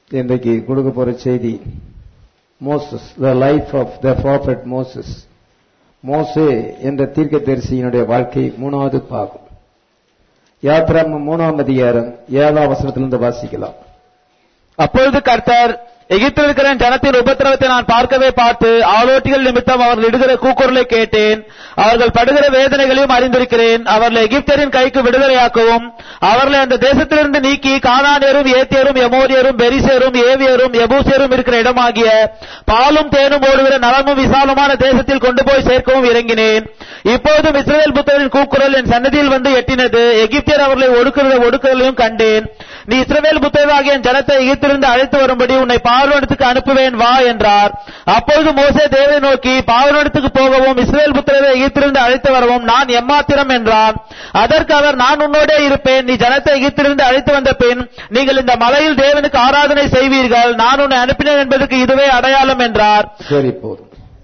இன்றைக்கு கொடுக்க போற செய்தி Moses the life of the prophet Moses மோசே என்ற தீர்க்கதரிசியினுடைய வாழ்க்கை மூணாவது பாகம் யாத்ராமம் மூணாம் அதிகாரம் ஏழாம் வசனத்திலிருந்து வாசிக்கலாம் அப்பொழுது கர்த்தர் எகிப்தில் இருக்கிற ஜனத்தின் உபத்திரவத்தை நான் பார்க்கவே பார்த்து ஆலோட்டிகள் நிமித்தம் அவர்கள் இடுகிற கூக்குரலை கேட்டேன் அவர்கள் படுகிற வேதனைகளையும் அறிந்திருக்கிறேன் அவர்களை எகிப்தியரின் கைக்கு விடுதலையாக்கவும் அவர்களை அந்த தேசத்திலிருந்து நீக்கி கானானியரும் ஏத்தியரும் எமோரியரும் பெரிசேரும் ஏவியரும் எபூசியரும் இருக்கிற இடமாகிய பாலும் தேனும் ஓடுகிற நலமும் விசாலமான தேசத்தில் கொண்டு போய் சேர்க்கவும் இறங்கினேன் இப்போதும் இஸ்ரவேல் புத்தரின் கூக்குரல் என் சன்னதியில் வந்து எட்டினது எகிப்தியர் அவர்களை ஒடுக்குகிற ஒடுக்குதலையும் கண்டேன் நீ இஸ்ரவேல் புத்தராகிய என் ஜனத்தை எகிப்திலிருந்து அழைத்து வரும்படி உன்னை பார்வனத்துக்கு அனுப்புவேன் வா என்றார் அப்பொழுது மோசே தேவனை நோக்கி பார்வனத்துக்கு போகவும் இஸ்ரவேல் புத்திரரை எகிப்திலிருந்து அழைத்து வரவும் நான் எம்மாத்திரம் என்றான் அதற்கு அவர் நான் உன்னோடே இருப்பேன் நீ ஜனத்தை எகிப்திலிருந்து அழைத்து வந்த பின் நீங்கள் இந்த மலையில் தேவனுக்கு ஆராதனை செய்வீர்கள் நான் உன்னை அனுப்பினேன் என்பதற்கு இதுவே அடையாளம் என்றார் சரி போதும்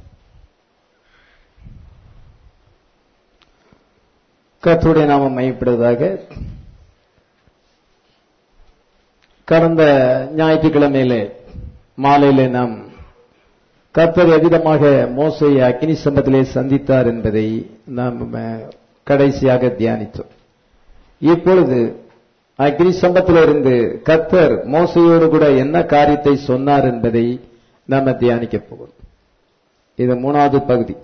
கர்த்தருடைய நாமம் மையப்படுவதாக கடந்த ஞாயிற்றுக்கிழமையிலே மாலையிலே நாம் கர்த்தர் எவ்விதமாக மோசையை அக்னி சம்பத்திலே சந்தித்தார் என்பதை நாம் அஹ், கடைசியாக தியானித்தோம் இப்பொழுது அக்னி சம்பத்திலிருந்து கர்த்தர் மோசையோடு கூட என்ன காரியத்தை சொன்னார் என்பதை நாம தியானிக்க போகிறோம் இது மூணாவது பகுதி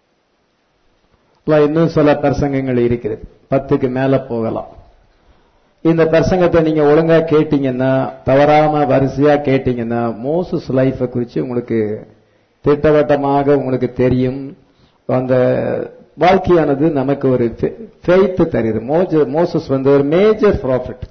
இப்ப இன்னும் சில பிரசங்கங்கள் இருக்கிறது பத்துக்கு மேல போகலாம் இந்த பிரசங்கத்தை நீங்க ஒழுங்கா கேட்டீங்கன்னா தவறாம வரிசையா கேட்டீங்கன்னா மோசஸ் லைஃப குறிச்சு உங்களுக்கு திட்டவட்டமாக உங்களுக்கு தெரியும் அந்த வாழ்க்கையானது நமக்கு ஒரு ஃபெய்த் தருது மோஜ- மோசஸ் வந்து ஒரு மேஜர் ப்ராஃபிட்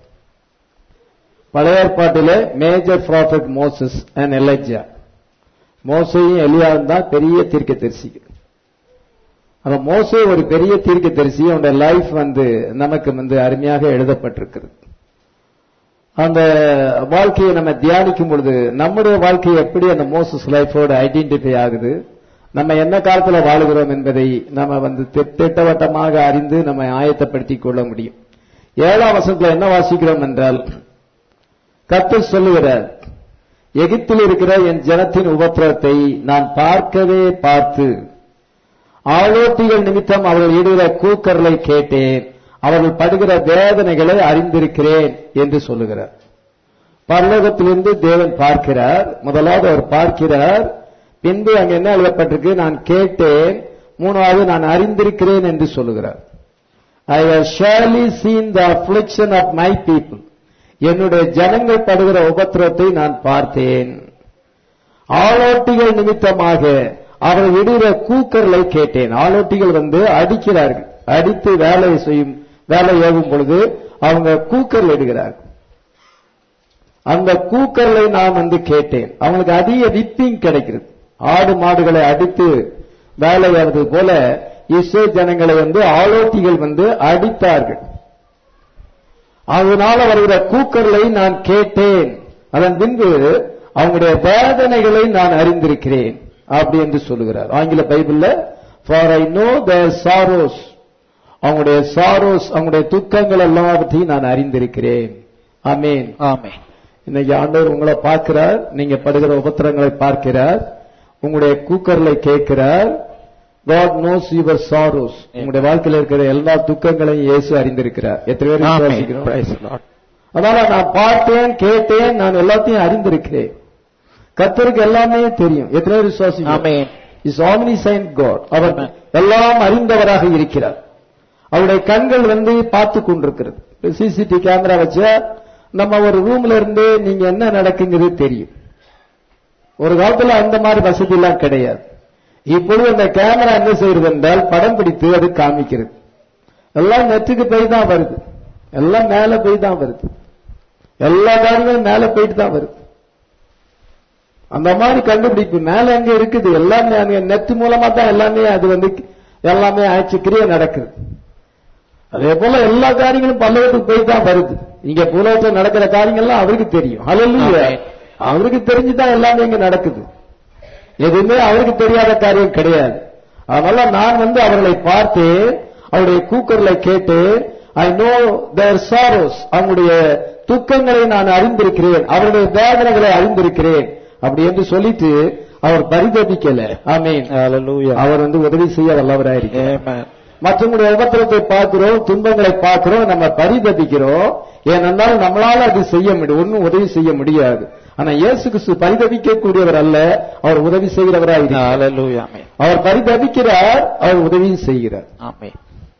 பழைய ஏற்பாட்டிலே major prophet Moses and Elijah மோசையும் எலியாவும் தான் பெரிய தீர்க்க தரிசிகள் அப்ப மோசே ஒரு பெரிய தீர்க்க தரிசி அவனுடைய லைஃப் வந்து நமக்கு வந்து அருமையாக எழுதப்பட்டிருக்கிறது அந்த வாழ்க்கையை நம்ம தியானிக்கும் பொழுது நம்முடைய வாழ்க்கை எப்படி அந்த மோசஸ் லைஃபோட ஐடென்டிஃபை ஆகுது நம்ம என்ன காலத்துல வாழுகிறோம் என்பதை நம்ம வந்து திட்- திட்டவட்டமாக அறிந்து நம்ம ஆயத்தப்படுத்திக் கொள்ள முடியும் ஏழாம் வசனத்துல என்ன வாசிக்கிறோம் என்றால் கர்த்தர் சொல்லுகிறார் எகிப்தில் இருக்கிற என் ஜனத்தின் உபத்திரத்தை நான் பார்க்கவே பார்த்து ஆலோட்டிகள் நிமித்தம் அவர்கள் இடுகிற கூக்கரலை கேட்டேன் அவர்கள் படுகிற வேதனைகளை அறிந்திருக்கிறேன் என்று சொல்லுகிறார் பரலோகத்திலிருந்து தேவன் பார்க்கிறார் முதலாவது அவர் பார்க்கிறார் பின்பு அங்க என்ன எழுதப்பட்டிருக்கு நான் கேட்டேன் மூணாவது நான் அறிந்திருக்கிறேன் என்று சொல்லுகிறார் ஐ have surely seen the affliction of my people என்னுடைய ஜனங்கள் படுகிற உபத்திரத்தை நான் பார்த்தேன் ஆலோட்டிகள் நிமித்தமாக அவர்கள் விடுகிற கூக்கர்களை கேட்டேன் ஆலோட்டிகள் வந்து அடிக்கிறார்கள் அடித்து வேலை செய்யும் வேலை ஏவும் பொழுது அவங்க கூக்கர்கள் இடுகிறார்கள் அந்த கூக்கர்களை நான் வந்து கேட்டேன் அவங்களுக்கு அதிக விப்பிங் கிடைக்கிறது ஆடு மாடுகளை அடித்து வேலை ஏறது போல இஸ்ரோ ஜனங்களை வந்து ஆலோட்டிகள் வந்து அடித்தார்கள் அதனால வருகிற கூக்கர்களை நான் கேட்டேன் அதன் பின்பு அவங்களுடைய வேதனைகளை நான் அறிந்திருக்கிறேன் அப்படி என்று சொல்லுகிறார் ஆங்கில பைபிள்ல for I know the sorrows அவங்களுடைய சாரோஸ் அவங்களுடைய துக்கங்கள் எல்லாவற்றையும் நான் அறிந்திருக்கிறேன் ஆமென் ஆமே இன்னைக்கு ஆண்டவர் உங்களை பார்க்கிறார் நீங்க படுகிற உபத்திரங்களை பார்க்கிறார் உங்களுடைய கூக்கர்களை கேட்கிறார் God knows your sorrows உங்களுடைய வாழ்க்கையில் இருக்கிற எல்லா துக்கங்களையும் இயேசு அறிந்திருக்கிறார் எத்தனை பேர் விசுவாசிக்கிறோம்? அதனால நான் பார்த்தேன் கேட்டேன் நான் எல்லாத்தையும் அறிந்திருக்கிறேன் கர்த்தருக்கு எல்லாமே தெரியும் எத்தனை பேர் விசுவாசிக்கிறோம் ஆமென். இஸ் ஆம்னிசைன்ட் காட் அவர் எல்லாம் அறிந்தவராக இருக்கிறார் அவருடைய கண்கள் வந்து பார்த்து கொண்டிருக்கிறது சிசிடி கேமரா வச்சா நம்ம ஒரு ரூம்ல இருந்து நீங்க என்ன நடக்குங்கிறது தெரியும் ஒரு காலத்துல அந்த மாதிரி வசதி எல்லாம் கிடையாது இப்பொழுது அந்த கேமரா என்ன செய்யறது என்றால் படம் பிடித்து அது காமிக்கிறது எல்லாம் நெட்டுக்கு போய் தான் வருது எல்லாம் மேல போய் தான் வருது எல்லா காரியங்களும் மேல போயிட்டு தான் வருது அந்த மாதிரி கண்டுபிடிப்பு மேல எங்க இருக்குது எல்லாமே அங்க நெட் மூலமா தான் எல்லாமே அது வந்து எல்லாமே ஆட்சி கிரியை நடக்குது அதே போல எல்லா காரியங்களும் பல்லவத்துக்கு போய் தான் வருது இங்க பூலோகத்தில் நடக்கிற காரியங்கள்லாம் அவருக்கு தெரியும் ஹalleluya ஆமென். அவருக்கு தெரிஞ்சுதான் எல்லாமே இங்க நடக்குது எதுவுமே அவருக்கு தெரியாத காரியம் கிடையாது அதனால நான் வந்து அவர்களை பார்த்து அவருடைய கூக்கர்களை கேட்டு ஐ நோ தேர் சாரோஸ் அவங்களுடைய துக்கங்களை நான் அறிந்திருக்கிறேன் அவருடைய வேதனைகளை அறிந்திருக்கிறேன் அப்படி என்று சொல்லிட்டு அவர் பரிதபிக்கல ஆமீன் Hallelujah. அவர் வந்து உதவி செய்ய வல்லவராயிருக்கிறார் Amen. மற்றவங்களுடைய உபத்திரத்தை பார்க்கிறோம் துன்பங்களை பார்க்கிறோம் நம்ம பரிதபிக்கிறோம் ஏனென்றால் நம்மளால அது செய்ய முடியும் ஒன்னும் உதவி செய்ய முடியாது ஆனா இயேசு கிறிஸ்து பரிதபிக்க கூடியவர் அல்ல அவர் உதவி செய்கிறவராயிருக்கிறார் Hallelujah. Amen. அவர் பரிதபிக்கிறார் அவர் உதவியும் செய்கிறார் Amen.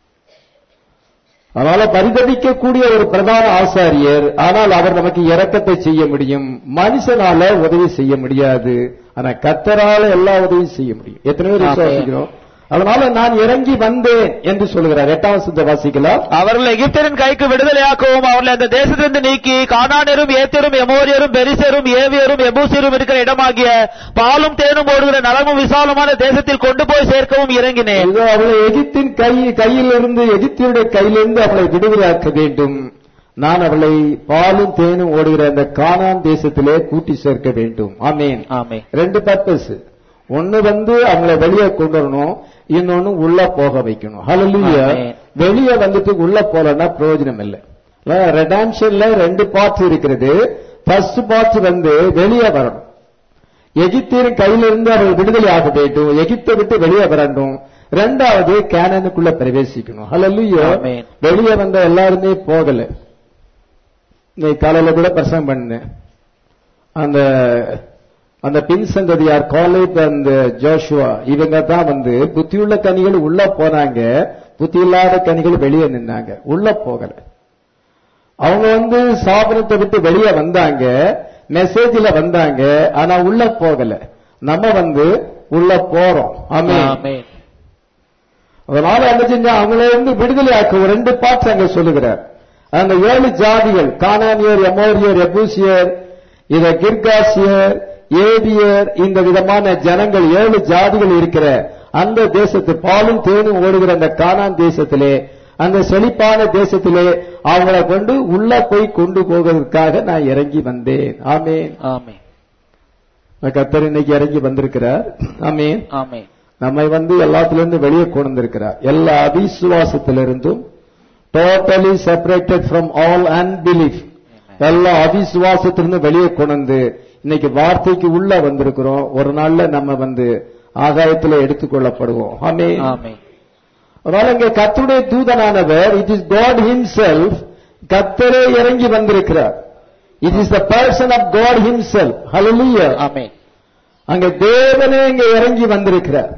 அதனால பரிதபிக்கக்கூடிய ஒரு பிரதான ஆசாரியர் ஆனால் அவர் நமக்கு இரக்கத்தை செய்ய முடியும் மனுஷனால உதவி செய்ய முடியாது ஆனா கத்தரால எல்லா உதவியும் செய்ய முடியும் எத்தனை பேர் ஆமென். விசுவாசிக்கிறோம் அதனால நான் இறங்கி வந்தேன் என்று சொல்கிறார் எட்டாம் வசனத்தை வாசிக்கலாம் அவர்களை எகிப்தியரின் கைக்கு விடுதலையாக்கவும் அவர்களை அந்த தேசத்திலிருந்து நீக்கி கானானியரும் ஏத்தியரும் எமோரியரும் பெரிசரும் ஏவியரும் எபூசியரும் இருக்கிற இடமாகிய பாலும் தேனும் ஓடுகிற நலமும் விசாலமான தேசத்தில் கொண்டு போய் சேர்க்கவும் இறங்கினேன் இதோ அவளை எகிப்தின் கை கையிலிருந்து எகிப்தியுடைய கையிலிருந்து அவளை விடுதலையாக்க வேண்டும் நான் அவளை பாலும் தேனும் ஓடுகிற அந்த கானான் தேசத்திலே கூட்டி சேர்க்க வேண்டும் ஆமேன் ஆமென். ரெண்டு பர்பஸ் ஒண்ணு வந்து அவங்கள வெளியே கொண்டு வரணும் இன்னொன்னு உள்ள போக வைக்கணும் ஹalleluya ஆமென். வெளியே வந்துட்டு உள்ள போலன்னா பிரயோஜனம் இல்லை ரெடான்ஷன்ல ரெண்டு பார்ட்ஸ் இருக்கிறது ஃபர்ஸ்ட் பார்ட் வந்து வெளியே வரணும் எகிப்தியரின் கையிலிருந்து அவர்கள் விடுதலை ஆக வேண்டும் எகிப்தை விட்டு வெளியே வரணும் ரெண்டாவது கேனனுக்குள்ள பிரவேசிக்கணும் ஹalleluya ஆமென். வெளியே வந்த எல்லாருமே போகல இன்னைக்கு காலையில கூட பிரசங்கம் பண்ணேன் அந்த அந்த பின் சந்ததியார் காலேப் அந்த ஜோஷுவா இவங்க தான் வந்து புத்தியுள்ள கனிகள் உள்ள போனாங்க புத்தி இல்லாத கனிகள் வெளியே நின்னாங்க உள்ள போகல அவங்க வந்து சாபனத்தை விட்டு வெளியே வந்தாங்க மெசேஜ்ல வந்தாங்க ஆனா உள்ள போகல நம்ம வந்து உள்ள போறோம் ஆமென் ஆமென். அதனால என்ன செஞ்சா அவங்கள இருந்து விடுதலை ஆக்க ஒரு ரெண்டு பார்ட்ஸ் அங்க சொல்லுகிறார் அந்த ஏழு ஜாதிகள் கானானியர் எமோரியர் எபூசியர் இத கிர்காசியர் ஏதியர் இந்த விதமான ஜனங்கள் ஏழு ஜாதிகள் இருக்கிற அந்த தேசத்து பாலும் தேனும் ஓடுகிற அந்த கானான் தேசத்திலே அந்த செழிப்பான தேசத்திலே அவங்கள கொண்டு உள்ள போய் கொண்டு போவதற்காக நான் இறங்கி வந்தேன் ஆமேன் ஆமென். கத்தர் இன்னைக்கு இறங்கி வந்திருக்கிறார் ஆமேன் ஆமென். நம்மை வந்து எல்லாத்திலிருந்து வெளியே கொண்டு வந்திருக்கிறார் எல்லா அவிசுவாசத்திலிருந்தும் totally separated from all unbelief எல்லா அவிசுவாசத்திலிருந்து வெளியே கொண்டு வந்து இன்னைக்கு வார்த்தைக்கு உள்ள வந்திருக்கிறோம் ஒரு நாள்ல நம்ம வந்து ஆகாயத்துல எடுத்துக்கொள்ளப்படுவோம் ஆமே ஆமென். அதனால இங்க கர்த்தருடைய தூதனானவர் இட் இஸ் காட் ஹிம்செல்ஃப் கத்தரே இறங்கி வந்திருக்கிறார் it is the person of God himself ஹalleluya ஆமென். அங்க தேவனே இங்க இறங்கி வந்திருக்கிறார்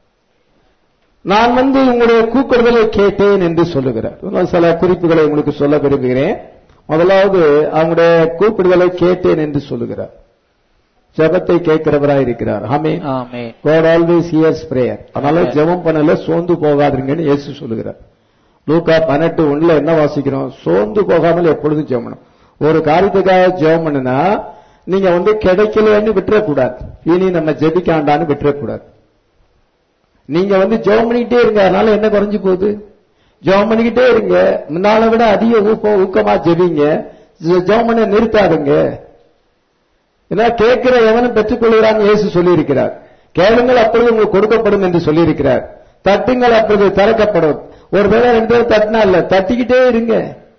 நான் வந்து உங்களுடைய கூக்குறுதலை கேட்டேன் என்று சொல்லுகிறார் இன்னும் சில குறிப்புகளை உங்களுக்கு சொல்ல விரும்புகிறேன் முதலாவது அவங்களுடைய கூப்பிடுதலை கேட்டேன் என்று சொல்லுகிறார் ஜெபத்தை கேட்கிறவராய் இருக்கிறார் ஆமென் ஆமென். God always hears prayer அதனால Amen. ஜெபம் பண்ணல சோர்ந்து போகாதீங்கன்னு இயேசு சொல்லுகிறார் லூக்கா பன்னெண்டு ஒண்ணுல என்ன வாசிக்கிறோம் சோர்ந்து போகாமல் எப்பொழுதும் ஜெபம் பண்ணணும். ஒரு காரியத்துக்காக ஜெபம் பண்ணுனா நீங்க வந்து கிடைக்கலன்னு விட்டுறக்கூடாது இனி நம்ம ஜெபிக்காண்டான்னு விட்டுறக்கூடாது நீங்க வந்து ஜெபம் பண்ணிக்கிட்டே இருங்க அதனால என்ன குறைஞ்சு போகுது ஜெபம் பண்ணிக்கிட்டே இருங்க முன்னால விட அதிக ஊக்கம் ஊக்கமா ஜெபிங்க ஜெ- ஜெபம் பண்ண நிறுத்தாதுங்க ஏன்னா கேட்கிற எவனும் பெற்றுக்கொள்கிறான் இயேசு சொல்லியிருக்கிறார் கேளுங்கள் அப்பொழுது உங்களுக்கு கொடுக்கப்படும் என்று சொல்லியிருக்கிறார் தட்டுங்கள் அப்பொழுது திறக்கப்படும் ஒருவேளை ரெண்டு பேரும் தட்டினா இல்ல தட்டிக்கிட்டே இருங்க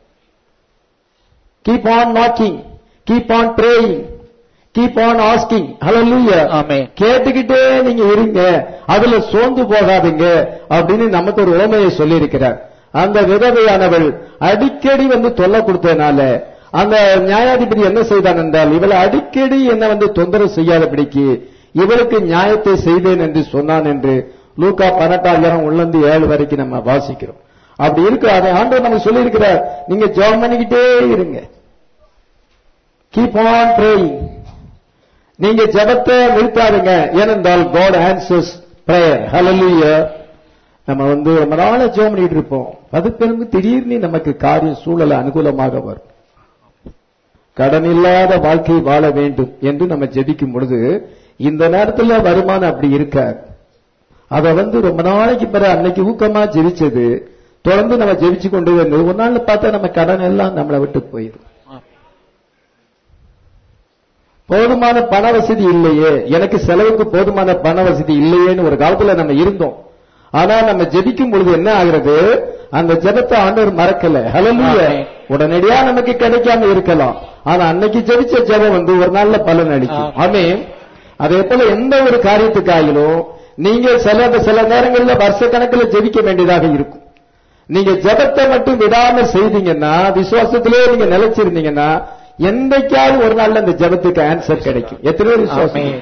keep on knocking keep on praying keep on asking ஹalleluya ஆமென். கேட்டுக்கிட்டே நீங்க இருங்க அதுல சோர்ந்து போகாதீங்க அப்படின்னு நமக்கு ஒரு உவமையை சொல்லி இருக்கிறார் அந்த விதவையானவள் அடிக்கடி வந்து தொல்லை கொடுத்ததுனால அந்த நியாயாதிபதி என்ன செய்தான் என்றால் இவளை அடிக்கடி என்ன வந்து தொந்தரவு செய்யாதபடிக்கு இவளுக்கு நியாயத்தை செய்தேன் என்று சொன்னான் என்று லூக்கா பன்னெண்டாயிரம் உள்ளந்து ஏழு வரைக்கும் நம்ம வாசிக்கிறோம் அப்படி இருக்கு அதை ஆண்டவர் நமக்கு சொல்லி இருக்கிறார் நீங்க ஜெபம் பண்ணிக்கிட்டே இருங்க கீப் ஆன் praying நீங்க ஜெபத்தை நிறுத்தாதுங்க ஏனென்றால் காட் ஆன்சர்ஸ் பிரேயர் ஹalleluya நம்ம வந்து ரொம்ப நாளா ஜெபம் பண்ணிட்டு இருப்போம் அது பிறகு திடீர்னு நமக்கு காரியம் சூழல அனுகூலமாக வரும் கடன் இல்லாத வாழ்க்கை வாழ வேண்டும் என்று நம்ம ஜெபிக்கும் பொழுது இந்த நேரத்துல வருமானம் அப்படி இருக்காது அத வந்து ரொம்ப நாளைக்கு பிறகு அன்னைக்கு ஊக்கமா ஜெபிச்சது தொடர்ந்து நம்ம ஜெபிச்சு கொண்டு வந்து ஒரு நாள்ல பார்த்தா நம்ம கடன் எல்லாம் நம்மளை விட்டு போயிடும் போதுமான பண வசதி இல்லையே எனக்கு செலவுக்கு போதுமான பண வசதி இல்லையேன்னு ஒரு காலத்துல நம்ம இருந்தோம் ஆனா நம்ம ஜெபிக்கும் பொழுது என்ன ஆகிறது அந்த ஜெபத்தை ஆண்டவர் மறக்கல ஹalleluya ஆமென். உடனடியா நமக்கு கிடைக்காம இருக்கலாம் ஆனா அன்னைக்கு ஜெபிச்ச ஜெபம் வந்து ஒரு நாள்ல பலன் அளிக்கும் ஆமென் அதே போல எந்த ஒரு காரியத்துக்காயிலும் நீங்க சில சில நேரங்களில் வருஷ கணக்கில் ஜெபிக்க வேண்டியதாக இருக்கும் நீங்க ஜெபத்தை மட்டும் விடாம செய்தீங்கன்னா விசுவாசத்திலே நீங்க நிலைச்சிருந்தீங்கன்னா என்னைக்காவது ஒரு நாள்ல இந்த ஜெபத்துக்கு ஆன்சர் கிடைக்கும் எத்தனை பேர் விசுவாசம் ஆமென்.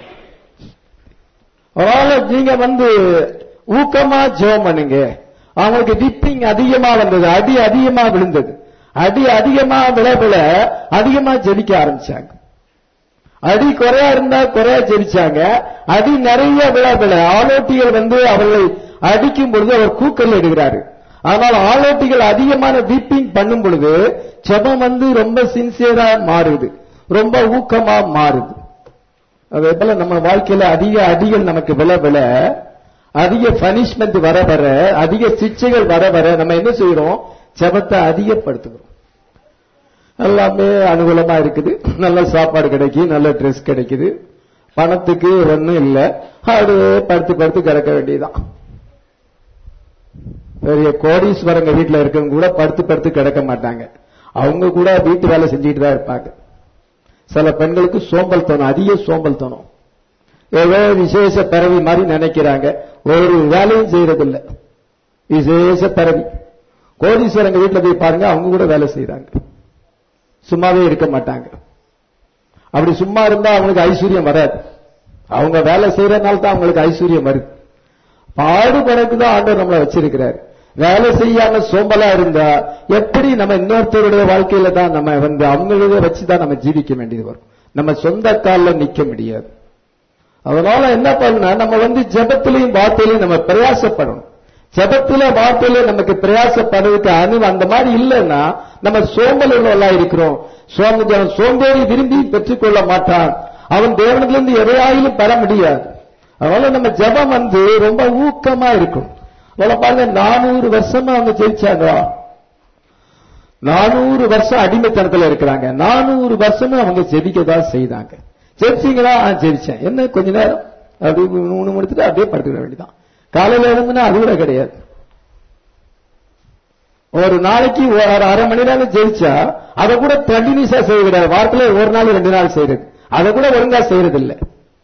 அதனால நீங்க வந்து ஊக்கமா ஜெபம் பண்ணுங்க அவங்களுக்கு விப்பிங் அதிகமா வந்தது அடி அதிகமா விழுந்தது அடி அதிகமா விழ விழ அதிகமா ஜெபிக்க ஆரம்பிச்சாங்க அடி குறையா இருந்தா குறையா ஜெபிச்சாங்க அடி நிறைய விழ விழ ஆலோட்டிகள் வந்து அவர்களை அடிக்கும் பொழுது அவர் கூக்கல் எடுக்கிறாரு ஆனால் ஆலோட்டிகள் அதிகமான வீப்பிங் பண்ணும் பொழுது ஜெபம் வந்து ரொம்ப சின்சியரா மாறுது ரொம்ப ஊக்கமா மாறுது அதே போல நம்ம வாழ்க்கையில அதிக அடிகள் நமக்கு விழ விழ அதிக பனிஷ்மெண்ட் வர வர அதிக சிக்ஷைகள் வர வர நம்ம என்ன செய்யறோம் ஜெபத்தை அதிகப்படுத்துகிறோம் எல்லாமே அனுகூலமா இருக்குது நல்ல சாப்பாடு கிடைக்கும் நல்ல ட்ரெஸ் கிடைக்குது பணத்துக்கு ஒண்ணும் இல்ல அது படுத்து படுத்து கிடக்க வேண்டியதுதான் பெரிய கோடீஸ்வரங்க வீட்டுல இருக்கவங்க கூட படுத்து படுத்து கிடக்க மாட்டாங்க அவங்க கூட வீட்டு வேலை செஞ்சுட்டு தான் இருப்பாங்க சில பெண்களுக்கு சோம்பல் தோணும் அதிக சோம்பல் தோணும் ஏதோ விசேஷ பிறவி மாதிரி நினைக்கிறாங்க ஒரு வேலையும் செய்யறதில்ல விசேஷ பிறவி கோடீஸ்வரங்க வீட்டுல போய் பாருங்க அவங்க கூட வேலை செய்யறாங்க சும்மாவே இருக்க மாட்டாங்க அப்படி சும்மா இருந்தா அவங்களுக்கு ஐஸ்வர்யம் வராது அவங்க வேலை செய்யறதுனால தான் அவங்களுக்கு ஐஸ்வர்யம் வருது பாடுபடக்கு தான் ஆண்டவர் நம்மளை வச்சிருக்கிறார் வேலை செய்யாம சோம்பலா இருந்தா எப்படி நம்ம இன்னொருத்தருடைய வாழ்க்கையில தான் நம்ம வந்து அவங்களத வச்சுதான் நம்ம ஜீவிக்க வேண்டியது வரும் நம்ம சொந்த காலில் நிக்க முடியாது அதனால என்ன பண்ணா நம்ம வந்து ஜெபத்திலையும் வார்த்தையிலையும் நம்ம பிரயாசப்படணும் ஜெபத்தில வார்த்தையில நமக்கு பிரயாசப்படுறதுக்கு அணு அந்த மாதிரி இல்லைன்னா நம்ம சோம்பல் உள்ளவர்களா இருக்கிறோம் சோம்பு சோம்பேறி விரும்பி பெற்றுக்கொள்ள மாட்டான் அவன் தேவனிலிருந்து எதையாயிலும் பெற முடியாது அதனால நம்ம ஜெபம் வந்து ரொம்ப ஊக்கமா இருக்கும் அதனால பாருங்க நானூறு வருஷமா அவங்க ஜெயிச்சாங்களா நானூறு வருஷம் அடிமைத்தனத்துல இருக்கிறாங்க நானூறு வருஷமும் அவங்க ஜெபிக்கதான் செய்தாங்க ஜெபிச்சீங்களா ஆ ஜெபிச்சேன் என்ன கொஞ்ச நேரம் அப்படி மூணு முடித்துட்டு அப்படியே படுத்துக்க வேண்டியதான் காலையில எழுந்துனா அது கூட கிடையாது ஒரு நாளைக்கு ஒரு அரை மணி நேரம் ஜெயிச்சா அதை கூட கண்டினியூஸா செய்ய கிடையாது வாரத்துல ஒரு நாள் ரெண்டு நாள் செய்யறது அதை கூட ஒழுங்கா செய்யறது இல்ல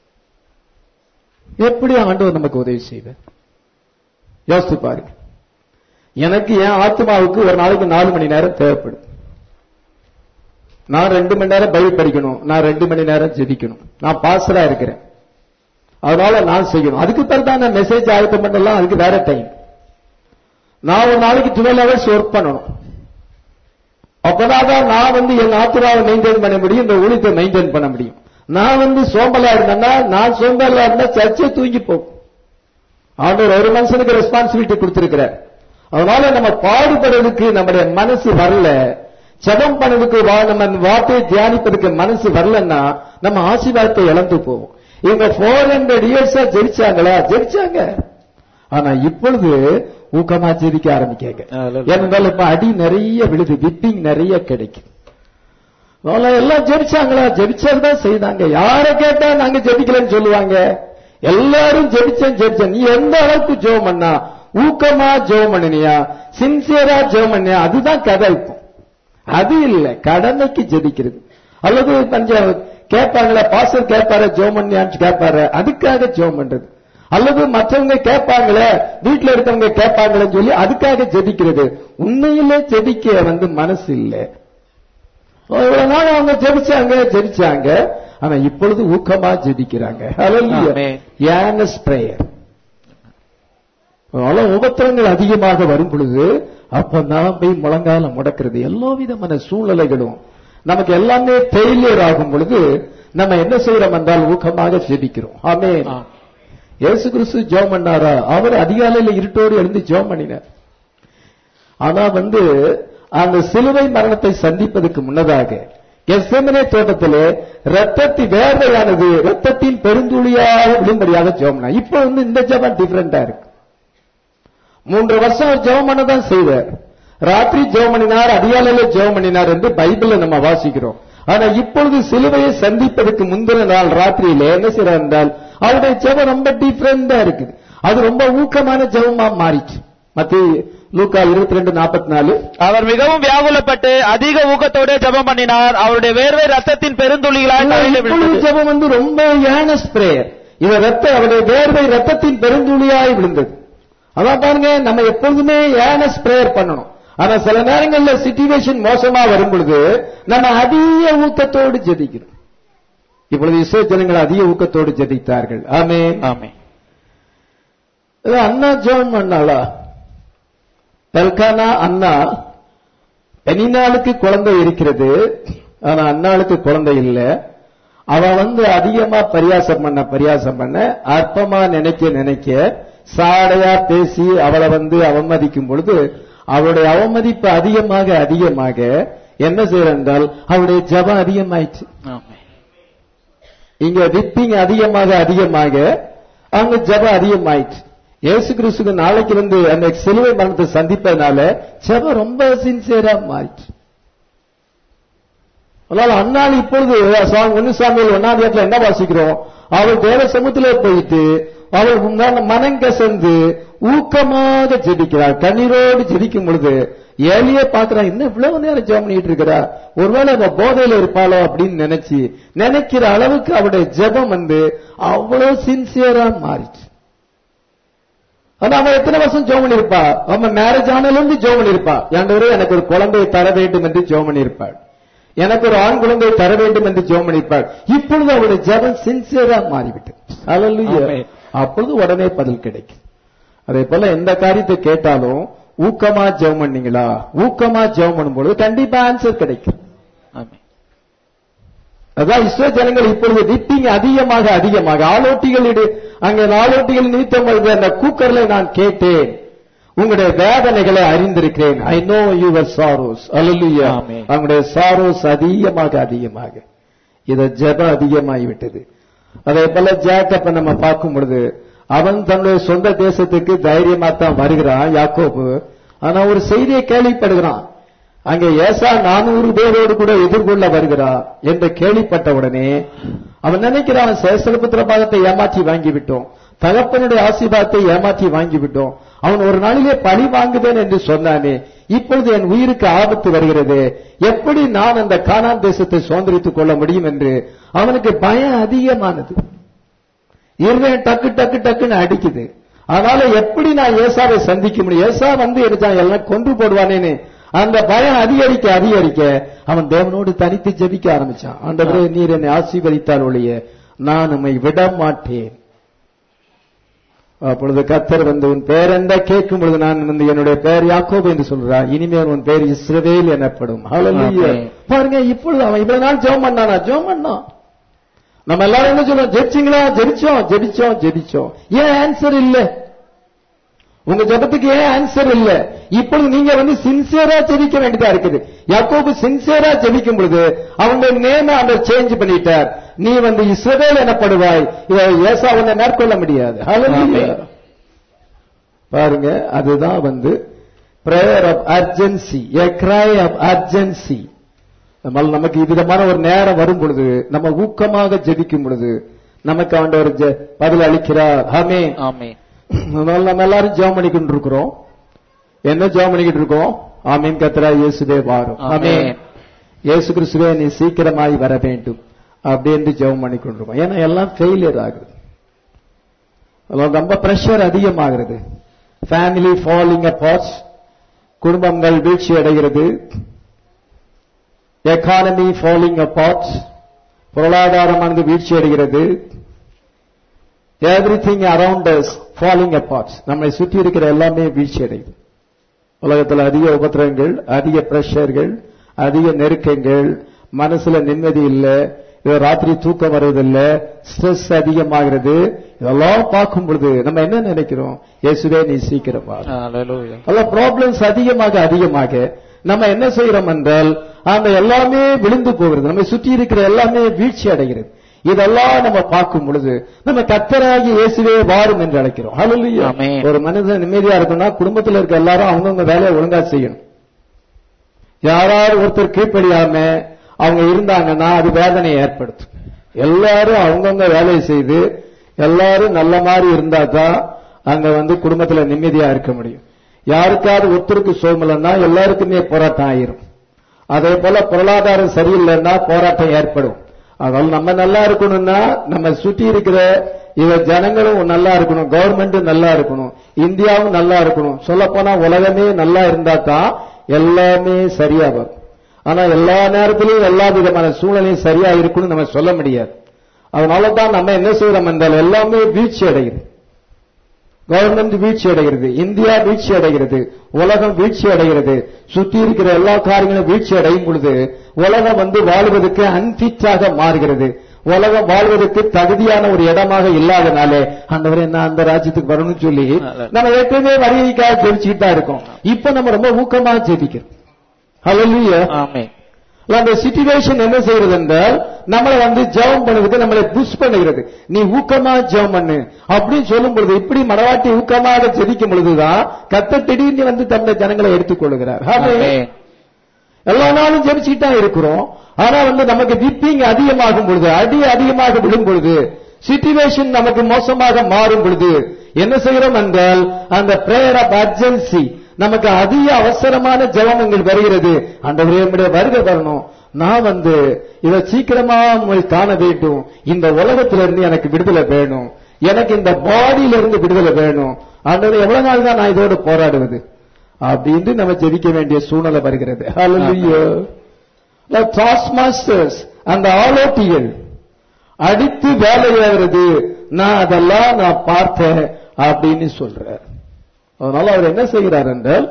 எப்படி ஆண்டவர் நமக்கு உதவி செய்வார் யோசித்து பாருங்க எனக்கு என் ஆத்மாவுக்கு ஒரு நாளைக்கு நாலு மணி நேரம் தேவைப்படும் நான் ரெண்டு மணி நேரம் பைபிள் படிக்கணும் நான் ரெண்டு மணி நேரம் ஜெபிக்கணும் நான் பாஸ்டரா இருக்கிறேன் அதனால நான் செய்யணும் அதுக்கு பிறகு தான் நான் மெசேஜ் ஆயத்தம் பண்ணலாம் அதுக்கு வேற டைம் நான் ஒரு நாளைக்கு டுவெல் ஹவர்ஸ் ஒர்க் பண்ணணும் அப்பதான் தான் நான் வந்து என் ஆத்மாவை மெயின்டைன் பண்ண முடியும் இந்த ஊழியத்தை மெயின்டைன் பண்ண முடியும் நான் வந்து சோம்பலா இருந்தேன்னா நான் சோம்பலா இருந்தா சர்ச்சை தூங்கி போகும் ஆண்டவர் ஒரு மனுஷனுக்கு ரெஸ்பான்சிபிலிட்டி கொடுத்திருக்கிறார் அதனால நம்ம பாடுபடுறதுக்கு நம்முடைய மனசு வரல ஜபம் பண்ணதுக்கு வா- நம்ம வார்த்தையை தியானிப்பதற்கு மனசு வரலன்னா நம்ம ஆசீர்வாதத்தை இழந்து போவோம் இவங்க போர் ஹண்ட்ரட் இயர்ஸா ஜெயிச்சாங்களா ஜெயிச்சாங்க ஆனா இப்பொழுது ஊக்கமா ஜெயிக்க ஆரம்பிக்காங்க Hallelujah. ஏனென்றால் இப்ப அடி நிறைய விழுது விப்பிங் நிறைய கிடைக்கும் அதனால எல்லாம் ஜெபிச்சாங்களா ஜெபிச்சதுதான் செய்தாங்க யார கேட்டா நாங்க ஜெபிக்கலன்னு சொல்லுவாங்க எல்லாரும் ஜெபிச்சேன் ஜெபிச்சேன் நீ எந்த அளவுக்கு ஜெபம் பண்ணா ஊக்கமா ஜெபம் பண்ணினியா சின்சியரா ஜெபம் பண்ணியா அதுதான் கதை இப்போ அது இல்ல கடமைக்கு ஜெபிக்கிறது அல்லது கொஞ்சம் கேட்பாங்களே பாஸ்டர் கேட்பாரு ஜெபம் பண்ணியான்னு கேட்பாரு அதுக்காக ஜெபம் பண்றது அல்லது மற்றவங்க கேட்பாங்களே வீட்டுல இருக்கவங்க கேட்பாங்களேன்னு சொல்லி அதுக்காக ஜெபிக்கிறது உண்மையிலே ஜெபிக்க வந்து மனசு இல்லை இவ்வளவு நாள் அவங்க ஜெபிச்சாங்க ஜெபிச்சாங்க ஆனா இப்பொழுது ஊக்கமா ஜெபிக்கிறாங்க Amen. ஏனஸ் பிரேயர் அதனால உபத்திரங்கள் அதிகமாக வரும் பொழுது அப்ப நாம் போய் முழங்கால முடக்கிறது எல்லா விதமான சூழ்நிலைகளும் நமக்கு எல்லாமே ஃபெயிலியர் ஆகும் பொழுது நம்ம என்ன செய்யறோம் என்றால் ஊக்கமாக ஜெபிக்கிறோம் ஆமே ஆ. இயேசு கிறிஸ்து ஜெபம் பண்ணாரா அவர் அதிகாலையில இருட்டோடு எழுந்து ஜெபம் பண்ணினார் ஆனா வந்து அந்த சிலுவை மரணத்தை சந்திப்பதற்கு முன்னதாக கெஸ்ஸெமனே தோட்டத்திலே ரத்தத்தி வேர்வையானது ரத்தத்தின் பெருந்துளியாக விழும்படியாக ஜெபம் பண்ணார். இப்ப வந்து இந்த ஜெபம் டிஃபரெண்டா இருக்கு மூன்று வருஷம் அவர் ஜெபம் பண்ணதான் செய்வார் ராத்திரி ஜெபம் பண்ணினார் அதிகாலையில ஜெபம் பண்ணினார் என்று பைபிள்ல நம்ம வாசிக்கிறோம் ஆனா இப்பொழுது சிலுவையை சந்திப்பதற்கு முந்தின நாள் ராத்திரியில என்ன செய்யறார் என்றால் அவருடைய ஜெபம் ரொம்ப டிஃபரெண்டா இருக்குது அது ரொம்ப ஊக்கமான ஜெபமா மாறிச்சு மத்திய லூக்கா இருபத்தி ரெண்டு நாற்பத்தி நாலு அவர் மிகவும் வியாகுலப்பட்டு அதிக ஊக்கத்தோட ஜெபம் பண்ணினார் அவருடைய வேர்வை ரத்தத்தின் பெருந்துளிகளாய் தலையில இப்பொழுது விழுந்தது ஜெபம் வந்து ரொம்ப ஏனஸ் பிரேயர் இவ ரத்த அவருடைய வேர்வை ரத்தத்தின் பெருந்துளியாய் விழுந்தது அதான் பாருங்க நம்ம எப்பொழுதுமே ஏனஸ் பிரேயர் பண்ணணும் ஆனா சில நேரங்கள்ல சிச்சுவேஷன் மோசமா வரும் பொழுது நம்ம அதிக ஊக்கத்தோடு ஜெபிக்கிறோம் இப்பொழுது இஸ்ரோ ஜனங்கள் அதிக ஊக்கத்தோடு ஜெபித்தார்கள் ஆமே ஆமே அண்ணா ஜோன் பண்ணாளா எல்கானா அண்ணா பெனினாளுக்கு குழந்தை இருக்கிறது ஆனா அண்ணாளுக்கு குழந்தை இல்ல அவ வந்து அதிகமா பரியாசம் பண்ண பரியாசம் பண்ண அற்பமா நினைக்க நினைக்க சாடையா பேசி அவளை வந்து அவமதிக்கும் பொழுது அவளுடைய அவமதிப்பு அதிகமாக அதிகமாக என்ன செய்யற என்றால் அவளுடைய ஜபம் அதிகமாயிடுச்சு ஆமே இங்க விப்பிங் அதிகமாக அதிகமாக அங்க ஜபம் அதிகமாயிடுச்சு இயேசு கிறிஸ்துக்கு நாளைக்கு வந்து அந்த சிலுவை மரணத்தை சந்திப்பதனால ஜபம் ரொம்ப சின்சியரா மாறிச்சு அதனால அண்ணாள் இப்பொழுது சாமி ஒன்னு சாமியில் ஒன்னாம் இடத்துல என்ன வாசிக்கிறோம் அவள் தேவ சமூகத்திலே போயிட்டு அவள் முன்னால மனம் கசந்து ஊக்கமாக ஜெபிக்கிறாள் கண்ணீரோடு ஜெபிக்கும் பொழுது ஏலியே பாக்குறா இன்னும் இவ்வளவு நேரம் ஜெபம் பண்ணிட்டு இருக்கிறா ஒருவேளை அவ போதையில இருப்பாளோ அப்படின்னு நினைச்சு நினைக்கிற அளவுக்கு அவருடைய ஜெபம் வந்து அவ்வளவு சின்சியரா மாறிச்சு ஆனா அவன் எத்தனை வருஷம் ஜோம் பண்ணிருப்பா அவன் மேரேஜ் ஆனதுல இருந்து ஜோம் பண்ணிருப்பா ஆண்டவரே எனக்கு ஒரு குழந்தையை தர வேண்டும் என்று ஜோம் பண்ணிருப்பாள் எனக்கு ஒரு ஆண் குழந்தையை தர வேண்டும் என்று ஜோம் பண்ணிருப்பாள் இப்பொழுது அவருடைய ஜெபம் சின்சியரா மாறிவிட்டு அல்லேலூயா ஆமென். அப்பொழுது உடனே பதில் கிடைக்கும் அதே போல எந்த காரியத்தை கேட்டாலும் ஊக்கமா ஜெபம் பண்ணீங்களா ஊக்கமா ஜெபம் பண்ணும்பொழுது கண்டிப்பா ஆன்சர் கிடைக்கும் ஆமே அதான் இஸ்ரோ ஜனங்கள் இப்பொழுது விப்பிங் அதிகமாக அதிகமாக ஆலோட்டிகள் இடு- அங்கே ஆலோட்டிகள் நிமித்தம் பொழுது அந்த கூக்கர்ல நான் கேட்டேன் உங்களுடைய வேதனைகளை அறிந்திருக்கிறேன் I know your sorrows hallelujah amen. அவங்களுடைய சாரோஸ் அதிகமாக அதிகமாக இத ஜெபம் அதிகமாகி விட்டது அதே போல ஜேக்கப்ப நம்ம பார்க்கும் பொழுது அவன் தன்னுடைய சொந்த தேசத்துக்கு தைரியமா தான் வருகிறான் யாக்கோபு ஆனா ஒரு செய்தியை கேள்விப்படுகிறான் அங்கே ஏசா நானூறு பேரோடு கூட எதிர்கொள்ள வருகிறா என்று கேள்விப்பட்ட உடனே அவன் நினைக்கிறான் சேசலபுத்திர பாகத்தை ஏமாற்றி வாங்கி விட்டோம் தகப்பனுடைய ஆசீர்வாதத்தை ஏமாற்றி வாங்கி விட்டோம் அவன் ஒரு நாளிலே பழி வாங்குவேன் என்று சொன்னானே இப்பொழுது என் உயிருக்கு ஆபத்து வருகிறது எப்படி நான் அந்த கானான் தேசத்தை சுதந்திரித்துக் கொள்ள முடியும் என்று அவனுக்கு பயம் அதிகமானது இருதயம் டக்கு டக்கு டக்குன்னு அடிக்குது அதனால எப்படி நான் ஏசாவை சந்திக்க முடியும் ஏசா வந்து எடுத்தான் எல்லாம் கொன்று போடுவானேன்னு அந்த பயம் அதிகரிக்க அதிகரிக்க அவன் தேவனோடு தனித்து ஜெபிக்க ஆரம்பிச்சான் ஆண்டவரே நீர் என்னை ஆசீர்வதித்தால் ஒழிய நான் உம்மை விட மாட்டேன் அப்பொழுது கத்தர் வந்து உன் பேர் என்ன கேட்கும் பொழுது நான் வந்து என்னுடைய பெயர் யாக்கோபு என்று சொல்றார் இனிமேல் உன் பேர் இஸ்ரவேல் எனப்படும் ஹalleluya. ஆமென். பாருங்க இப்பொழுது அவன் இவ்வளவு நாள் ஜெபம் பண்ணானா ஜெபம் பண்ணான் நம்ம எல்லாரும் என்ன சொல்றோம் ஜெபிச்சிங்களா ஜெபிச்சோம் ஜெபிச்சோம் ஜெபிச்சோம் ஏன் ஆன்சர் இல்ல உங்க ஜெபத்துக்கு ஏன் ஆன்சர் இல்ல இப்பொழுது நீங்க வந்து சின்சியரா ஜெபிக்க வேண்டியதா இருக்குது யாக்கோபு சின்சியரா ஜெபிக்கும் பொழுது அவனுடைய நேம அவர் சேஞ்ச் பண்ணிட்டார் நீ வந்து இஸ்ரவேல் எனப்படுவாய் இதை ஏசா உன்னை மேற்கொள்ள முடியாது Hallelujah. ஆமென். பாருங்க அதுதான் வந்து prayer of urgency a cry of urgency நம்ம நமக்கு இவ்விதமான ஒரு நேரம் வரும் பொழுது நம்ம ஊக்கமாக ஜெபிக்கும் பொழுது நமக்கு ஆண்டவர் ஜெ- பதில் அளிக்கிறார் ஆமே ஆமே அதனால நம்ம எல்லாரும் ஜெபம் பண்ணிக்கிட்டு இருக்கிறோம் என்ன ஜெபம் பண்ணிக்கிட்டு இருக்கோம் ஆமீன் கத்ரா இயேசுவே வாரும் ஆமென் ஆமென். இயேசு கிறிஸ்துவே நீ சீக்கிரமாய் வர வேண்டும் அப்படின்னு ஜெபம் பண்ணி கொண்டிருக்கோம் ஏன்னா எல்லாம் ஃபெயிலியர் ஆகுது அதனால ரொம்ப பிரஷர் அதிகமாகிறது ஃபேமிலி ஃபாலிங் அப்பார்ட்ஸ் குடும்பங்கள் வீழ்ச்சி அடைகிறது எக்கானமி ஃபாலிங் அப்பார்ட்ஸ் பொருளாதாரமானது வீழ்ச்சி அடைகிறது everything around falling apart நம்மை சுற்றி இருக்கிற எல்லாமே வீழ்ச்சி அடையுது உலகத்தில் அதிக உபத்திரங்கள் அதிக பிரஷர்கள் அதிக நெருக்கங்கள் மனசுல நிம்மதி இல்ல இது ராத்திரி தூக்கம் வருவதில்லை ஸ்ட்ரெஸ் அதிகமாகிறது இதெல்லாம் பார்க்கும் பொழுது நம்ம என்ன நினைக்கிறோம் இயேசுவே நீ சீக்கிரம் வா Hallelujah. அல்ல ப்ராப்ளம்ஸ் அதிகமாக அதிகமாக நம்ம என்ன செய்யறோம் என்றால் அந்த எல்லாமே விழுந்து போகிறது நம்மை சுற்றி இருக்கிற எல்லாமே வீழ்ச்சி அடைகிறது இதெல்லாம் நம்ம பார்க்கும் பொழுது நம்ம கத்தராகி இயேசுவே வாரும் என்று அழைக்கிறோம் Hallelujah. ஆமென். ஒரு மனிதன் நிம்மதியா இருக்கணும்னா குடும்பத்தில் இருக்க எல்லாரும் அவங்கவுங்க வேலையை ஒழுங்கா செய்யணும் யாராவது ஒருத்தர் கீழ்ப்படியாம அவங்க இருந்தாங்கன்னா அது வேதனையை ஏற்படுத்தும் எல்லாரும் அவங்கவுங்க வேலையை செய்து எல்லாரும் நல்ல மாதிரி இருந்தா தான் அங்க வந்து குடும்பத்துல நிம்மதியா இருக்க முடியும் யாருக்காவது ஒருத்தருக்கு சோமலன்னா எல்லாருக்குமே போராட்டம் ஆயிரும் அதே போல பொருளாதாரம் சரியில்லைன்னா போராட்டம் ஏற்படும் அதனால நம்ம நல்லா இருக்கணும்னா நம்ம சுற்றி இருக்கிற இவ ஜனங்களும் நல்லா இருக்கணும் கவர்மெண்ட்டும் நல்லா இருக்கணும் இந்தியாவும் நல்லா இருக்கணும் சொல்ல போனா உலகமே நல்லா இருந்தா தான் எல்லாமே சரியா வரும் ஆனா எல்லா நேரத்திலும் எல்லா விதமான சூழ்நிலையும் சரியா இருக்குன்னு நம்ம சொல்ல முடியாது அதனால தான் நம்ம என்ன செய்யறோம் என்றால் எல்லாமே வீழ்ச்சி அடைகிறது கவர்மெண்ட் வீழ்ச்சி அடைகிறது இந்தியா வீழ்ச்சி அடைகிறது உலகம் வீழ்ச்சி அடைகிறது சுத்தி இருக்கிற எல்லா காரியங்களும் வீழ்ச்சி அடையும் பொழுது உலகம் வந்து வாழ்வதற்கு அன்பிட்டாக மாறுகிறது உலகம் வாழ்வதற்கு தகுதியான ஒரு இடமாக இல்லாதனாலே ஆண்டவரே நான் அந்த ராஜ்யத்துக்கு வரணும்னு சொல்லி நம்ம எப்பவுமே வருகைக்காக ஜெபிச்சுக்கிட்டு தான் இருக்கோம் இப்ப நம்ம ரொம்ப ஊக்கமா ஜெபிக்கிறோம் ஹalleluya ஆமென் அந்த சிச்சுவேஷன் என்ன செய்யறது என்றால் நம்மளை வந்து ஜெபம் பண்ணுறதுக்கு நம்மளை புஷ் பண்ணுகிறது நீ ஊக்கமா ஜெபம் பண்ணு அப்படின்னு சொல்லும் பொழுது இப்படி மனவாட்டி ஊக்கமாக ஜெபிக்கும் பொழுதுதான் கத்த திடீர்னு வந்து தன்னுடைய ஜனங்களை எடுத்துக்கொள்கிறார் ஆமென். ஆமென் எல்லா நாளும் ஜெபிச்சுட்டு தான் இருக்கிறோம் ஆனா வந்து நமக்கு விப்பிங் அதிகமாகும் பொழுது அடி அதிகமாக விடும் பொழுது சிச்சுவேஷன் நமக்கு மோசமாக மாறும் பொழுது என்ன செய்கிறோம் என்றால் அந்த பிரேயர் ஆஃப் அர்ஜென்சி நமக்கு அதிக அவசரமான ஜெபம் எங்களுக்கு வருகிறது அந்த நம்முடைய வருகை வரணும் நான் வந்து இதை சீக்கிரமா போய் காண வேண்டும் இந்த உலகத்திலிருந்து எனக்கு விடுதலை வேணும் எனக்கு இந்த பாடியில இருந்து விடுதலை வேணும் ஆண்டவரே எவ்வளவு நாள் தான் நான் இதோடு போராடுவது அப்படின்னு நம்ம ஜெபிக்க வேண்டிய சூழ்நிலை வருகிறது Hallelujah. The taskmasters அந்த ஆலோட்டிகள் அடித்து வேலை ஏறுறது நான் அதெல்லாம் நான் பார்த்தேன் அப்படின்னு சொல்றார் அதனால அவர் என்ன செய்கிறார் என்றால்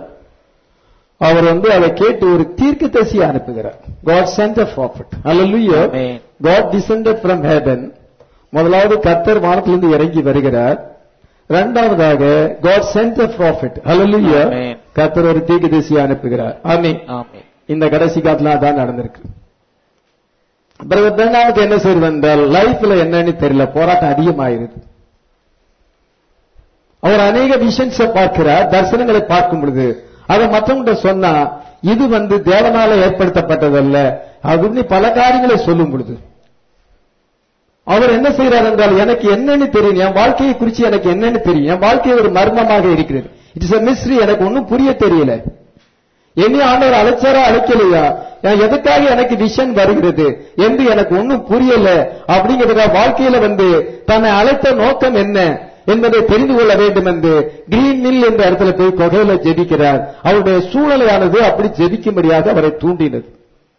அவர் வந்து அதை கேட்டு ஒரு தீர்க்கதரிசியை அனுப்புகிறார் God sent a prophet hallelujah Amen. God descended from heaven முதலாவது கர்த்தர் வானத்திலிருந்து இறங்கி வருகிறார் இரண்டாவதாக God sent a prophet hallelujah Amen. கர்த்தர் ஒரு தீர்க்கதரிசியை அனுப்புகிறார் ஆமென் ஆமென் இந்த கடைசி காலத்துல அதான் நடந்திருக்கு பிறகு பெண்ணாவுக்கு என்ன செய்வது என்றால் லைஃப்ல என்னன்னு தெரியல போராட்டம் அதிகமாயிருது அவர் அநேக விஷன்ஸை பார்க்கிறார் தரிசனங்களை பார்க்கும் பொழுது அதை மற்றவங்கிட்ட சொன்னா இது வந்து தேவனால ஏற்படுத்தப்பட்டதல்ல அப்படின்னு பல காரியங்களை சொல்லும் பொழுது அவர் என்ன செய்யறார் என்றால் எனக்கு என்னன்னு தெரியும் என் வாழ்க்கையை குறித்து எனக்கு என்னன்னு தெரியும் என் வாழ்க்கை ஒரு மர்மமாக இருக்கிறது இட்ஸ் a mystery எனக்கு ஒன்னும் புரிய தெரியல என்னை ஆண்டவர் அழைச்சாரா அழைக்கலையா நான் எதுக்காக எனக்கு விஷன் வருகிறது என்று எனக்கு ஒன்னும் புரியல அப்படிங்கிறதுக்காக வாழ்க்கையில வந்து தன்னை அழைத்த நோக்கம் என்ன என்பதை தெரிந்து கொள்ள வேண்டும் என்று கிரீன் மில் என்ற இடத்துல போய் கொகையில ஜெபிக்கிறார் அவருடைய சூழ்நிலையானது அப்படி ஜெபிக்கும்படியாக அவரை தூண்டினது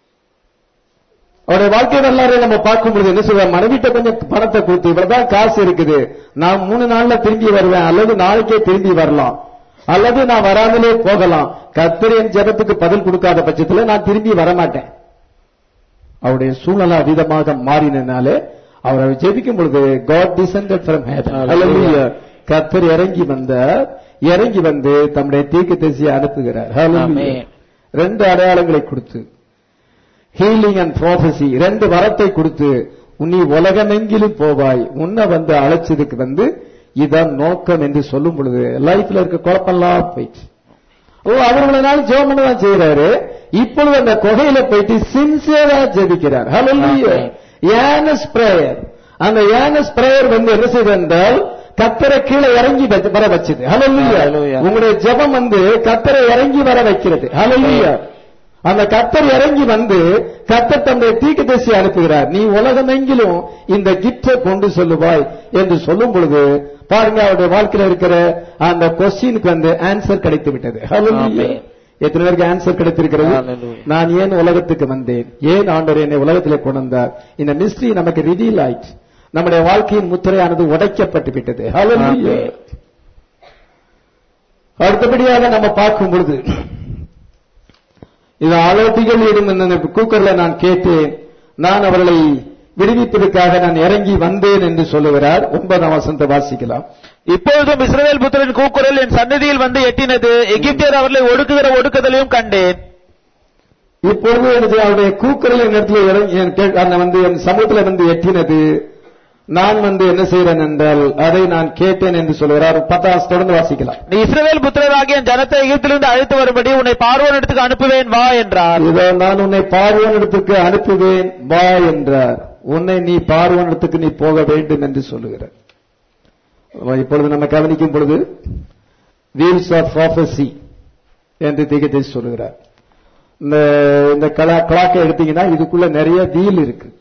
அவருடைய வாழ்க்கை வரலாறு நம்ம பார்க்கும் பொழுது என்ன சொல்ற மனைவிட்ட கொஞ்சம் பணத்தை கொடுத்து இவ்வளவுதான் காசு இருக்குது நான் மூணு நாள்ல திரும்பி வருவேன் அல்லது நாளைக்கே திரும்பி வரலாம் அல்லது நான் வராமலே போகலாம் கர்த்தர் என் ஜெபத்துக்கு பதில் கொடுக்காத பட்சத்துல நான் திரும்பி வரமாட்டேன் அவருடைய சூழ்நிலை அதீதமாக மாறினாலே அவர் அவர் ஜெபிக்கும் பொழுது காட் டிசெண்டட் ஃப்ரம் Hallelujah. கர்த்தர் இறங்கி வந்தார் இறங்கி வந்து தம்முடைய தீர்க்க தரிசியை அனுப்புகிறார் Hallelujah. Amen. ரெண்டு அடையாளங்களை கொடுத்து ஹீலிங் அண்ட் ப்ராஃபசி ரெண்டு வரத்தை கொடுத்து நீ உலகமெங்கிலும் போவாய் உன்னை வந்து அழைச்சதுக்கு வந்து இதான் நோக்கம் என்று சொல்லும் பொழுது லைஃப்ல இருக்க குழப்பம்லாம் போயிடுச்சு ஓ அவர்களை நாள் ஜெபம் பண்ண தான் செய்யறாரு இப்பொழுது அந்த குகையில போயிட்டு சின்சியரா ஜெபிக்கிறார் ஹalleluya Amen. ஏனஸ் பிரேயர் அந்த ஏனஸ் பிரேயர் வந்து என்ன செய்து என்றால் கத்தரை கீழே இறங்கி வச்சு- வர வச்சது ஹalleluya Hallelujah. உங்களுடைய ஜெபம் வந்து கத்தரை இறங்கி வர வைக்கிறது ஹalleluya அந்த கத்தர் இறங்கி வந்து கத்தர் தன்னுடைய தீர்க்கதரிசி அனுப்புகிறார் நீ உலகமெங்கிலும் இந்த கிஃப்டை கொண்டு சொல்லுவாய் என்று சொல்லும் பொழுது பாருங்க அவருடைய வாழ்க்கையில இருக்கிற அந்த கொஸ்டினுக்கு வந்து ஆன்சர் கிடைத்து விட்டது Hallelujah. Amen. எத்தனை பேருக்கு ஆன்சர் கிடைத்திருக்கிறது Hallelujah. நான் ஏன் உலகத்துக்கு வந்தேன் ஏன் ஆண்டவர் என்னை உலகத்திலே கொண்டு வந்தார் இந்த மிஸ்ட்ரி நமக்கு ரிவீல் ஆயிடுச்சு நம்முடைய வாழ்க்கையின் முத்திரையானது உடைக்கப்பட்டு விட்டது Hallelujah. Amen. அடுத்தபடியாக நம்ம பார்க்கும் பொழுது இது ஆலோட்டிகள் இடும் கூக்கர்ல நான் கேட்டேன் நான் அவர்களை விடுவிப்பதற்காக நான் இறங்கி வந்தேன் என்று சொல்லுகிறார் ஒன்பதாம் வசனத்தை வாசிக்கலாம் இப்பொழுதும் இஸ்ரவேல் புத்திரன் கூக்குரல் என் சந்நிதியில் வந்து எட்டினது எகிப்தியர் அவர்களை ஒடுக்குகிற ஒடுக்குதலையும் கண்டேன் இப்பொழுது எனக்கு அவருடைய கூக்குரல் என் இடத்துல இறங்கி என் கே- அந்த வந்து என் சமூகத்துல வந்து எட்டினது நான் வந்து என்ன செய்கிறேன் என்றால் அதை நான் கேட்டேன் என்று சொல்லுகிறார் பத்தாம் தொடர்ந்து வாசிக்கலாம் நீ இஸ்ரவேல் புத்திரராகிய என் ஜனத்தை எகிப்திலிருந்து அழைத்து வரும்படி உன்னை பார்வோன் இடத்துக்கு அனுப்புவேன் வா என்றார் இதோ நான் உன்னை பார்வோனிடத்துக்கு அனுப்புவேன் வா என்றார் உன்னை நீ பார்வோனிடத்துக்கு நீ போக வேண்டும் என்று சொல்லுகிறார் இப்பொழுது நம்ம கவனிக்கும் பொழுது வீல்ஸ் ஆஃப் ப்ராஃபசி என்று திகத்தை சொல்லுகிறார் இந்த இந்த கிளாக்கை எடுத்தீங்கன்னா இதுக்குள்ள நிறைய வீல் இருக்கு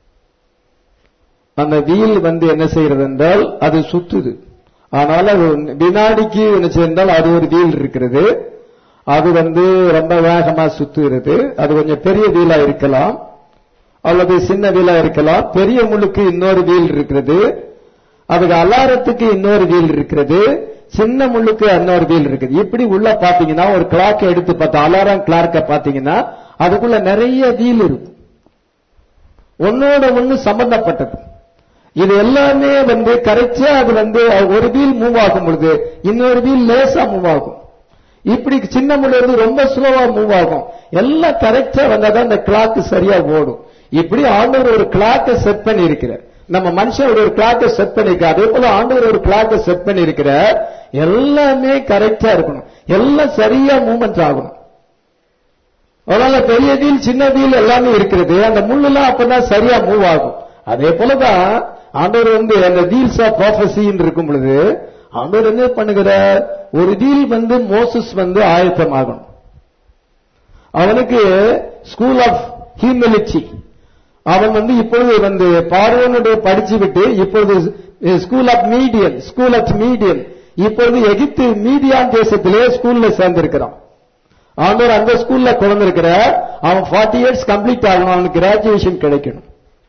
அந்த வீல் வந்து என்ன செய்யறது என்றால் அது சுத்துது ஆனால் அது வினாடிக்கு என்ன செய்தால் அது ஒரு வீல் இருக்கிறது அது வந்து ரொம்ப வேகமா சுத்துகிறது அது கொஞ்சம் பெரிய வீலா இருக்கலாம் அல்லது சின்ன வீலா இருக்கலாம் பெரிய முள்ளுக்கு இன்னொரு வீல் இருக்கிறது அதுக்கு அலாரத்துக்கு இன்னொரு வீல் இருக்கிறது சின்ன முள்ளுக்கு இன்னொரு வீல் இருக்குது இப்படி உள்ள பாத்தீங்கன்னா ஒரு கிளாக் எடுத்து பார்த்தா அலாரம் கிளார்க்க பாத்தீங்கன்னா அதுக்குள்ள நிறைய வீல் இருக்கும் ஒன்னோட ஒண்ணு சம்பந்தப்பட்டது இது எல்லாமே வந்து கரெக்டா அது வந்து ஒரு வீல் மூவ் ஆகும் பொழுது இன்னொரு வீல் லேசா மூவ் ஆகும் இப்படி சின்ன முள்ள இருந்து ரொம்ப ஸ்லோவா மூவ் ஆகும் எல்லாம் கரெக்டா வந்தாதான் இந்த கிளாக் சரியா ஓடும் இப்படி ஆண்டவர் ஒரு கிளாக்கை செட் பண்ணி இருக்கிறார் நம்ம மனுஷன் ஒரு கிளாக்கை செட் பண்ணிருக்க அதே போல ஆண்டவர் ஒரு கிளாக்கை செட் பண்ணி இருக்கிற எல்லாமே கரெக்டா இருக்கணும் எல்லாம் சரியா மூவ்மெண்ட் ஆகணும் அதனால பெரிய வீல் சின்ன வீல் எல்லாமே இருக்கிறது அந்த முள்ளெல்லாம் அப்பதான் சரியா மூவ் ஆகும் அதே போலதான் ஆண்டவர் வந்து அந்த வீல்ஸ் ஆஃப் ப்ராஃபசின்னு இருக்கும் பொழுது ஆண்டவர் என்ன பண்ணுகிறார் ஒரு வீல் வந்து மோசஸ் வந்து ஆயத்தமாகணும் அவனுக்கு ஸ்கூல் ஆஃப் ஹியூமிலிட்டி அவன் வந்து இப்பொழுது வந்து பார்வனுடைய படிச்சு விட்டு இப்பொழுது school of Midian school of Midian இப்பொழுது எகிப்து மீடியான் தேசத்திலே ஸ்கூல்ல சேர்ந்திருக்கிறான் ஆண்டவர் அந்த ஸ்கூல்ல குழந்திருக்கிற அவன் ஃபார்ட்டி இயர்ஸ் கம்ப்ளீட் ஆகணும் அவனுக்கு கிராஜுவேஷன் கிடைக்கணும்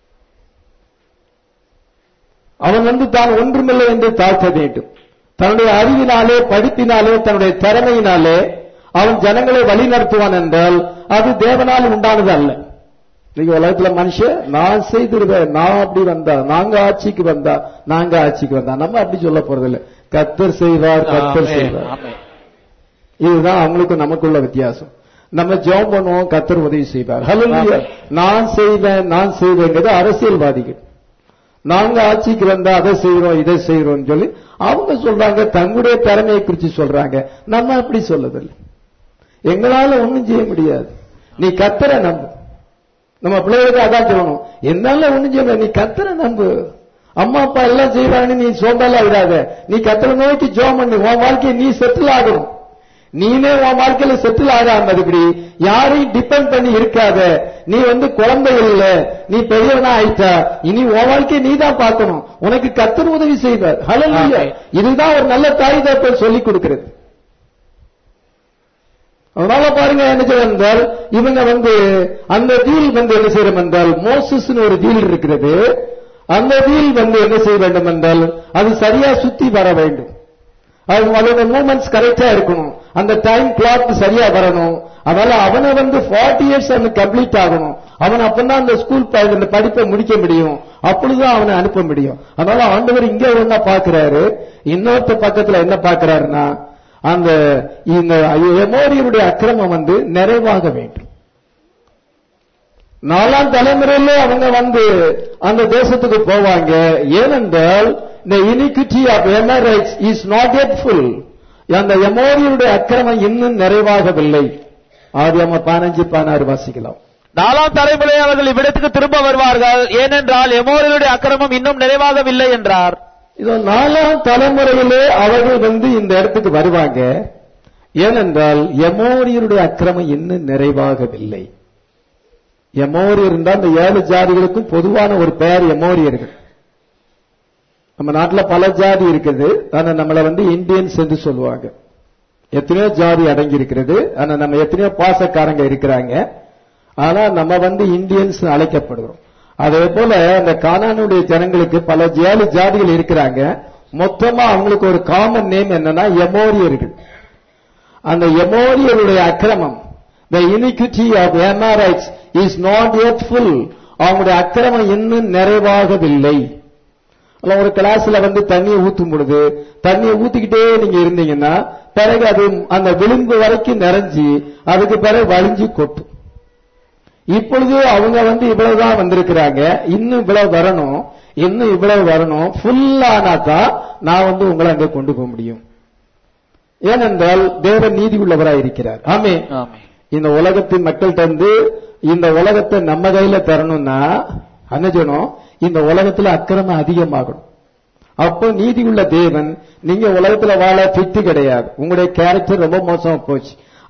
அவன் வந்து தான் ஒன்றுமில்லை என்று தாழ்த்த வேண்டும் தன்னுடைய அறிவினாலே படிப்பினாலே தன்னுடைய திறமையினாலே அவன் ஜனங்களை வழி நடத்துவான் என்றால் அது தேவனால் உண்டானது அல்ல நீங்க உலகத்துல மனுஷன் நான் செய்திருவேன் நான் அப்படி வந்தா நாங்க ஆட்சிக்கு வந்தா நாங்க ஆட்சிக்கு வந்தா நம்ம அப்படி சொல்ல போறதில்ல கத்தர் செய்வார் கத்தர் செய்வார் இதுதான் அவங்களுக்கும் நமக்குள்ள வித்தியாசம் நம்ம ஜெபம் பண்ணுவோம் கத்தர் உதவி செய்வார் ஹலோ நான் செய்வேன் நான் செய்வேங்கிறது அரசியல்வாதிகள் நாங்க ஆட்சிக்கு வந்தா அதை செய்யறோம் இதை செய்யறோம் சொல்லி அவங்க சொல்றாங்க தங்களுடைய திறமையை குறித்து சொல்றாங்க நம்ம அப்படி சொல்லதில்லை எங்களால ஒண்ணும் செய்ய முடியாது நீ கத்தரை நம்பு நம்ம பிள்ளைகளுக்கு அதான் சொல்லணும் என்னால ஒண்ணும் செய்ய முடியாது நீ கத்தரை நம்பு அம்மா அப்பா எல்லாம் செய்வாங்கன்னு நீ சோம்பலா விடாத நீ கத்தரை நோக்கி ஜோம் பண்ணு உன் வாழ்க்கையை நீ செட்டில் ஆகணும் நீனே உன் வாழ்க்கையில செட்டில் ஆகாம இப்படி யாரையும் டிபெண்ட் பண்ணி இருக்காத நீ வந்து குழந்தை இல்ல நீ பெரியவனா ஆயிட்டா இனி உன் வாழ்க்கையை நீ தான் பார்க்கணும் உனக்கு கத்தர் உதவி செய்வார் ஹலோ இதுதான் ஒரு நல்ல தாய் தப்பல் சொல்லிக் கொடுக்கிறது அதனால பாருங்க என்ன செய்ய என்றால் இவங்க வந்து அந்த வீல் வந்து என்ன செய்யறோம் என்றால் மோசஸ்னு ஒரு வீல் இருக்கிறது அந்த வீல் வந்து என்ன செய்ய வேண்டும் என்றால் அது சரியா சுத்தி வர வேண்டும் அது அதோட மூமெண்ட்ஸ் கரெக்டா இருக்கணும் அந்த டைம் கிளாக் சரியா வரணும் அதனால அவனை வந்து ஃபார்ட்டி இயர்ஸ் அந்த கம்ப்ளீட் ஆகணும் அவன் அப்பதான் அந்த ஸ்கூல் அந்த படிப்பை முடிக்க முடியும் அப்பொழுதுதான் அவனை அனுப்ப முடியும் அதனால ஆண்டவர் இங்க ஒன்னா பாக்குறாரு இன்னொருத்த பக்கத்துல என்ன பாக்குறாருன்னா அந்த இந்த எமோரியனுடைய அக்கிரமம் வந்து நிறைவாக வேண்டும் நாலாம் தலைமுறையில அவங்க வந்து அந்த தேசத்துக்கு போவாங்க ஏனென்றால் இந்த iniquity of Amorites is not yet full அந்த எமோரியனுடைய அக்கிரமம் இன்னும் நிறைவாகவில்லை ஆதி நம்ம பதினஞ்சு பதினாறு வாசிக்கலாம் நாலாம் தலைமுறை அவர்கள் இவ்விடத்துக்கு திரும்ப வருவார்கள் ஏனென்றால் எமோரியனுடைய அக்கிரமம் இன்னும் நிறைவாகவில்லை என்றார் இதோ நாலாம் தலைமுறையிலே அவர்கள் வந்து இந்த இடத்துக்கு வருவாங்க ஏனென்றால் எமோரியருடைய அக்கிரமம் இன்னும் நிறைவாகவில்லை எமோரியர் இருந்தால் இந்த ஏழு ஜாதிகளுக்கும் பொதுவான ஒரு பெயர் எமோரியர்கள் நம்ம நாட்டில் பல ஜாதி இருக்குது ஆனா நம்மளை வந்து இந்தியன்ஸ் என்று சொல்லுவாங்க எத்தனையோ ஜாதி அடங்கி இருக்கிறது ஆனா நம்ம எத்தனையோ பாசக்காரங்க இருக்கிறாங்க ஆனா நம்ம வந்து இந்தியன்ஸ் அழைக்கப்படுகிறோம் அதே போல அந்த கானானுடைய ஜனங்களுக்கு பல ஏழு ஜாதிகள் இருக்கிறாங்க மொத்தமா அவங்களுக்கு ஒரு காமன் நேம் என்னன்னா எமோரியர்கள் அந்த எமோரியருடைய அக்கிரமம் the iniquity of Amorites is not yet full அவங்களுடைய அக்கிரமம் இன்னும் நிறைவாகவில்லை அல்ல ஒரு கிளாஸ்ல வந்து தண்ணியை ஊத்தும் பொழுது தண்ணியை ஊத்திக்கிட்டே நீங்க இருந்தீங்கன்னா பிறகு அது அந்த விளிம்பு வரைக்கும் நிறைஞ்சி அதுக்கு பிறகு வழிஞ்சு கொட்டும் இப்பொழுது அவங்க வந்து இவ்வளவுதான் வந்திருக்கிறாங்க இன்னும் இவ்வளவு வரணும் இன்னும் இவ்வளவு வரணும் ஃபுல்லானா தான் நான் வந்து உங்களை அங்க கொண்டு போக முடியும் ஏனென்றால் தேவன் நீதி உள்ளவராய் இருக்கிறார் ஆமே இந்த உலகத்தின் மக்கள்கிட்ட இருந்து இந்த உலகத்தை நம்ம கையில தரணும்னா என்ன செய்யணும் இந்த உலகத்துல அக்கிரமம் அதிகமாகணும் அப்போ நீதி உள்ள தேவன் நீங்க உலகத்துல வாழ ஃபிட்டு கிடையாது உங்களுடைய கேரக்டர் ரொம்ப மோசமா போச்சு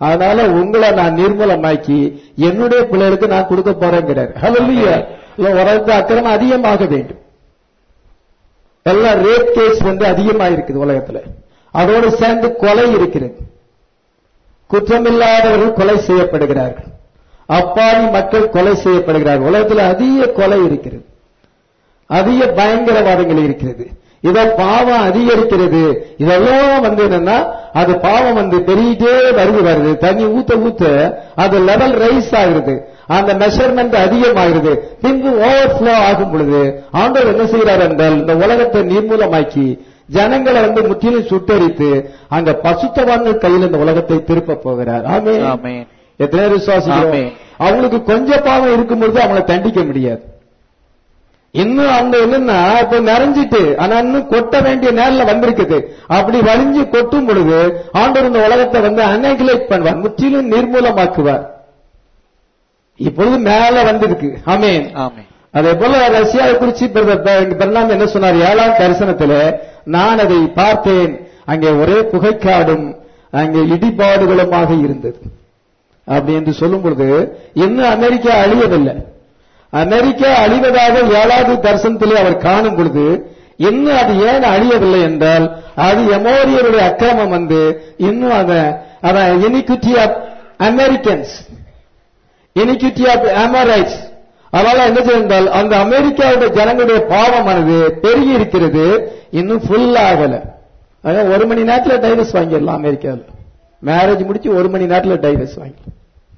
அதனால உங்களை நான் நிர்மூலமாக்கி என்னுடைய பிள்ளைகளுக்கு நான் கொடுக்க போறேங்கிறார் ஹalleluya உலகத்து அக்கிரமம் அதிகமாக வேண்டும் எல்லாம் ரேப் கேஸ் வந்து அதிகமா இருக்குது உலகத்துல அதோடு சேர்ந்து கொலை இருக்கிறது குற்றமில்லாதவர்கள் கொலை செய்யப்படுகிறார்கள் அப்பாவி மக்கள் கொலை செய்யப்படுகிறார்கள் உலகத்தில் அதிக கொலை இருக்கிறது அதிக பயங்கரவாதங்கள் இருக்கிறது இத பாவம் அதிகரிக்கிறது இதெல்லாம் வந்து என்னன்னா அது பாவம் வந்து பெருகிட்டே வருது வருது தண்ணி ஊத்த ஊத்த அது லெவல் ரைஸ் ஆகுது அந்த மெஷர்மெண்ட் அதிகமாகிறது பின்பு ஓவர்ஃப்ளோ ஆகும் பொழுது ஆண்டவர் என்ன செய்கிறார் என்றால் இந்த உலகத்தை நிர்மூலமாக்கி ஜனங்களை வந்து முற்றிலும் சுட்டரித்து அங்க பசுத்தவான்கள் கையில் இந்த உலகத்தை திருப்ப போகிறார் ஆமே ஆமென். எத்தனை பேர் விசுவாசிக்கிறோம் ஆமென். அவங்களுக்கு கொஞ்சம் பாவம் இருக்கும்பொழுது அவங்களை தண்டிக்க முடியாது இன்னும் அவங்க என்னன்னா இப்ப நிறைஞ்சிட்டு ஆனா இன்னும் கொட்ட வேண்டிய நேரில் வந்திருக்குது அப்படி வலிஞ்சு கொட்டும் பொழுது ஆண்டவர் இந்த உலகத்தை வந்து அனகிலேட் பண்ணுவார் முற்றிலும் நிர்மூலமாக்குவார் இப்பொழுது மேல வந்திருக்கு ஆமென் ஆமென். அதே போல ரஷ்யாவை குறிச்சு பெருநாம் என்ன சொன்னார் ஏழாம் தரிசனத்துல நான் அதை பார்த்தேன் அங்கே ஒரே புகைக்காடும் அங்கே இடிபாடுகளுமாக இருந்தது அப்படி என்று சொல்லும் பொழுது இன்னும் அமெரிக்கா அழியவில்லை அமெரிக்கா அழிவதாக ஏழாவது தரிசனத்திலே அவர் காணும் பொழுது இன்னும் அது ஏன் அழியவில்லை என்றால் அது எமோரியருடைய அக்கிரமம் வந்து இன்னும் அத அதான் iniquity of Americans iniquity of Amorites அதனால என்ன செய்தால் அந்த அமெரிக்காவுடைய ஜனங்களுடைய பாவமானது பெருகி இருக்கிறது இன்னும் ஃபுல் ஆகல அதான் ஒரு மணி நேரத்துல டைவர்ஸ் வாங்கிடலாம் அமெரிக்காவில் மேரேஜ் முடிச்சு ஒரு மணி நேரத்துல டைவர்ஸ் வாங்கிடலாம்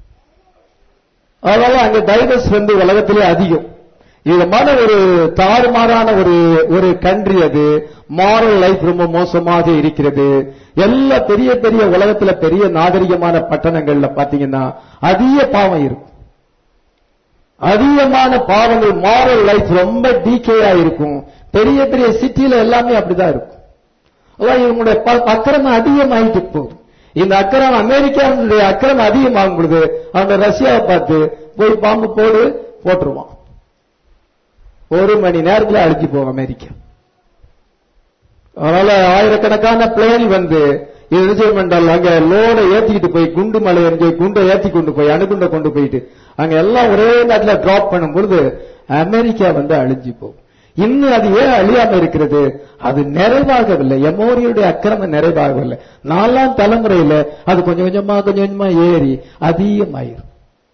அதனால அங்க டைவர்ஸ் வந்து உலகத்திலே அதிகம் விதமான ஒரு தாறுமாறான ஒரு ஒரு கண்ட்ரி அது மாரல் லைஃப் ரொம்ப மோசமாக இருக்கிறது எல்லா பெரிய பெரிய உலகத்துல பெரிய நாகரிகமான பட்டணங்கள்ல பாத்தீங்கன்னா அதிக பாவம் இருக்கும் அதிகமான பாவங்கள் மாரல் லைஃப் ரொம்ப டீகேயா இருக்கும் பெரிய பெரிய சிட்டில எல்லாமே அப்படிதான் இருக்கும் அதான் இவங்களுடைய ப- அக்கிரமம் அதிகமாயிட்டு போகுது இந்த அக்கிரமம் அமெரிக்காவுடைய அக்கிரமம் அதிகமாகும் பொழுது அவங்க ரஷ்யாவை பார்த்து போய் பாம்பு போடு போட்டுருவான் ஒரு மணி நேரத்துல அழிஞ்சு போகும் அமெரிக்கா அதனால ஆயிரக்கணக்கான பிளேன் வந்து இது என்ன செய்யும் என்றால் அங்க லோட ஏத்திக்கிட்டு போய் குண்டு மலை எறிஞ்சு குண்டை ஏத்தி கொண்டு போய் அணுகுண்டை கொண்டு போயிட்டு அங்க எல்லாம் ஒரே நேரத்துல டிராப் பண்ணும் பொழுது அமெரிக்கா வந்து அழிஞ்சு போகும் இன்னும் அது ஏன் அழியாம இருக்கிறது அது நிறைவாகவில்லை எமோரியுடைய அக்கிரமம் நிறைவாகவில்லை நாலாம் தலைமுறையில அது கொஞ்சம் கொஞ்சமா கொஞ்சம் கொஞ்சமா ஏறி அதிகமாயிரும்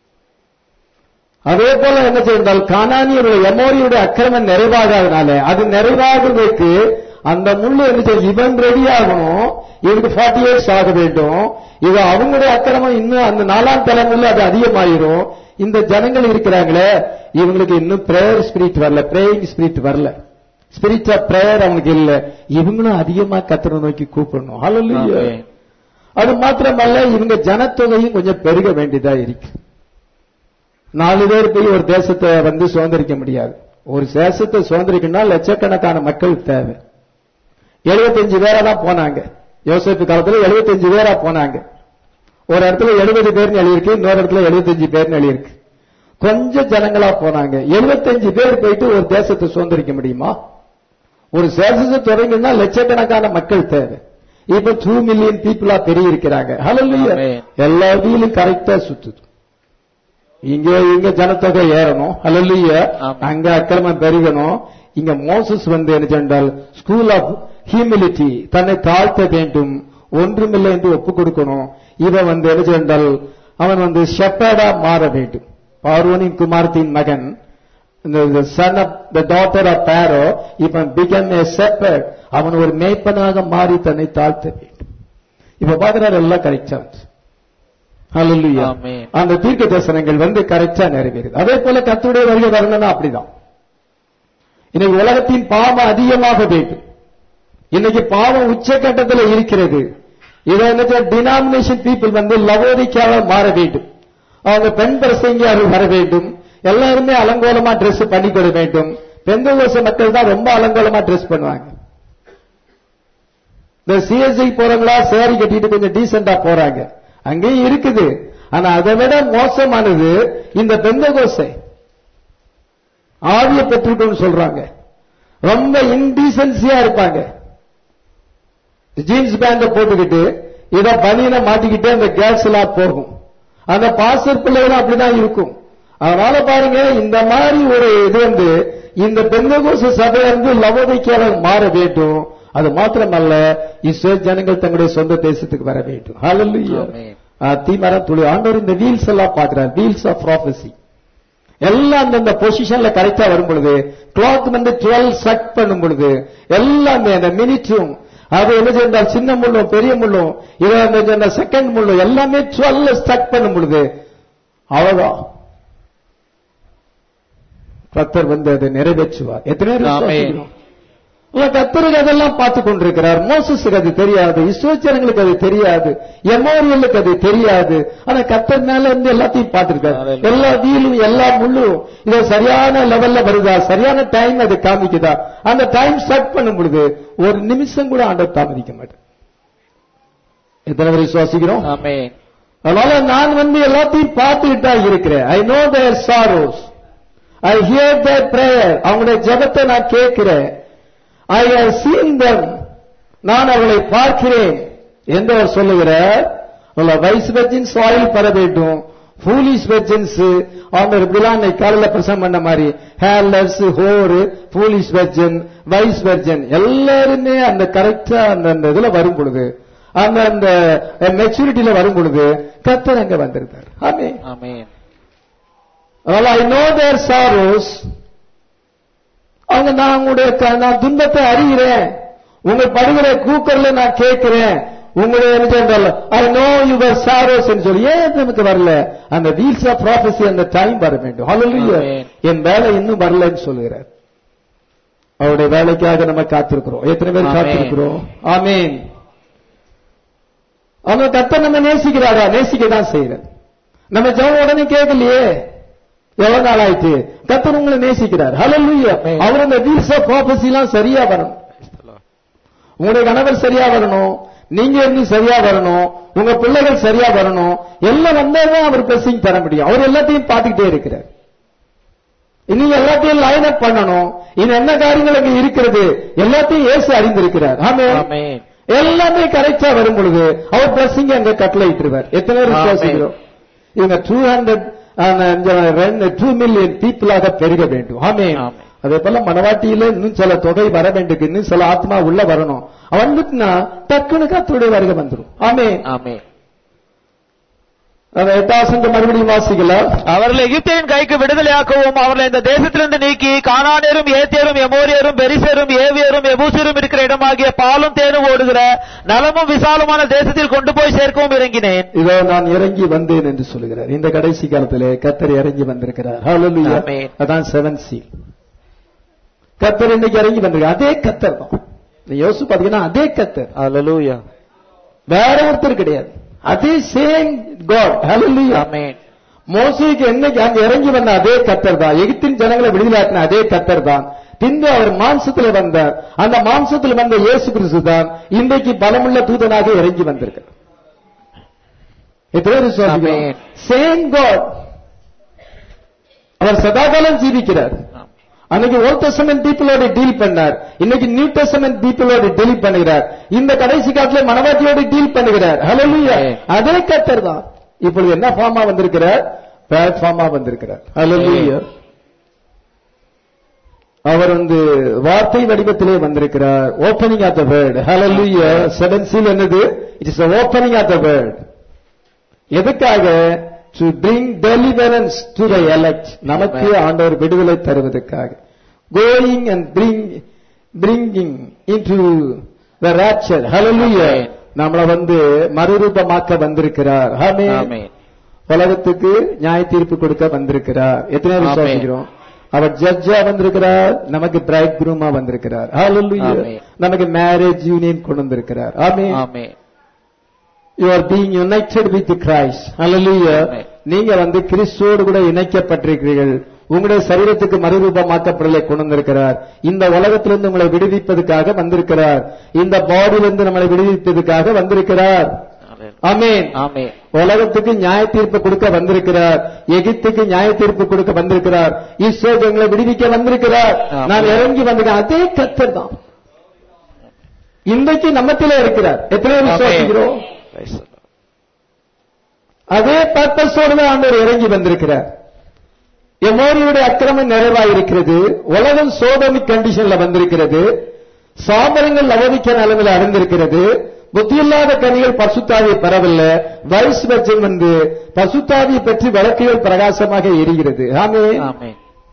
அதே போல என்ன செய்தால் கானானியருடைய எமோரியுடைய அக்கிரமம் நிறைவாகாதனால அது நிறைவாகிறதுக்கு அந்த முள்ளு என்ன செய்யும் இவன் ரெடி ஆகணும் இவனுக்கு ஃபார்ட்டி இயர்ஸ் ஆக வேண்டும் இது அவங்களுடைய அக்கிரமம் இன்னும் அந்த நாலாம் தலைமுறையில் அது அதிகமாயிரும் இந்த ஜனங்கள் இருக்கிறாங்களே இவங்களுக்கு இன்னும் பிரேயர் ஸ்பிரிட் வரல பிரேயிங் ஸ்பிரிட் வரல ஸ்பிரிட் ஆஃப் பிரேயர் அவங்களுக்கு இல்ல இவங்களும் அதிகமா கத்தரை நோக்கி கூப்பிடணும் ஹalleluya ஆமென். அது மாத்திரமல்ல இவங்க ஜனத்தொகையும் கொஞ்சம் பெருக வேண்டியதா இருக்கு நாலு பேர் போய் ஒரு தேசத்தை வந்து சுதந்திரிக்க முடியாது ஒரு தேசத்தை சுதந்திரிக்கணும்னா லட்சக்கணக்கான மக்கள் தேவை 75 பேரா தான் போனாங்க யோசிப்பு காலத்துல 75 பேரா போனாங்க ஒரு இடத்துல 70 பேர்னு எழுதியிருக்கு இன்னொரு இடத்துல 75 பேர்னு எழுதியிருக்கு கொஞ்சம் ஜனங்களா போனாங்க 75 பேர் போயிட்டு ஒரு தேசத்தை சுதந்திரிக்க முடியுமா ஒரு தேசத்தை தொடங்கினா லட்சக்கணக்கான மக்கள் தேவை இப்ப டூ மில்லியன் பீப்புளா பெரிய இருக்கிறாங்க ஹalleluya ஆமென். எல்லா வீலும் கரெக்டா சுத்துது இங்க இங்க ஜனத்தொகை ஏறணும் ஹalleluya ஆமென். அங்க அக்கிரமம் பெருகணும் இங்க மோசஸ் வந்து என்ன சென்றால் ஸ்கூல் ஆஃப் ஹியூமிலிட்டி தன்னை தாழ்த்த வேண்டும் ஒன்றுமில்லை என்று ஒப்பு கொடுக்கணும் இவன் வந்து என்ன சென்றால் அவன் வந்து ஷெப்பர்டா மாற வேண்டும் பார்வனின் குமாரத்தின் மகன் இந்த son of the daughter of Pharaoh இப்ப பிகம் ஏ shepherd அவன் ஒரு மேய்ப்பனாக மாறி தன்னை தாழ்த்த வேண்டும் இப்ப பாக்குறாரு எல்லாம் கரெக்டா ஹalleluya ஆமென். அந்த தீர்க்க தரிசனங்கள் வந்து கரெக்டா நிறைவேறுது அதே போல கர்த்தருடைய வருகை வரணும்னா அப்படிதான் இன்னைக்கு உலகத்தின் பாவம் அதிகமாக வேண்டும் இன்னைக்கு பாவம் உச்சகட்டத்தில் இருக்கிறது இதை என்ன டினாமினேஷன் பீப்புள் வந்து லவோதிக்காக மாற வேண்டும் அவங்க பெண் பிரசங்கியார்கள் வர வேண்டும் எல்லாருமே அலங்கோலமா Dress பண்ணிக்கொள்ள வேண்டும் பெந்தகோச மக்கள் தான் ரொம்ப அலங்கோலமா Dress பண்ணுவாங்க இந்த சிஎஸ்ஐ போறவங்களா சேரி கட்டிட்டு கொஞ்சம் டீசெண்டா போறாங்க அங்கேயும் இருக்குது ஆனா அதை விட மோசமானது இந்த பெந்தகோசை ஆவிய பெற்றுட்டோம்னு சொல்றாங்க ரொம்ப இன்டீசென்சியா இருப்பாங்க ஜீன்ஸ் பேண்ட போட்டுக்கிட்டு இத பனியனை மாட்டிக்கிட்டே அந்த கேஸ் எல்லாம் போகும் அந்த பாசர் பிள்ளைகளும் அப்படிதான் இருக்கும் அதனால பாருங்க இந்த மாதிரி ஒரு இது வந்து இந்த பெந்தகோச சபையிலிருந்து லவோதிக்காக மாற வேண்டும் அது மாத்திரமல்ல இஸ்ரேல் ஜனங்கள் தங்களுடைய சொந்த தேசத்துக்கு வர வேண்டும் ஹalleluya ஆமென். தீமரம் துளி ஆண்டவர் இந்த வீல்ஸ் எல்லாம் பார்க்கிறார் வீல்ஸ் ஆஃப் ப்ராஃபசி எல்லாம் அந்தந்த பொசிஷன்ல கரெக்டா வரும் பொழுது கிளாக் வந்து டுவெல் செட் பண்ணும் பொழுது எல்லாமே அந்த மினிட்டும் அது என்ன செய்தால் சின்ன முள்ளும் பெரிய முள்ளும் இதை அந்த செகண்ட் முள்ளும் எல்லாமே டுவெல் செட் பண்ணும் பொழுது அவ்வளவுதான் கத்தர் வந்து அதை நிறைவேற்றுவார் எத்தனை பேர் ஆமென். விசுவாசிக்கிறோம்? இல்ல கத்தருக்கு அதெல்லாம் பார்த்து கொண்டிருக்கிறார் மோசஸுக்கு அது தெரியாது இஸ்ரோச்சனங்களுக்கு அது தெரியாது எமோரியலுக்கு அது தெரியாது ஆனா கத்தர் மேல இருந்து எல்லாத்தையும் பார்த்திருக்காரு Hallelujah. எல்லா வீலும் எல்லா முள்ளும் இது சரியான லெவல்ல வருதா சரியான டைம் அது காமிக்குதா அந்த டைம் செட் பண்ணும் பொழுது ஒரு நிமிஷம் கூட ஆண்டவர் தாமதிக்க மாட்டேன் எத்தனை பேர் விசுவாசிக்கிறோம் ஆமென் அதனால நான் வந்து எல்லாத்தையும் பார்த்துக்கிட்டு தான் இருக்கிறேன் I know their sorrows I hear their prayer அவங்களுடைய ஜெபத்தை நான் கேட்கிறேன் ஐ have seen them நான் அவளை பார்க்கிறேன் என்று அவர் சொல்லுகிறார் வைஸ் வெர்ஜின்ஸ் ஆயில் பெற வேண்டும் ஃபூலிஷ் வெர்ஜின்ஸ் அவங்க இப்படிலாம் இன்னைக்கு காலையில பிரசங்கம் பண்ண மாதிரி ஹேர்லெஸ் ஹோரு ஃபூலிஷ் வெர்ஜன் வைஸ் வெர்ஜன் எல்லாருமே அந்த கரெக்டா அந்த அந்த இதுல வரும் பொழுது அந்த அந்த மெச்சூரிட்டியில வரும் பொழுது கத்தர் அங்க வந்திருக்கார் ஆமே ஆமென் அதனால ஐ நோ தேர் சாரோஸ் அவங்க நான் உங்களுடைய க- நான் துன்பத்தை அறிகிறேன் உங்க படுகிற கூக்கர்ல நான் கேட்கிறேன் உங்களுடைய ஐ நோ யுவர் சாரோஸ் சொல்லி ஏன் நமக்கு வரல அந்த வீல்ஸ் ஆஃப் ப்ராஃபஸி அந்த டைம் வர வேண்டும் Hallelujah. Amen. என் வேலை இன்னும் வரலன்னு சொல்லுகிறார் அவருடைய வேலைக்காக நம்ம காத்திருக்கிறோம் எத்தனை பேர் Amen. காத்திருக்கிறோம் ஆமீன் அவன் கத்த நம்ம நேசிக்கிறாரா நேசிக்க தான் செய்யறார் நம்ம ஜெபம் உடனே கேட்கலையே எவ்வளவு நாள் ஆயிட்டு கத்தர் உங்களை நேசிக்கிறார் ஹalleluya Amen. அவர் அந்த வீல்ஸ் ஆஃப் ப்ராபசி எல்லாம் சரியா வரணும் உங்களுடைய கணவர் சரியா வரணும் நீங்க இருந்து சரியா வரணும் உங்க பிள்ளைகள் சரியா வரணும் எல்லாம் வந்தாதான் அவர் பிளஸிங் தர முடியும் அவர் எல்லாத்தையும் பார்த்துக்கிட்டே இருக்கிறார் நீங்க எல்லாத்தையும் லைன் அப் பண்ணணும் இது என்ன காரியங்கள் அங்க இருக்கிறது எல்லாத்தையும் இயேசு அறிந்திருக்கிறார் ஆமென் ஆமென் எல்லாமே கரெக்டா வரும் பொழுது அவர் பிளஸிங் அங்க கட்டளையிட்டுருவார் எத்தனை பேர் Amen. விசுவாசிக்கிறோம் இவங்க டூ ஹண்ட்ரட் டூ மில்லியன் பீப்புளாக பெருக வேண்டும் ஆமே Amen. அதே போல மனவாட்டியில இன்னும் சில தொகை வர வேண்டும் இன்னும் சில ஆத்மா உள்ள வரணும் வந்துட்டுனா டக்குனு கத்தருடைய வருகை வந்துரும் ஆமே ஆமென் அந்த எட்டாசங்க மறுபடியும் வாசிக்கலாம் அவர்களை எகிப்தின் கைக்கு விடுதலையாக்கவும் அவர்களை இந்த தேசத்திலிருந்து நீக்கி கானானியரும் ஏத்தியரும் எமோரியரும் பெரிசரும் ஏவியரும் எபூசியரும் இருக்கிற இடமாகிய பாலும் தேனும் ஓடுகிற நலமும் விசாலமான தேசத்தில் கொண்டு போய் சேர்க்கவும் இறங்கினேன் இதோ நான் இறங்கி வந்தேன் என்று சொல்லுகிறார் இந்த கடைசி காலத்திலே கத்தர் இறங்கி வந்திருக்கிறார் Hallelujah. Amen. அதான் செவன் சீல் கத்தர் இன்னைக்கு இறங்கி வந்திருக்கார் அதே கத்தர் தான் நீ யோசிச்சு பாத்தீங்கன்னா அதே கத்தர் அல்லேலூயா வேற ஒருத்தர் கிடையாது அதே சேம் காட் Hallelujah. ஆமென் மோசேக்கு என்னைக்கு அங்க இறங்கி வந்த அதே கத்தர் தான் எகிப்தின் ஜனங்களை விடுதலாக்கின அதே கத்தர் தான் பின்பு அவர் மாம்சத்தில் வந்தார் அந்த மாம்சத்தில் வந்த இயேசு கிறிஸ்து தான் இன்றைக்கு பலமுள்ள தூதனாக இறங்கி வந்திருக்கிறார் Amen. சேம் காட் அவர் சதாகாலம் ஜீவிக்கிறார் அன்னைக்கு ஓல்ட் டெஸ்டமென்ட் பீப்புளோட டீல் பண்ணார் இன்னைக்கு நியூ டெஸ்டமென்ட் பீப்புளோட டீல் பண்ணுகிறார் இந்த கடைசி காலத்துல மனவாட்டியோட டீல் பண்ணுகிறார் ஹalleluya Amen. அதே கத்தர் தான் இப்பொழுது என்ன ஃபார்மா வந்திருக்கிறார் பேட் ஃபார்மா வந்திருக்கிறார் ஹalleluya அவர் வந்து வார்த்தை வடிவத்திலே வந்திருக்கிறார் ஓப்பனிங் ஆஃப் த வேர்ட் ஹalleluya செவன் சீல் என்னது it is opening of the word எதுக்காக to bring deliverance to the elect நமக்கு ஆண்டவர் விடுதலை தருவதற்காக going and bring bringing into the rapture ஹalleluya Amen. நம்மள வந்து மறுரூபமாக்க வந்திருக்கிறார் ஆமென் ஆமென் உலகத்துக்கு நியாய தீர்ப்பு கொடுக்க வந்திருக்கிறார் எத்தனை பேர் Amen. விசுவாசிக்கிறோம் அவர் ஜட்ஜா வந்திருக்கிறார் நமக்கு பிரைட் குரூமா வந்திருக்கிறார் ஹalleluya Amen. நமக்கு மேரேஜ் யூனியன் கொண்டு வந்திருக்கிறார் amen amen you are being united with Christ ஹalleluya Amen. நீங்க வந்து கிறிஸ்துவோடு கூட இணைக்கப்பட்டிருக்கிறீர்கள் உங்களுடைய சரீரத்துக்கு மறுரூபமாக்கப்படலை கொண்டு வந்திருக்கிறார் இந்த உலகத்திலிருந்து உங்களை விடுவிப்பதற்காக வந்திருக்கிறார் இந்த பாடியிலிருந்து நம்மளை விடுவிப்பதற்காக வந்திருக்கிறார் ஆமென் ஆமென் உலகத்துக்கு நியாய தீர்ப்பு கொடுக்க வந்திருக்கிறார் எகிப்துக்கு நியாய தீர்ப்பு கொடுக்க வந்திருக்கிறார் இஸ்ரேல் எங்களை விடுவிக்க வந்திருக்கிறார் ஆமென். நான் இறங்கி வந்திருக்கேன் அதே கத்தர் தான் இன்றைக்கு நம்மத்திலே இருக்கிறார் எத்தனை பேர் ஆமென். விசுவாசிக்கிறோம் Praise the Lord. அதே பர்பஸோடு தான் ஆண்டவர் இறங்கி வந்திருக்கிறார் எமோரியுடைய அக்கிரமம் நிறைவாயிருக்கிறது உலகம் சோதமிக் கண்டிஷன்ல வந்திருக்கிறது சாமரங்கள் அவதிக்க நிலைமையில அறிந்திருக்கிறது புத்தியில்லாத கனிகள் பசுத்தாவியை பெறவில்லை வைஸ் வச்சம் வந்து பசுத்தாவியை பற்றி விளக்குகள் பிரகாசமாக எரிகிறது ஆமே Amen.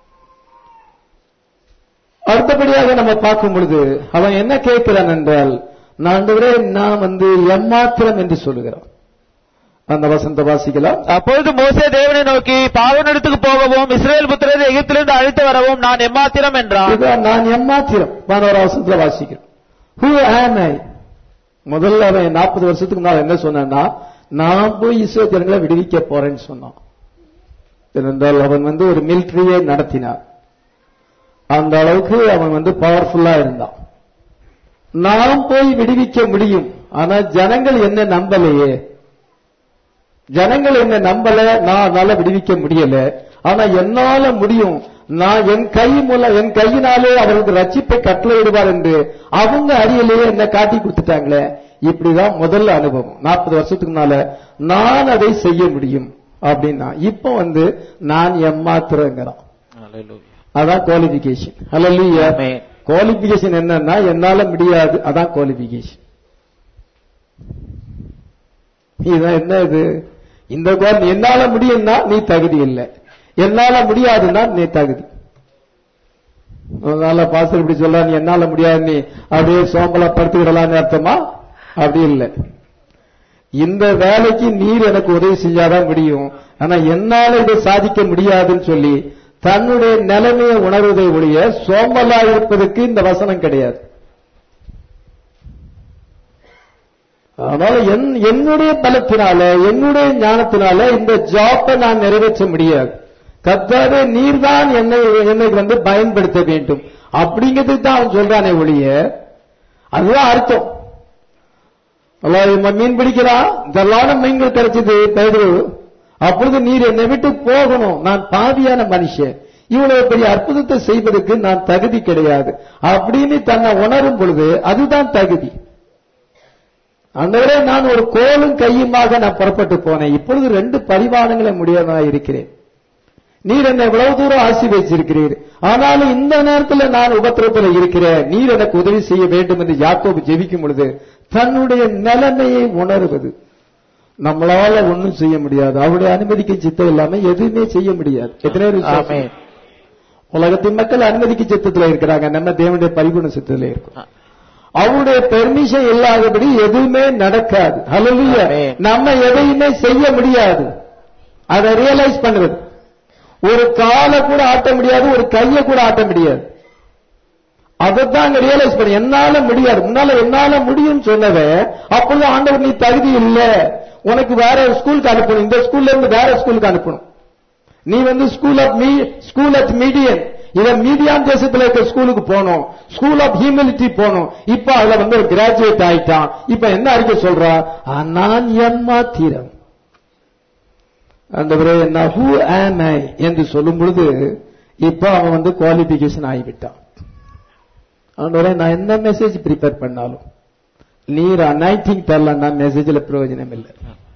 அடுத்தபடியாக நம்ம பார்க்கும் பொழுது அவன் என்ன கேட்கிறான் என்றால் நான் ஆண்டவரே, நான் வந்து எம்மாத்திரம் என்று சொல்லுகிறான் அந்த வசந்த வாசிக்கலாம் அப்பொழுது மோசே தேவனை நோக்கி பாவனிடத்துக்கு போகவும் இஸ்ரேல் புத்திரரை எகிப்திலிருந்து அழைத்து வரவும் நான் எம்மாத்திரம் என்றான் இதுதான் நான் எம்மாத்திரம் பதினோரு வருஷத்துல வாசிக்கிறேன் ஹூ ஆம் ஐ முதல்ல அவன் நாற்பது வருஷத்துக்கு முன்னால் என்ன சொன்னான்னா நான் போய் இஸ்ரோ ஜனங்களை விடுவிக்க போறேன்னு சொன்னான் ஏனென்றால் அவன் வந்து ஒரு மிலிட்டரியை நடத்தினார் அந்த அளவுக்கு அவன் வந்து பவர்ஃபுல்லா இருந்தான் நான் போய் விடுவிக்க முடியும் ஆனா ஜனங்கள் என்ன நம்பலையே ஜனங்கள் என்ன நம்பல நான் அதனால விடுவிக்க முடியல ஆனா என்னால முடியும் நான் என் கை மூலம் என் கையினாலே அவர்களுக்கு ரட்சிப்பை கட்டளையிடுவார் என்று அவங்க அறியலையே என்ன காட்டி கொடுத்துட்டாங்களே இப்படிதான் முதல் அனுபவம் நாற்பது வருஷத்துக்கு முன்னால நான் அதை செய்ய முடியும் அப்படின்னா இப்போ வந்து நான் எம்மாத்திரங்கிறான் Hallelujah. அதான் குவாலிபிகேஷன் அல்ல Amen. குவாலிபிகேஷன் என்னன்னா என்னால முடியாது அதான் குவாலிபிகேஷன் இதான் என்ன இது இந்த குவால் என்னால முடியும்னா நீ தகுதி இல்லை என்னால முடியாதுன்னா நீ தகுதி அதனால பாஸ்டர் இப்படி சொல்ற நீ என்னால முடியாது நீ அப்படியே சோம்பலா படுத்துக்கிடலாம்னு அர்த்தமா அப்படி இல்லை இந்த வேலைக்கு நீர் எனக்கு உதவி செஞ்சாதான் முடியும் ஆனா என்னால இதை சாதிக்க முடியாதுன்னு சொல்லி தன்னுடைய நிலைமையை உணர்வதை ஒழிய சோம்பலா இருப்பதற்கு இந்த வசனம் கிடையாது அதனால என் என்னுடைய பலத்தினால என்னுடைய ஞானத்தினால இந்த ஜாப்பை நான் நிறைவேற்ற முடியாது கத்தாவே நீர்தான் என்னை என்னை வந்து பயன்படுத்த வேண்டும் அப்படிங்கிறதுக்கு தான் அவன் சொல்றானே ஒழிய அதுதான் அர்த்தம் அல்லாஹ் இவன் மீன் பிடிக்கிறான் இதெல்லாம் மீன்கள் கிடைச்சது பேதுரு அப்பொழுது நீர் என்னை விட்டு போகணும் நான் பாவியான மனுஷன் இவ்வளவு பெரிய அற்புதத்தை செய்வதற்கு நான் தகுதி கிடையாது அப்படின்னு தன்னை உணரும் பொழுது அதுதான் தகுதி அந்தவரே நான் ஒரு கோலும் கையுமாக நான் புறப்பட்டு போனேன் இப்பொழுது ரெண்டு பரிமாணங்களை முடியாதா இருக்கிறேன் நீர் என்னை இவ்வளவு தூரம் ஆசீர்வதிச்சிருக்கிறீர் ஆனாலும் இந்த நேரத்தில் நான் உபத்திரத்தில் இருக்கிறேன் நீர் எனக்கு உதவி செய்ய வேண்டும் என்று யாக்கோபு ஜெபிக்கும் பொழுது தன்னுடைய நிலைமையை உணர்வது நம்மளால ஒண்ணும் செய்ய முடியாது அவருடைய அனுமதிக்கு சித்தம் இல்லாம எதுவுமே செய்ய முடியாது எத்தனை பேர் விசுவாசம்? Amen. உலகத்தின் மக்கள் அனுமதிக்கு சித்தத்துல இருக்கிறாங்க நம்ம தேவனுடைய பரிபூர்ண சித்தத்துல இருக்கும் அவருடைய பெர்மிஷன் இல்லாதபடி எதுவுமே நடக்காது ஹalleluya Amen. நம்ம எதையுமே செய்ய முடியாது அதை ரியலைஸ் பண்றது ஒரு காலை கூட ஆட்ட முடியாது ஒரு கையை கூட ஆட்ட முடியாது அதைத்தான் அங்க ரியலைஸ் பண்ண என்னால முடியாது முன்னால என்னால முடியும்னு சொன்னவன் அப்பொழுது ஆண்டவர் நீ தகுதி இல்ல உனக்கு வேற ஸ்கூலுக்கு அனுப்பணும் இந்த ஸ்கூல்ல இருந்து வேற ஸ்கூலுக்கு அனுப்பணும் நீ வந்து school of me school of Midian இத மீடியான் தேசத்துல இருக்க ஸ்கூலுக்கு போகணும் ஸ்கூல் ஆஃப் ஹியூமிலிட்டி போகணும் இப்ப அதுல வந்து ஒரு கிராஜுவேட் ஆயிட்டான் இப்ப என்ன அறிக்கை சொல்றா "ஆ, நான் எம்மாத்திரம் அந்த நான் ஹூ ஆம் ஐ என்று சொல்லும் பொழுது இப்ப அவன் வந்து குவாலிபிகேஷன் ஆகிவிட்டான் ஆண்டவரே நான் என்ன மெசேஜ் ப்ரிப்பேர் பண்ணாலும் நீர் அனைட்டிங் தரலன்னா மெசேஜ்ல பிரயோஜனம் இல்லை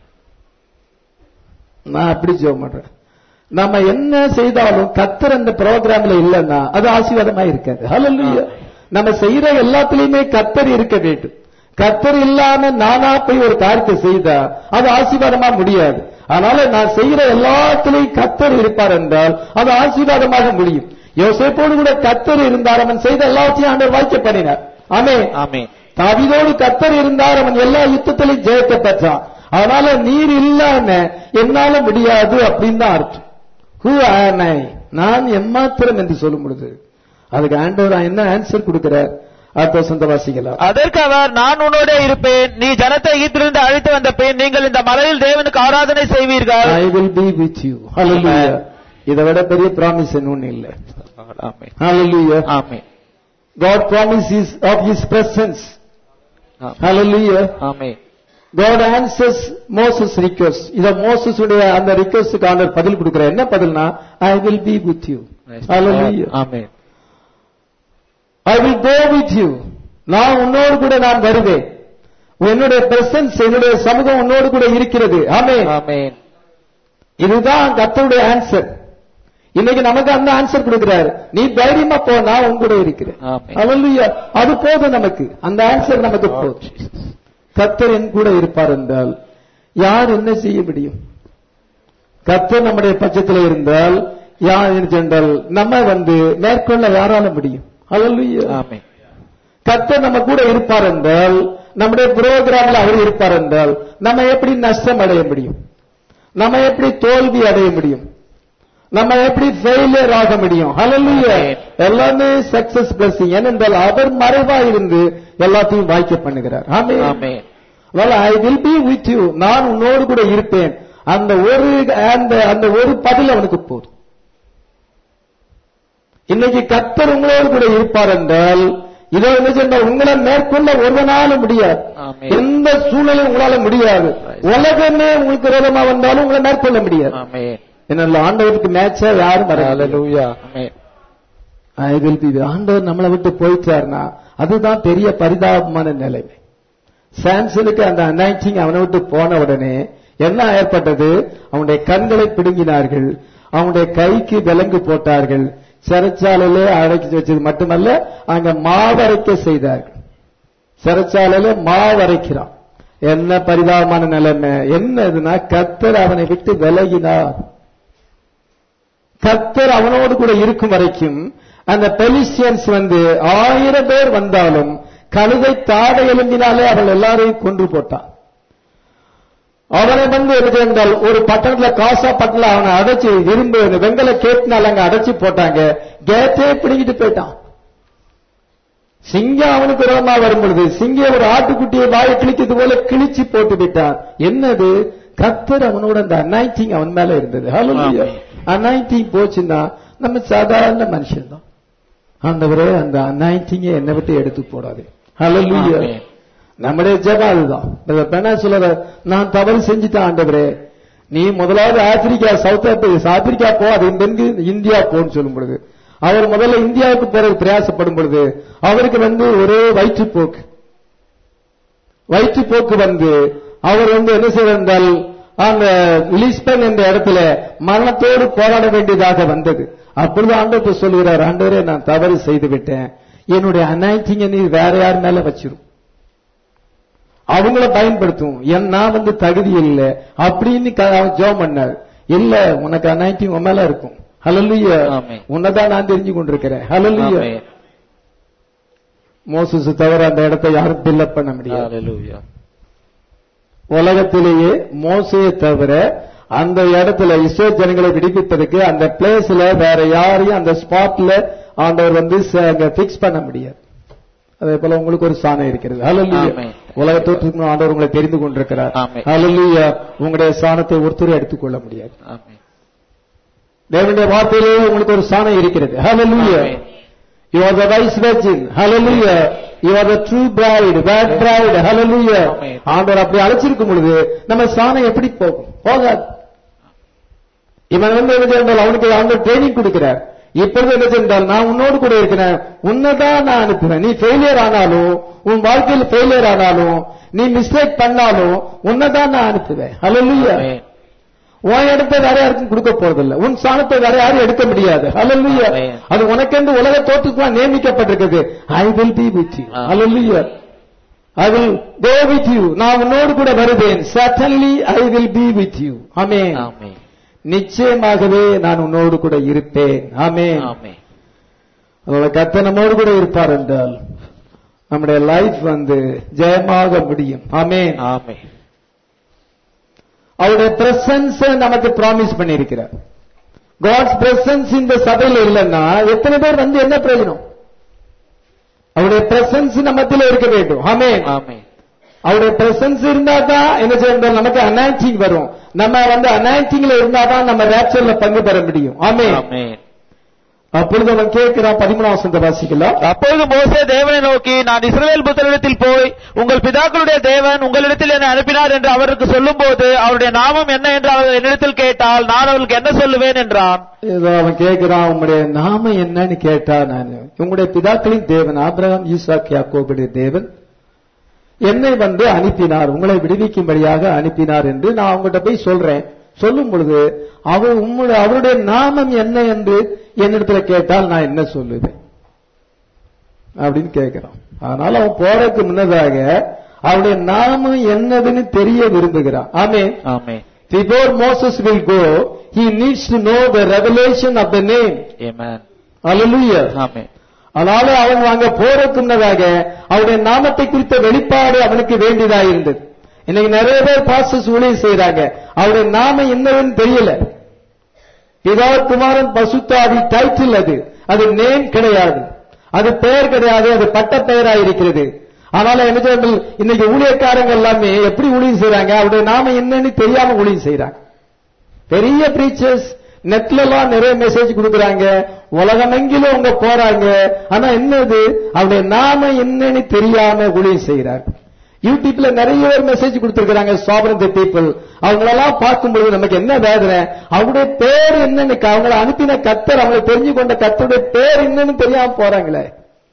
நான் அப்படி ஜெபம் பண்றேன் நம்ம என்ன செய்தாலும் கத்தர் அந்த ப்ரோக்ராம்ல இல்லைன்னா அது ஆசீர்வாதமா இருக்காது ஹalleluya நம்ம செய்யற எல்லாத்துலயுமே கத்தர் இருக்க வேண்டும் கத்தர் இல்லாம நானா போய் ஒரு காரியத்தை செய்தா அது ஆசீர்வாதமா முடியாது அதனால நான் செய்யற எல்லாத்திலையும் கத்தர் இருப்பார் என்றால் அது ஆசீர்வாதமாக முடியும் யோசேப்போடு கூட கத்தர் இருந்தார் அவன் செய்த எல்லாத்தையும் ஆண்டவர் வாய்க்க பண்ணினார் ஆமே Amen. தாவீதோடு கத்தர் இருந்தார் அவன் எல்லா யுத்தத்திலையும் ஜெயத்தை பெற்றான் அதனால நீர் இல்லாம என்னால முடியாது அப்படின்னு தான் அர்த்தம் ஹூ ஆம் ஐ நான் எம்மாத்திரம் என்று சொல்லும் பொழுது அதுக்கு ஆண்டவர் என்ன ஆன்சர் கொடுக்கிறார் அடுத்த சொந்த வாசிக்கலாம் அதற்கு அவர் நான் உன்னோட இருப்பேன் நீ ஜனத்தை எகிப்திலிருந்து அழைத்து வந்த பின் நீங்கள் இந்த மலையில் தேவனுக்கு ஆராதனை செய்வீர்கள் I will be with you ஹalleluya இதை விட பெரிய ப்ராமிஸ் ஒண்ணு இல்ல ஆமென் ஹalleluya amen God promises of his presence hallelujah amen God answers Moses request இத மோசஸ் உடைய அந்த ரிக்வெஸ்டுக்கு ஆண்டவர் பதில் கொடுக்கிறார் என்ன பதில்னா I will be with you hallelujah amen I will go with you நான் உன்னோடு கூட நான் வருவேன் என்னுடைய பிரசன்ஸ் என்னுடைய சமூகம் உன்னோடு கூட இருக்கிறது ஆமே ஆமென் இதுதான் கர்த்தருடைய ஆன்சர் இன்னைக்கு நமக்கு அந்த ஆன்சர் கொடுக்கிறார் நீ தைரியமா போ நான் உன் கூட இருக்கிறேன் ஆமென். Hallelujah. அது போதும் நமக்கு அந்த ஆன்சர் நமக்கு போதும் கர்த்தர் என் கூட இருப்பார் என்றால் யார் என்ன செய்ய முடியும் கர்த்தர் நம்முடைய பட்சத்தில் இருந்தால் யார் என்று சொன்னால் நம்ம வந்து மேற்கொள்ள யாரால முடியும் Hallelujah. ஆமென் கர்த்தர் நம்ம கூட இருப்பார் என்றால் நம்முடைய புரோகிராம்ல அவர் இருப்பார் என்றால் நம்ம எப்படி நஷ்டம் அடைய முடியும் நம்ம எப்படி தோல்வி அடைய முடியும் நம்ம எப்படி ஃபெயிலியர் ஆக முடியும் ஹalleluya Amen. எல்லாமே சக்சஸ் பிளஸிங் ஏனென்றால் அவர் மறைவா இருந்து எல்லாத்தையும் வாய்க்க பண்ணுகிறார் ஆமென் ஆமென் well i will be with you நான் உன்னோடு கூட இருப்பேன் அந்த ஒரு அந்த அந்த ஒரு பதில் அவனுக்கு போதும் இன்னைக்கு கர்த்தர் உங்களோடு கூட இருப்பார் என்றால் இதோ என்ன சொன்னால் உங்களை மேற்கொள்ள ஒருவனாலும் முடியாது ஆமென். எந்த சூழ்நிலையும் உங்களால முடியாது உலகமே உங்களுக்கு விரோதமா வந்தாலும் உங்களை மேற்கொள்ள முடியாது ஆமென் என்ன ஆண்டவருக்கு மேட்சா யாரும் வர ஹalleluya ஆமென் I will be with- ஆண்டவர் நம்மளை விட்டு போயிட்டார்னா அதுதான் பெரிய பரிதாபமான நிலைமை சாம்சனுக்கு அந்த அனாய்டிங் அவனை விட்டு போன உடனே என்ன ஏற்பட்டது அவனுடைய கண்களை பிடுங்கினார்கள் அவனுடைய கைக்கு விலங்கு போட்டார்கள் சிறைச்சாலையிலே அடைச்சி வச்சது மட்டுமல்ல அங்க மாவரைக்க செய்தார்கள் சிறைச்சாலையில மாவரைக்கிறான் என்ன பரிதாபமான நிலைமை என்னதுன்னா கத்தர் அவனை விட்டு விலகினார் கர்த்தர் அவனோடு கூட இருக்கும் வரைக்கும் அந்த பெலிஸ்டியன்ஸ் வந்து ஆயிரம் பேர் வந்தாலும் கழுதை தாடை எழும்பினாலே அவள் எல்லாரையும் கொன்று போட்டான் அவனை வந்து என்ன என்றால் ஒரு பட்டணத்துல காசா பட்டணத்துல அவனை அடைச்சு இரும்பு அந்த வெங்கல கேட்டினால அங்க அடைச்சு போட்டாங்க கேட்டே பிடிங்கிட்டு போயிட்டான் சிங்கம் அவனுக்கு விரோதமா வரும் பொழுது சிங்கம் ஒரு ஆட்டுக்குட்டியை வாயை கிழிக்கிறது போல கிழிச்சு போட்டு விட்டான் என்னது கத்தர் அவனோட அந்த அனாய்டிங் அவன் மேல இருந்தது ஹalleluya ஆமென். அனாய்டிங் போச்சுன்னா நம்ம சாதாரண மனுஷன் தான் ஆண்டவரே அந்த அனாய்டிங்கை என்னை விட்டு எடுத்து போடாது ஹalleluya ஆமென். நம்முடைய ஜெபம் அதுதான் பெண்ணா சொல்ற நான் தவறு செஞ்சுட்டேன் ஆண்டவரே நீ முதலாவது ஆப்பிரிக்கா சவுத் ஆப்பிரிக்கா ஆப்பிரிக்கா போ அது இங்கிருந்து இந்தியா போன்னு சொல்லும் பொழுது அவர் முதல்ல இந்தியாவுக்கு போறது பிரயாசப்படும் பொழுது அவருக்கு வந்து ஒரே வயிற்றுப்போக்கு வயிற்றுப்போக்கு வந்து அவர் வந்து என்ன செய்தால் அந்த லிஸ்பன் என்ற இடத்துல மரணத்தோடு போராட வேண்டியதாக வந்தது அப்பொழுது ஆண்டவர் சொல்கிறார் ஆண்டவரே நான் தவறு செய்து விட்டேன் என்னுடைய அனாய்டிங்க நீ வேற யார் மேல வச்சிரும் அவங்கள பயன்படுத்தும் என் நான் வந்து தகுதி இல்லை அப்படின்னு க- அவன் ஜோம் பண்ணார் இல்ல உனக்கு அனாயிட்டிங் உன் மேல இருக்கும் ஹalleluya ஆமென். உன்னதான் நான் தெரிஞ்சு கொண்டிருக்கிறேன் ஹalleluya ஆமென் மோசஸ் தவிர அந்த இடத்தை யாரும் பில்லப் பண்ண முடியாது ஹalleluya உலகத்திலேயே மோசையை தவிர அந்த இடத்துல இஸ்ரோ ஜனங்களை விடுவிப்பதற்கு அந்த பிளேஸ்ல வேற யாரையும் அந்த ஸ்பாட்ல ஆண்டவர் வந்து பிக்ஸ் பண்ண முடியாது அதே போல உங்களுக்கு ஒரு சாணம் இருக்கிறது ஹalleluya ஆமென். உலக தோற்றத்துக்கு ஆண்டவர் உங்களை தெரிந்து கொண்டிருக்கிறார் ஆமென். ஹalleluya உங்களுடைய சாணத்தை ஒருத்தர் எடுத்துக்கொள்ள முடியாது ஆமென் தேவனுடைய வார்த்தையிலே உங்களுக்கு ஒரு சாணம் இருக்கிறது ஹalleluya ஆமென். You are the wise virgin. Hallelujah. You are the true bride, bad bride. Hallelujah. Amen. ஆண்டவர் அப்படி அழைச்சிருக்கும் பொழுது நம்ம சாணம் எப்படி போகும் போகாது இவன் வந்து என்ன செய்தால் அவனுக்கு ஆண்டவர் ட்ரைனிங் கொடுக்கிறார் இப்பொழுது என்ன சென்றால் நான் உன்னோடு கூட இருக்கிறேன் உன்னதான் நான் அனுப்புவேன் நீ ஃபெயிலியர் ஆனாலும் உன் வாழ்க்கையில் ஃபெயிலியர் ஆனாலும் நீ மிஸ்டேக் பண்ணாலும் உன்னதான் நான் அனுப்புவேன் ஹalleluya ஆமென் உன் இடத்தை வேற யாருக்கும் கொடுக்க போறதில்ல உன் சாணத்தை வேற யாரும் எடுக்க முடியாது ஹalleluya Amen. அது உனக்கென்று உலக தோற்றுக்குலாம் நியமிக்கப்பட்டிருக்கிறது I will be with you Ah. ஹalleluya I will go with you நான் உன்னோடு கூட வருவேன் certainly I will be with you amen amen நிச்சயமாகவே நான் உன்னோடு கூட இருப்பேன் ஆமென் ஆமென் அதோட கர்த்தர் நம்மோடு கூட இருப்பார் என்றால் நம்முடைய லைஃப் வந்து ஜெயமாக முடியும் ஆமென் ஆமென் அவருடைய பிரசன்ஸ் நமக்கு ப்ராமிஸ் பண்ணியிருக்கிறார் காட்ஸ் பிரசன்ஸ் இந்த சபையில இல்லைன்னா எத்தனை பேர் வந்து என்ன பிரயோஜனம் அவருடைய பிரசன்ஸ் நம்மத்தில இருக்க வேண்டும் ஆமென் ஆமென் அவருடைய பிரசன்ஸ் இருந்தா தான் என்ன செய்யணும் நமக்கு அனாயிட்டிங் வரும் நம்ம வந்து அனாயிட்டிங்ல இருந்தா தான் நம்ம ரேப்சர்ல பங்கு பெற முடியும் ஆமென் ஆமென் அப்பொழுது அவன் கேட்கிறான் பதிமூணாம் வசந்த வாசிக்கலாம் அப்பொழுது மோசே தேவனை நோக்கி நான் இஸ்ரவேல் புத்தரிடத்தில் போய் உங்கள் பிதாக்களுடைய தேவன் உங்களிடத்தில் என்னை அனுப்பினார் என்று அவருக்கு சொல்லும்போது அவருடைய நாமம் என்ன என்று அவர் என்னிடத்தில் கேட்டால் நான் அவருக்கு என்ன சொல்லுவேன் என்றான் ஏதோ அவன் கேட்கிறான் உங்களுடைய நாம என்னன்னு கேட்டா நான் உங்களுடைய பிதாக்களின் தேவன் ஆபிரகாம் ஈசாக் யாக்கோபுடைய தேவன் என்னை வந்து அனுப்பினார் உங்களை விடுவிக்கும்படியாக அனுப்பினார் என்று நான் அவங்ககிட்ட போய் சொல்றேன் சொல்லும் பொழுது அவர் உம்முடைய அவருடைய நாமம் என்ன என்று என்னிடத்துல கேட்டால் நான் என்ன சொல்லுவேன் அப்படின்னு கேட்கிறான் அதனால அவன் போறதுக்கு முன்னதாக அவருடைய நாமம் என்னதுன்னு தெரிய விரும்புகிறான் ஆமே Amen. Before Moses will go, he needs to know the revelation of the name. Amen. Hallelujah. Amen. அதனால அவன் அங்க போறதுக்கு முன்னதாக அவருடைய நாமத்தை குறித்த வெளிப்பாடு அவனுக்கு வேண்டியதா இருந்தது இன்னைக்கு நிறைய பேர் பாஸ்டர்ஸ் ஊழியம் செய்யறாங்க அவருடைய நாமம் என்னன்னு தெரியல பிதா குமாரன் பசுத்தாவி டைட்டில் அது அது நேம் கிடையாது அது பெயர் கிடையாது அது பட்ட பெயரா இருக்கிறது அதனால என்ன சொல்றது இன்னைக்கு ஊழியக்காரங்க எல்லாமே எப்படி ஊழியம் செய்றாங்க அவருடைய நாமம் என்னன்னு தெரியாம ஊழியம் செய்றாங்க பெரிய பிரீச்சர்ஸ் நெட்ல எல்லாம் நிறைய மெசேஜ் கொடுக்கறாங்க உலகமெங்கிலும் அவங்க போறாங்க ஆனா என்னது அவருடைய நாம என்னன்னு தெரியாம ஊழியம் செய்யறாங்க யூடியூப்ல நிறைய பேர் மெசேஜ் கொடுத்திருக்காங்க சாபரன் தி பீப்புள் அவங்களெல்லாம் பார்க்கும்போது நமக்கு என்ன வேதனை அவங்களுடைய பேர் என்னன்னு அவங்கள அனுப்பின கத்தர் அவங்களை தெரிஞ்சு கொண்ட கத்தருடைய பேர் என்னன்னு தெரியாம போறாங்களே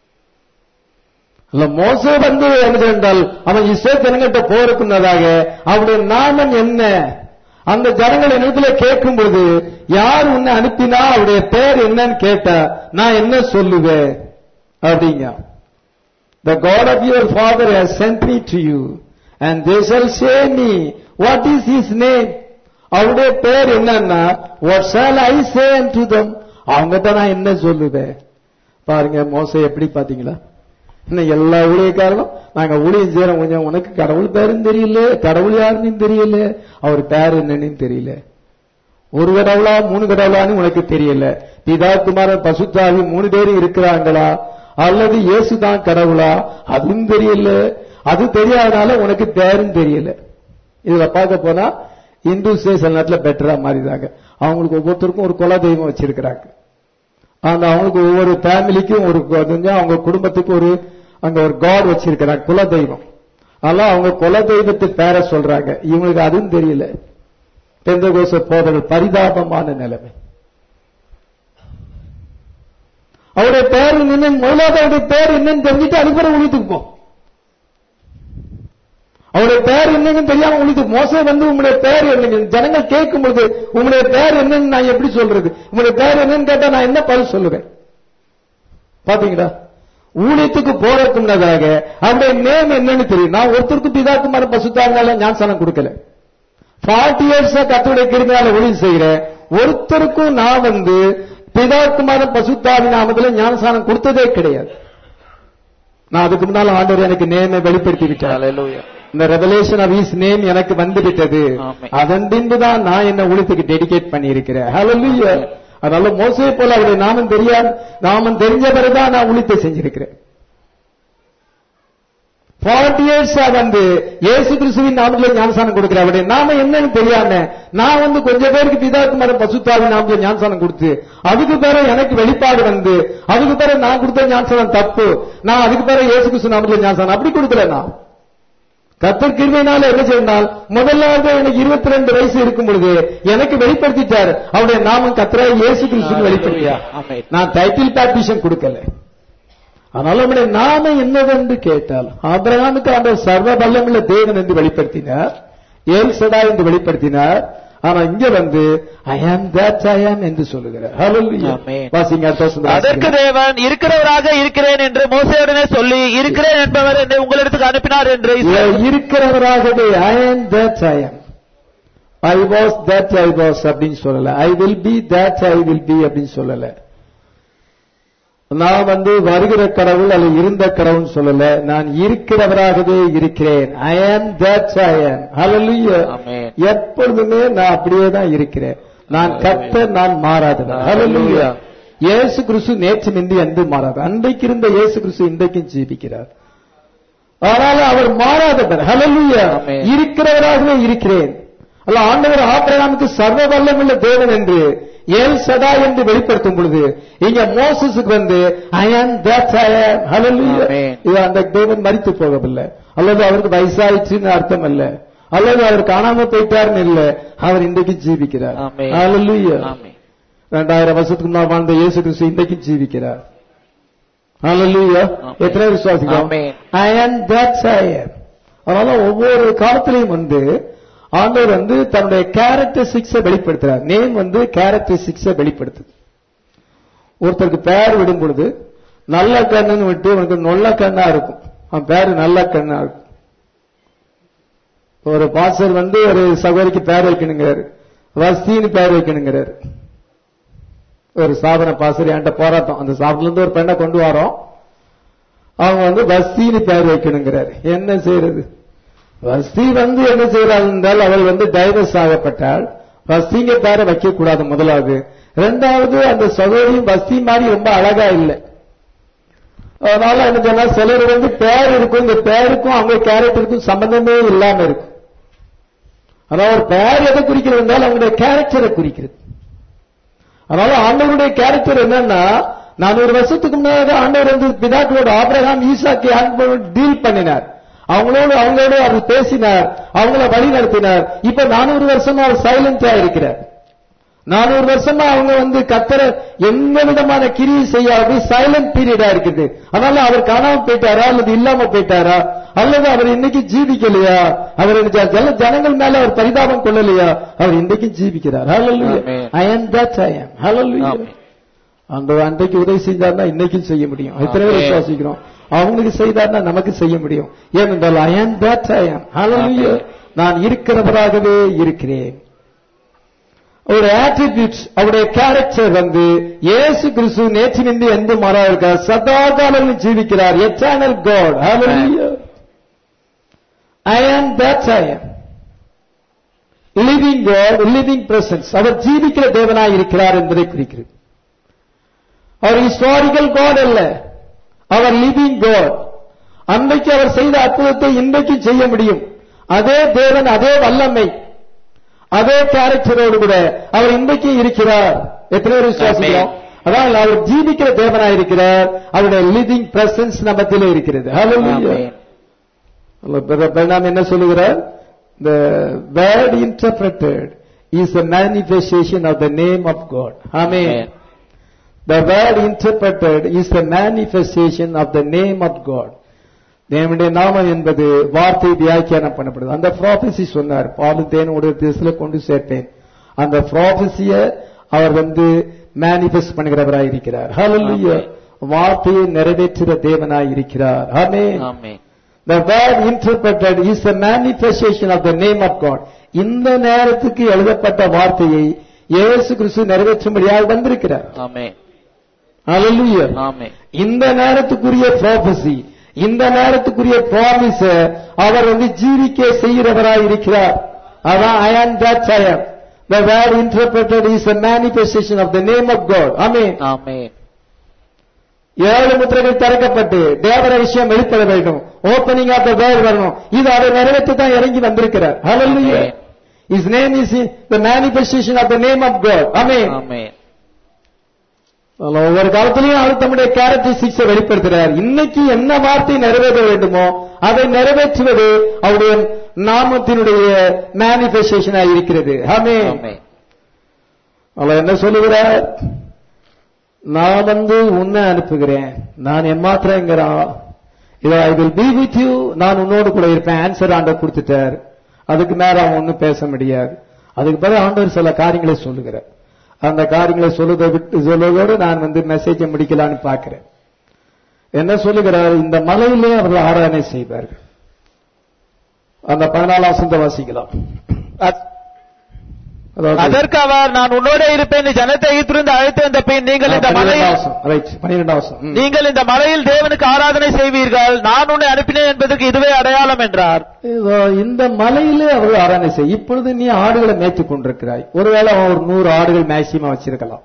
இல்ல மோசே வந்து என்ன என்றால் அவன் இஸ்ரே ஜனங்கிட்ட போருக்குன்னதாக அவருடைய நாமம் என்ன அந்த ஜனங்கள் என்னிடத்துல கேட்கும் பொழுது யார் உன்னை அனுப்பினா அவருடைய பேர் என்னன்னு கேட்டா நான் என்ன சொல்லுவேன் அப்படிங்க The God of your father has sent me to you, and they shall say me, What is his name? அவருடைய பேர் என்னன்னா What shall I say unto them? அவங்ககிட்ட நான் என்ன சொல்லுவேன் பாருங்க மோசை எப்படி பாத்தீங்களா இன்னும் எல்லா ஊழியக்காரரும் நாங்க ஊழியம் செய்யறோம் கொஞ்சம் உனக்கு கடவுள் பேரும் தெரியல கடவுள் யாருன்னு தெரியல அவர் பேர் என்னன்னு தெரியல ஒரு கடவுளா மூணு கடவுளான்னு உனக்கு தெரியல பிதா குமாரன் பசுத்தாவி மூணு பேரும் இருக்கிறாங்களா அல்லது இயேசு தான் கடவுளா அதுவும் தெரியல அது தெரியாதனால உனக்கு பேரும் தெரியல இதுல பார்க்க போனா இந்துஸே சில நேரத்துல பெட்டரா மாறிதாங்க அவங்களுக்கு ஒவ்வொருத்தருக்கும் ஒரு குல தெய்வம் வச்சிருக்கிறாங்க அந்த அவங்களுக்கு ஒவ்வொரு ஃபேமிலிக்கும் ஒரு கொஞ்சம் அவங்க குடும்பத்துக்கு ஒரு அங்க ஒரு காட் வச்சிருக்கிறாங்க குல தெய்வம் அதெல்லாம் அவங்க குல தெய்வத்து பேரை சொல்றாங்க இவங்களுக்கு அதுவும் தெரியல பெந்தகோச போதர்கள் பரிதாபமான நிலைமை அவருடைய பேர் என்னன்னு முதலாவது அவருடைய பேர் என்னன்னு தெரிஞ்சுட்டு அதுக்கு பிறகு உழித்துக்கு போ அவருடைய பேர் என்னன்னு தெரியாம உழித்து மோசம் வந்து உங்களுடைய பேர் என்னங்க ஜனங்கள் கேட்கும் பொழுது உங்களுடைய பேர் என்னன்னு நான் எப்படி சொல்றது உங்களுடைய பேர் என்னன்னு கேட்டா நான் என்ன பதில் சொல்லுவேன் பாத்தீங்களா ஊழியத்துக்கு போறதுக்கு முன்னதாக அவருடைய நேம் என்னன்னு தெரியும் நான் ஒருத்தருக்கு பிதாக்குமார பசுத்தாவினால ஞானசானம் கொடுக்கல ஃபார்ட்டி இயர்ஸா கத்தோடைய கிருமையால ஊழியம் செய்கிறேன் ஒருத்தருக்கும் நான் வந்து பிதாக்குமார பசுத்தாவி நாமத்துல ஞானசானம் கொடுத்ததே கிடையாது நான் அதுக்கு முன்னால ஆண்டவர் எனக்கு நேமை வெளிப்படுத்தி விட்டார் Hallelujah. இந்த ரெவலேஷன் ஆஃப் ஹிஸ் நேம் எனக்கு வந்து விட்டது ஆமென். அதன் பின்பு தான் நான் என்ன ஊழியத்துக்கு டெடிகேட் பண்ணி இருக்கிறேன் ஹalleluya அதனால மோசே போல அவருடைய நாமம் தெரியாது நாமம் தெரிஞ்ச பிறகுதான் நான் ஊழியத்தை செஞ்சிருக்கிறேன் ஃபார்ட்டி இயர்ஸா வந்து இயேசு கிறிஸ்துவின் நாமத்துல ஞானசானம் கொடுக்கிறேன் அவருடைய நாம என்னன்னு தெரியாம நான் வந்து கொஞ்சம் பேருக்கு பிதாக்குமார பசுத்தாவி நாமத்துல ஞானசானம் கொடுத்து அதுக்கு பிறகு எனக்கு வெளிப்பாடு வந்து அதுக்கு பிறகு நான் கொடுத்த ஞானசானம் தப்பு நான் அதுக்கு பிறகு இயேசு கிறிஸ்து நாமத்துல ஞானசானம் அப்படி கொடுக்கல நான் கத்தர் கிருமையினால என்ன செய்தால் முதலாவது எனக்கு இருபத்தி ரெண்டு வயசு இருக்கும் பொழுது எனக்கு வெளிப்படுத்திட்டார் அவருடைய நாமம் கத்தரா இயேசு கிறிஸ்து வெளிப்படுத்தியார் Amen. நான் டைட்டில் பேட்டிஷன் கொடுக்கல அதனால நம்முடைய நாம என்னவென்று கேட்டால் ஆபிரகாமுக்கு அந்த சர்வ வல்லமுள்ள தேவன் என்று வெளிப்படுத்தினார் ஏல் சடா என்று வெளிப்படுத்தினார் ஆனா இங்க வந்து ஐ ஆம் தட் ஐ ஆம் என்று சொல்லுகிறார் Hallelujah. Amen. வாசிங்க அடுத்த வசனத்தை அதற்கு வாசிங்க. தேவன் இருக்கிறவராக இருக்கிறேன் என்று மோசையுடனே சொல்லி இருக்கிறேன் என்பவர் என்னை உங்களிடத்துக்கு அனுப்பினார் என்று இஸ்ரவேல் இருக்கிறவராகவே ஐ ஆம் that I am I was that I was அப்படின்னு சொல்லல I will be that I will be அப்படின்னு சொல்லல நான் வந்து வருகிற கடவுள் அல்லது இருந்த கடவுள் சொல்லல நான் இருக்கிறவராகவே இருக்கிறேன் ஐ ஆம் தட் ஐ ஆம் ஹalleluya Amen. எப்பொழுதுமே நான் அப்படியே தான் இருக்கிறேன் நான் கர்த்தர் நான் மாறாதவர் ஹalleluya இயேசு கிறிஸ்து நேற்று நின்று அன்று மாறாது அன்றைக்கு இருந்த இயேசு கிறிஸ்து இன்றைக்கும் ஜீவிக்கிறார் ஆனால் அவர் மாறாதவர் ஹalleluya Amen. இருக்கிறவராகவே இருக்கிறேன் அல்ல ஆண்டவர் ஆபிரகாமுக்கு சர்வ வல்லமுள்ள தேவன் என்று ஏல் சதா என்று வெளிப்படுத்தும் பொழுது இங்க மோசஸுக்கு வந்து ஐ ஆம் தட் ஐ ஆம் ஹalleluya Amen. இது அந்த தேவன் மரித்து போகவில்லை அல்லது அவருக்கு வயசாயிடுச்சுன்னு அர்த்தம் அல்ல அல்லது அவர் காணாம போயிட்டார்னு இல்ல அவர் இன்றைக்கு ஜீவிக்கிறார் Amen. ஹalleluya ஆமென். ரெண்டாயிரம் வருஷத்துக்கு முன்னால் வாழ்ந்த இயேசு கிறிஸ்து இன்றைக்கு ஜீவிக்கிறார் ஹalleluya Amen. எத்தனை விசுவாசிக்கிறோம் Amen. ஐ ஆம் தட் ஐ ஆம் அதனால ஒவ்வொரு காலத்திலையும் வந்து ஆண்டவர் வந்து தன்னுடைய கேரக்டரிஸ்டிக்ஸை வெளிப்படுத்துறார் நேம் வந்து கேரக்டரிஸ்டிக்ஸை வெளிப்படுத்துது ஒருத்தருக்கு பேர் விடும் பொழுது நல்ல கண்ணுன்னு விட்டு உனக்கு நொல்ல கண்ணா இருக்கும் அவன் பேரு நல்ல கண்ணா இருக்கும் ஒரு பாஸ்டர் வந்து ஒரு சகோதரிக்கு பேர் வைக்கணுங்கிறாரு வஸ்தின்னு பேர் வைக்கணுங்கிறாரு ஒரு சாதன பாஸ்டர் என்கிட்ட போராட்டம் அந்த சாப்பிட்ல இருந்து ஒரு பெண்ணை கொண்டு வரோம் அவங்க வந்து வஸ்தின்னு பேர் வைக்கணுங்கிறாரு என்ன செய்யறது வஸ்தி வந்து என்ன செய்யறாள் என்றால் அவள் வந்து டைவர்ஸ் ஆகப்பட்டால் வஸ்திங்க பேரை வைக்க கூடாது முதலாவது ரெண்டாவது அந்த சகோதரியும் வஸ்தி மாதிரி ரொம்ப அழகா இல்லை அதனால என்ன சொன்னா சிலர் வந்து பேர் இருக்கும் இந்த பேருக்கும் அவங்க கேரக்டருக்கும் சம்பந்தமே இல்லாம இருக்கும் அதாவது ஒரு பேர் எதை குறிக்கிறது என்றால் அவங்களுடைய கேரக்டரை குறிக்கிறது அதனால ஆண்டவருடைய கேரக்டர் என்னன்னா நானூறு வருஷத்துக்கு முன்னாடி ஆண்டவர் வந்து பிதாக்களோட ஆபிரகாம் ஈசாக்கி டீல் பண்ணினார் அவங்களோடு அவங்களோட அவர் பேசினார் அவங்கள வழி நடத்தினார் இப்ப நானூறு வருஷமா அவர் சைலண்டா இருக்கிறார் நானூறு வருஷமா அவங்க வந்து கத்தர எந்த விதமான கிரியை செய்யாது சைலண்ட் பீரியடா இருக்குது அதனால அவர் காணாம போயிட்டாரா அல்லது இல்லாம போயிட்டாரா அல்லது அவர் இன்னைக்கு ஜீவிக்கலையா அவர் எனக்கு ஜன ஜனங்கள் மேல அவர் பரிதாபம் கொள்ளலையா அவர் இன்றைக்கும் ஜீவிக்கிறார் Amen. I am that I am Amen. அந்த அன்றைக்கு உதவி செய்தார்னா இன்னைக்கும் செய்ய முடியும் எத்தனை பேர் Amen. விசுவாசிக்கிறோம் அவங்களுக்கு செய்தார்னா நமக்கு செய்ய முடியும் ஏனென்றால் I am that I am ஹalleluya Amen. நான் இருக்கிறவராகவே இருக்கிறேன் ஒரு ஆட்டிபியூட் அவருடைய கேரக்டர் வந்து இயேசு கிறிஸ்து நேற்று நின்று எந்த மாறா இருக்கார் சதா காலம் ஜீவிக்கிறார் எட்டர்னல் காட் ஹalleluya ஐ ஆம் that I am living God living presence அவர் ஜீவிக்கிற தேவனாய் இருக்கிறார் என்பதை குறிக்கிறது அவர் ஹிஸ்டாரிக்கல் காட் அல்ல அவர் லிவிங் காட் அன்றைக்கு அவர் செய்த அற்புதத்தை இன்றைக்கு செய்ய முடியும் அதே தேவன் அதே வல்லமை அதே கேரக்டரோடு கூட அவர் இன்றைக்கு இருக்கிறார் எத்தனை பேர் விசுவாசிக்கிறோம் அதாவது அவர் ஜீவிக்கிற தேவனாய் இருக்கிறார் அவருடைய லிவிங் பிரசன்ஸ் நம்மத்திலே இருக்கிறது Hallelujah. Amen. அல்ல, பிரதர் பிரணாம் என்ன சொல்லுகிறார் the word interpreted is a manifestation of the name of God amen Amen. the word interpreted is the manifestation of the name of God தேவனுடைய நாமம் என்பது வார்த்தை வியாக்கியானம் பண்ணப்படுது அந்த ப்ராபசி சொன்னார் பாலும் தேன் ஒரு தேசத்துல கொண்டு சேர்த்தேன் அந்த ப்ராபசிய அவர் வந்து மேனிஃபெஸ்ட் பண்ணுகிறவராய் இருக்கிறார் Hallelujah. வார்த்தையை நிறைவேற்றுகிற தேவனாய் இருக்கிறார் ஆமென் Amen. The word interpreted is the manifestation of the name of God. இந்த நேரத்துக்கு எழுதப்பட்ட வார்த்தையை இயேசு கிறிஸ்து நிறைவேற்றும்படியாக வந்திருக்கிறார் Amen. Hallelujah. Amen. இந்த நேரத்துக்குரிய ப்ராபசி இந்த நேரத்துக்குரிய ப்ராமிஸ அவர் வந்து ஜீவிக்க செய்கிறவராய் இருக்கிறார் அதான் I am that I am. The word interpreted is a manifestation of the name of God. Amen. Amen. ஏழு முத்திரைகள் திறக்கப்பட்டு தேவர விஷயம் வெளிப்பட வேண்டும் ஓப்பனிங் ஆஃப் த வேர்ட் வரணும் இது அதை நிறைவேற்றி தான் இறங்கி வந்திருக்கிறார் Hallelujah. Amen. His name is the manifestation of the name of God. Amen. Amen. அதுல ஒவ்வொரு காலத்திலையும் அவர் தம்முடைய கேரக்டரிஸ்டிக்ஸை வெளிப்படுத்துகிறார் இன்னைக்கு என்ன வார்த்தை நிறைவேற வேண்டுமோ அதை நிறைவேற்றுவது அவருடைய நாமத்தினுடைய மேனிபெஸ்டேஷனா இருக்கிறது ஆமென் Amen. அவர் என்ன சொல்லுகிறார் நான் வந்து உன்னை அனுப்புகிறேன் நான் எம்மாத்திரங்கிறான் இதை I will be with you நான் உன்னோடு கூட இருப்பேன் ஆன்சர் ஆண்டவர் கொடுத்துட்டார் அதுக்கு மேல அவன் ஒன்னும் பேச முடியாது அதுக்கு பிறகு ஆண்டவர் சில காரியங்களை சொல்லுகிறார் அந்த காரியங்களை சொல்லுதை விட்டு சொல்லுவதோடு நான் வந்து மெசேஜை முடிக்கலான்னு பார்க்கிறேன் என்ன சொல்லுகிறார் இந்த மலையிலே அவர்கள் ஆராதனை செய்வார்கள் அந்த பதினாலாம் வசந்த வாசிக்கலாம் அத்- அதாவது அதற்கு அவர் நான் உன்னோட இருப்பேன் நீ ஜனத்தை எகிப்திலிருந்து அழைத்து வந்த பின் நீங்கள் இந்த மலையில் ரைட் பன்னிரெண்டாம் வசனம் ம். நீங்கள் இந்த மலையில் தேவனுக்கு ஆராதனை செய்வீர்கள் நான் உன்னை அனுப்பினேன் என்பதற்கு இதுவே அடையாளம் என்றார் இதோ இந்த மலையிலே அவர்கள் ஆராதனை செய் இப்பொழுது நீ ஆடுகளை மேய்த்துக் கொண்டிருக்கிறாய் ஒருவேளை அவன் ஒரு நூறு ஆடுகள் மேக்சிமம் வச்சிருக்கலாம்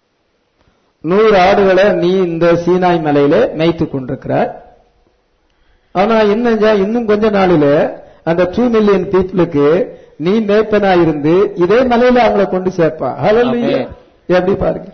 நூறு ஆடுகளை நீ இந்த சீனாய் மலையில மேய்த்துக் கொண்டிருக்கிறாய் ஆனா இன்னும் ஜா- இன்னும் கொஞ்ச நாளில அந்த டூ மில்லியன் பீப்புளுக்கு நீ மேய்ப்பனா இருந்து இதே மலையில அவங்கள கொண்டு சேர்ப்பா ஹalleluya Amen. எப்படி பாருங்க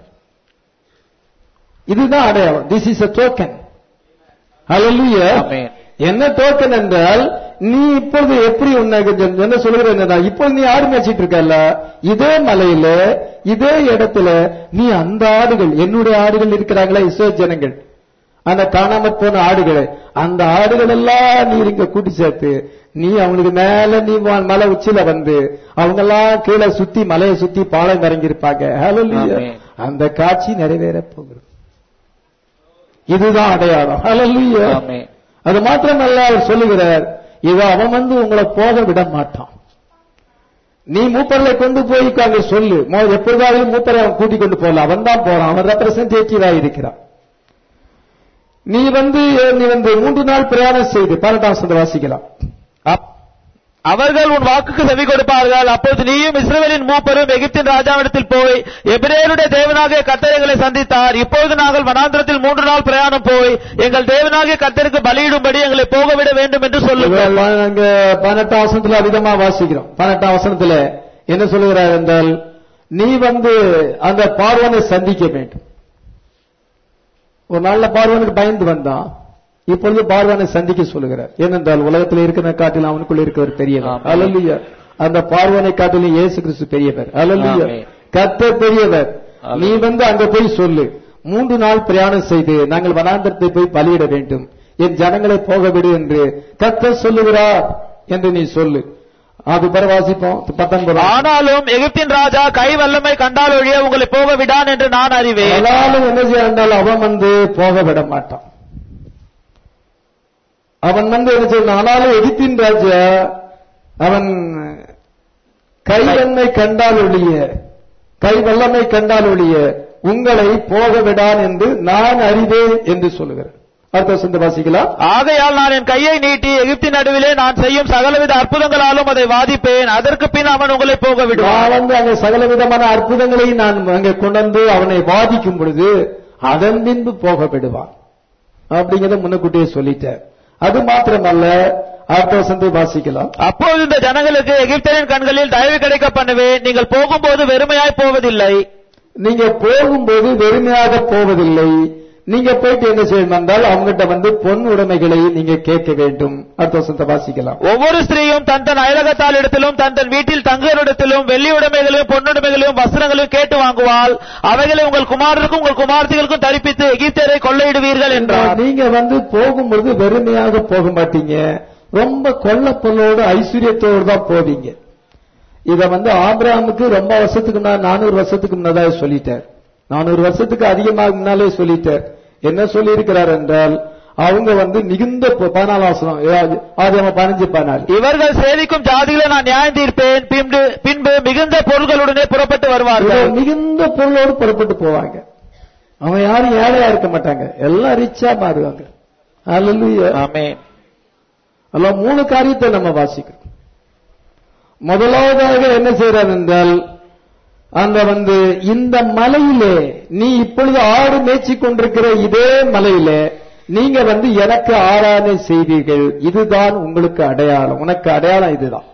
இதுதான் அடையாளம் this is a token hallelujah Amen. என்ன டோக்கன் என்றால் நீ இப்பொழுது எப்படி உனக்கு ஜெ- என்ன சொல்லுகிற என்னன்னா இப்போ நீ ஆடு மேய்ச்சிட்டு இருக்கல்ல இதே மலையில இதே இடத்துல நீ அந்த ஆடுகள் என்னுடைய ஆடுகள் இருக்கிறாங்களா இஸ்ரோ ஜனங்கள் அந்த காணாம போன ஆடுகளை அந்த ஆடுகள் எல்லாம் நீ இங்க கூட்டி சேர்த்து நீ அவங்களுக்கு மேல நீ வா- மலை உச்சியில வந்து அவங்க எல்லாம் கீழே சுத்தி மலையை சுத்தி பாலம் இறங்கி இருப்பாங்க ஆமென். அந்த காட்சி நிறைவேற போகிறது இதுதான் அடையாளம் ஹalleluya ஆமென். அது மாத்திரமல்ல அவர் சொல்லுகிறார் இவ அவன் வந்து உங்களை போக விட மாட்டான் நீ மூப்பர்களை கொண்டு போய் அங்க சொல்லு மொ- எப்பொழுதாவது மூப்பரை அவன் கூட்டிக் கொண்டு போகல அவன் தான் போறான் அவன் ரெப்ரசன்டேட்டிவா இருக்கிறான் நீ வந்து நீ வந்து மூன்று நாள் பிரயாணம் செய்து பன்னெண்டாம் சந்த வாசிக்கலாம் அப்- அவர்கள் உன் வாக்குக்கு செவி கொடுப்பார்கள் அப்பொழுது நீயும் இஸ்ரவேலின் மூப்பரும் எகிப்தின் ராஜாவிடத்தில் போய் எபிரேயருடைய தேவனாகிய கர்த்தரைகளை சந்தித்தார் இப்பொழுது நாங்கள் வனாந்திரத்தில் மூன்று நாள் பிரயாணம் போய் எங்கள் தேவனாகிய கர்த்தருக்கு பலியிடும்படி எங்களை போகவிட வேண்டும் என்று சொல்லுங்கள் இவெல்லாம் அங்க பதினெட்டாம் வசனத்துல அதிகமா வாசிக்கிறோம் பதினெட்டாம் வசனத்துல என்ன சொல்லுகிறார் என்றால் நீ வந்து அந்த பார்வனை சந்திக்க வேண்டும் ஒரு நாள்ல பார்வனுக்கு பயந்து வந்தான் இப்பொழுது பார்வனை சந்திக்க சொல்லுகிறார் ஏனென்றால் உலகத்தில் இருக்கிற காட்டிலும் அவனுக்குள்ள இருக்கிறவர் பெரியவர் ஆமென். அல்லல்லையா அந்த பார்வனை காட்டிலும் இயேசு கிறிஸ்து பெரியவர் அல்லல்லையா ஆமென். கர்த்தர் பெரியவர் ஆமென். நீ வந்து அங்க போய் சொல்லு மூன்று நாள் பிரயாணம் செய்து நாங்கள் வனாந்தரத்தை போய் பலியிட வேண்டும் என் ஜனங்களை போக விடு என்று கர்த்தர் சொல்லுகிறார் என்று நீ சொல்லு அது பிற வாசிப்போம் பத்தொன்பது ஆனாலும் எகிப்தின் ராஜா கை வல்லமை கண்டால் ஒழிய உங்களை போக விடான் என்று நான் அறிவேன் ஆனாலும் என்ன செய்ய அவன் வந்து போக விட மாட்டான் அவன் வந்து என்ன செய்யணும் ஆனாலும் எகிப்தின் ராஜா அவன் கைவன்மை கண்டால் ஒழிய கை வல்லமை கண்டால் ஒழிய உங்களை போக விடான் என்று நான் அறிவேன் என்று சொல்லுகிறேன் அடுத்த வசந்த வாசிக்கலாம் ஆகையால் நான் என் கையை நீட்டி எகிப்தின் நடுவிலே நான் செய்யும் சகலவித அற்புதங்களாலும் அதை வாதிப்பேன் அதற்கு பின் அவன் உங்களை போக விடுவான் நான் வந்து அங்க சகல விதமான அற்புதங்களை நான் அங்கே கொண்டு வந்து அவனை வாதிக்கும் பொழுது அதன் பின்பு போக விடுவான் அப்படிங்கறத முன்னக்கூட்டியே சொல்லிட்டேன் அது மாத்திரமல்ல அடுத்த வசந்தை வாசிக்கலாம் அப்போது இந்த ஜனங்களுக்கு எகிப்தரின் கண்களில் தயவு கிடைக்க பண்ணுவேன் நீங்கள் போகும்போது வெறுமையாய் போவதில்லை நீங்க போகும்போது வெறுமையாக போவதில்லை நீங்க போயிட்டு என்ன செய்யணும் என்றால் அவங்ககிட்ட வந்து பொன் உடைமைகளை நீங்க கேட்க வேண்டும் அடுத்த வசனத்தை வாசிக்கலாம் ஒவ்வொரு ஸ்திரீயும் தன் தன் அயலகத்தால் இடத்திலும் தன் தன் வீட்டில் தங்குவரிடத்திலும் வெள்ளி உடைமைகளையும் பொன்னுடைமைகளையும் வஸ்திரங்களையும் கேட்டு வாங்குவாள் அவைகளை உங்கள் குமாரருக்கும் உங்கள் குமார்த்திகளுக்கும் தரிப்பித்து எகிப்தியரை கொள்ளையிடுவீர்கள் என்றார் நீங்க வந்து போகும்பொழுது வெறுமையாக போக மாட்டீங்க ரொம்ப கொள்ள பொருளோடு ஐஸ்வர்யத்தோடு தான் போவீங்க இத வந்து ஆபிரகாமுக்கு ரொம்ப வருஷத்துக்கு முன்னாடி நானூறு வருஷத்துக்கு முன்னதாக சொல்லிட்டார் நானூறு வருஷத்துக்கு அதிகமாக முன்னாலே சொல்லிட்டார் என்ன சொல்லி இருக்கிறார் என்றால் அவங்க வந்து மிகுந்த பொ- பதினாலாசனம் ஆதியாம பதினஞ்சு பதினாலு இவர்கள் சேவிக்கும் ஜாதிகளை நான் நியாயம் தீர்ப்பேன் பின்பு பின்பு மிகுந்த பொருள்களுடனே புறப்பட்டு வருவார்கள் இவங்க மிகுந்த பொருளோடு புறப்பட்டு போவாங்க அவன் யாரும் ஏழையா இருக்க மாட்டாங்க எல்லாம் ரிச்சா மாறுவாங்க அல்ல ஆமென் அதெல்லாம் மூணு காரியத்தை நம்ம வாசிக்கிறோம் முதலாவதாக என்ன செய்யறார் என்றால் அந்த வந்து இந்த மலையிலே நீ இப்பொழுது ஆடு மேய்ச்சிக் கொண்டிருக்கிற இதே மலையிலே நீங்க வந்து எனக்கு ஆராதனை செய்வீர்கள் இதுதான் உங்களுக்கு அடையாளம் உனக்கு அடையாளம் இதுதான்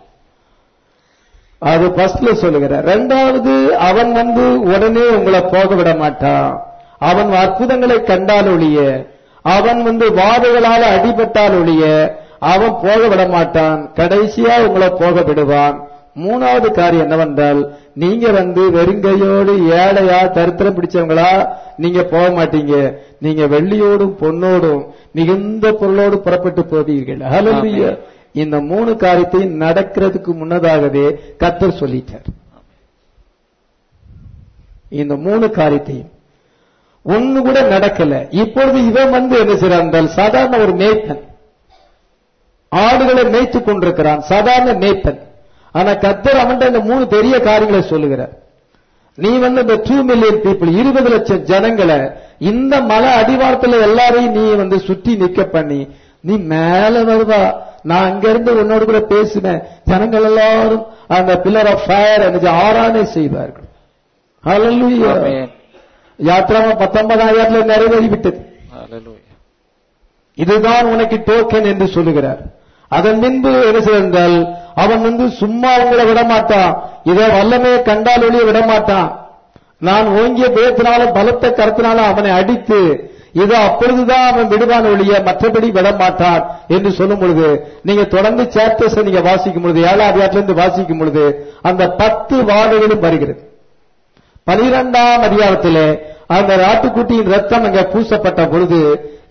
அது ஃபர்ஸ்ட்ல சொல்லுகிறார் ரெண்டாவது அவன் வந்து உடனே உங்களை போக விட மாட்டான் அவன் அற்புதங்களை கண்டால் ஒழிய அவன் வந்து வாதைகளால அடிபட்டால் ஒழிய அவன் போக விட மாட்டான் கடைசியா உங்களை போக விடுவான் மூணாவது காரியம் என்னவென்றால் நீங்க வந்து வெறுங்கையோடு ஏழையா தரித்திரம் பிடிச்சவங்களா நீங்க போக மாட்டீங்க நீங்க வெள்ளியோடும் பொன்னோடும் மிகுந்த பொருளோடு புறப்பட்டு போவீர்கள் ஹalleluya ஆமென். இந்த மூணு காரியத்தையும் நடக்கிறதுக்கு முன்னதாகவே கத்தர் சொல்லிட்டார் இந்த மூணு காரியத்தையும் ஒண்ணு கூட நடக்கல இப்பொழுது இவன் வந்து என்ன செய்யறான் என்றால் சாதாரண ஒரு மேய்ப்பன் ஆடுகளை மேய்த்துக் கொண்டிருக்கிறான் சாதாரண மேய்ப்பன் ஆனா கத்தர் அவன்கிட்ட இந்த மூணு பெரிய காரியங்களை சொல்லுகிறார் நீ வந்து இந்த டூ மில்லியன் பீப்புள் இருபது லட்சம் ஜனங்களை இந்த மலை அடிவாரத்துல எல்லாரையும் நீ வந்து சுற்றி நிக்க பண்ணி நீ மேல வருவா நான் அங்க இருந்து உன்னோடு கூட பேசினேன் ஜனங்கள் எல்லாரும் அந்த பில்லர் ஆஃப் ஃபயர் எனக்கு ஆராதனை செய்வார்கள் ஹalleluya ஆமென் யாத்ராம பத்தொன்பதாயிரத்துல நிறைவேறிவிட்டது ஹalleluya இதுதான் உனக்கு டோக்கன் என்று சொல்லுகிறார் அதன் பின்பு என்ன செய்தால் அவன் வந்து சும்மா உங்களை விட மாட்டான் இதை வல்லமே கண்டால் ஒளிய விட மாட்டான் நான் ஓங்கிய பேத்தினால பலத்த கருத்தினால அவனை அடித்து இதோ அப்பொழுதுதான் அவன் விடுவான் ஒழிய மற்றபடி விட மாட்டான் என்று சொல்லும் பொழுது நீங்க தொடர்ந்து சாப்டர்ஸ் நீங்க வாசிக்கும் பொழுது ஏழாவது இருந்து வாசிக்கும் பொழுது அந்த பத்து வாதைகளும் வருகிறது பனிரெண்டாம் அதிகாரத்திலே அந்த ராட்டுக்குட்டியின் ரத்தம் அங்க பூசப்பட்ட பொழுது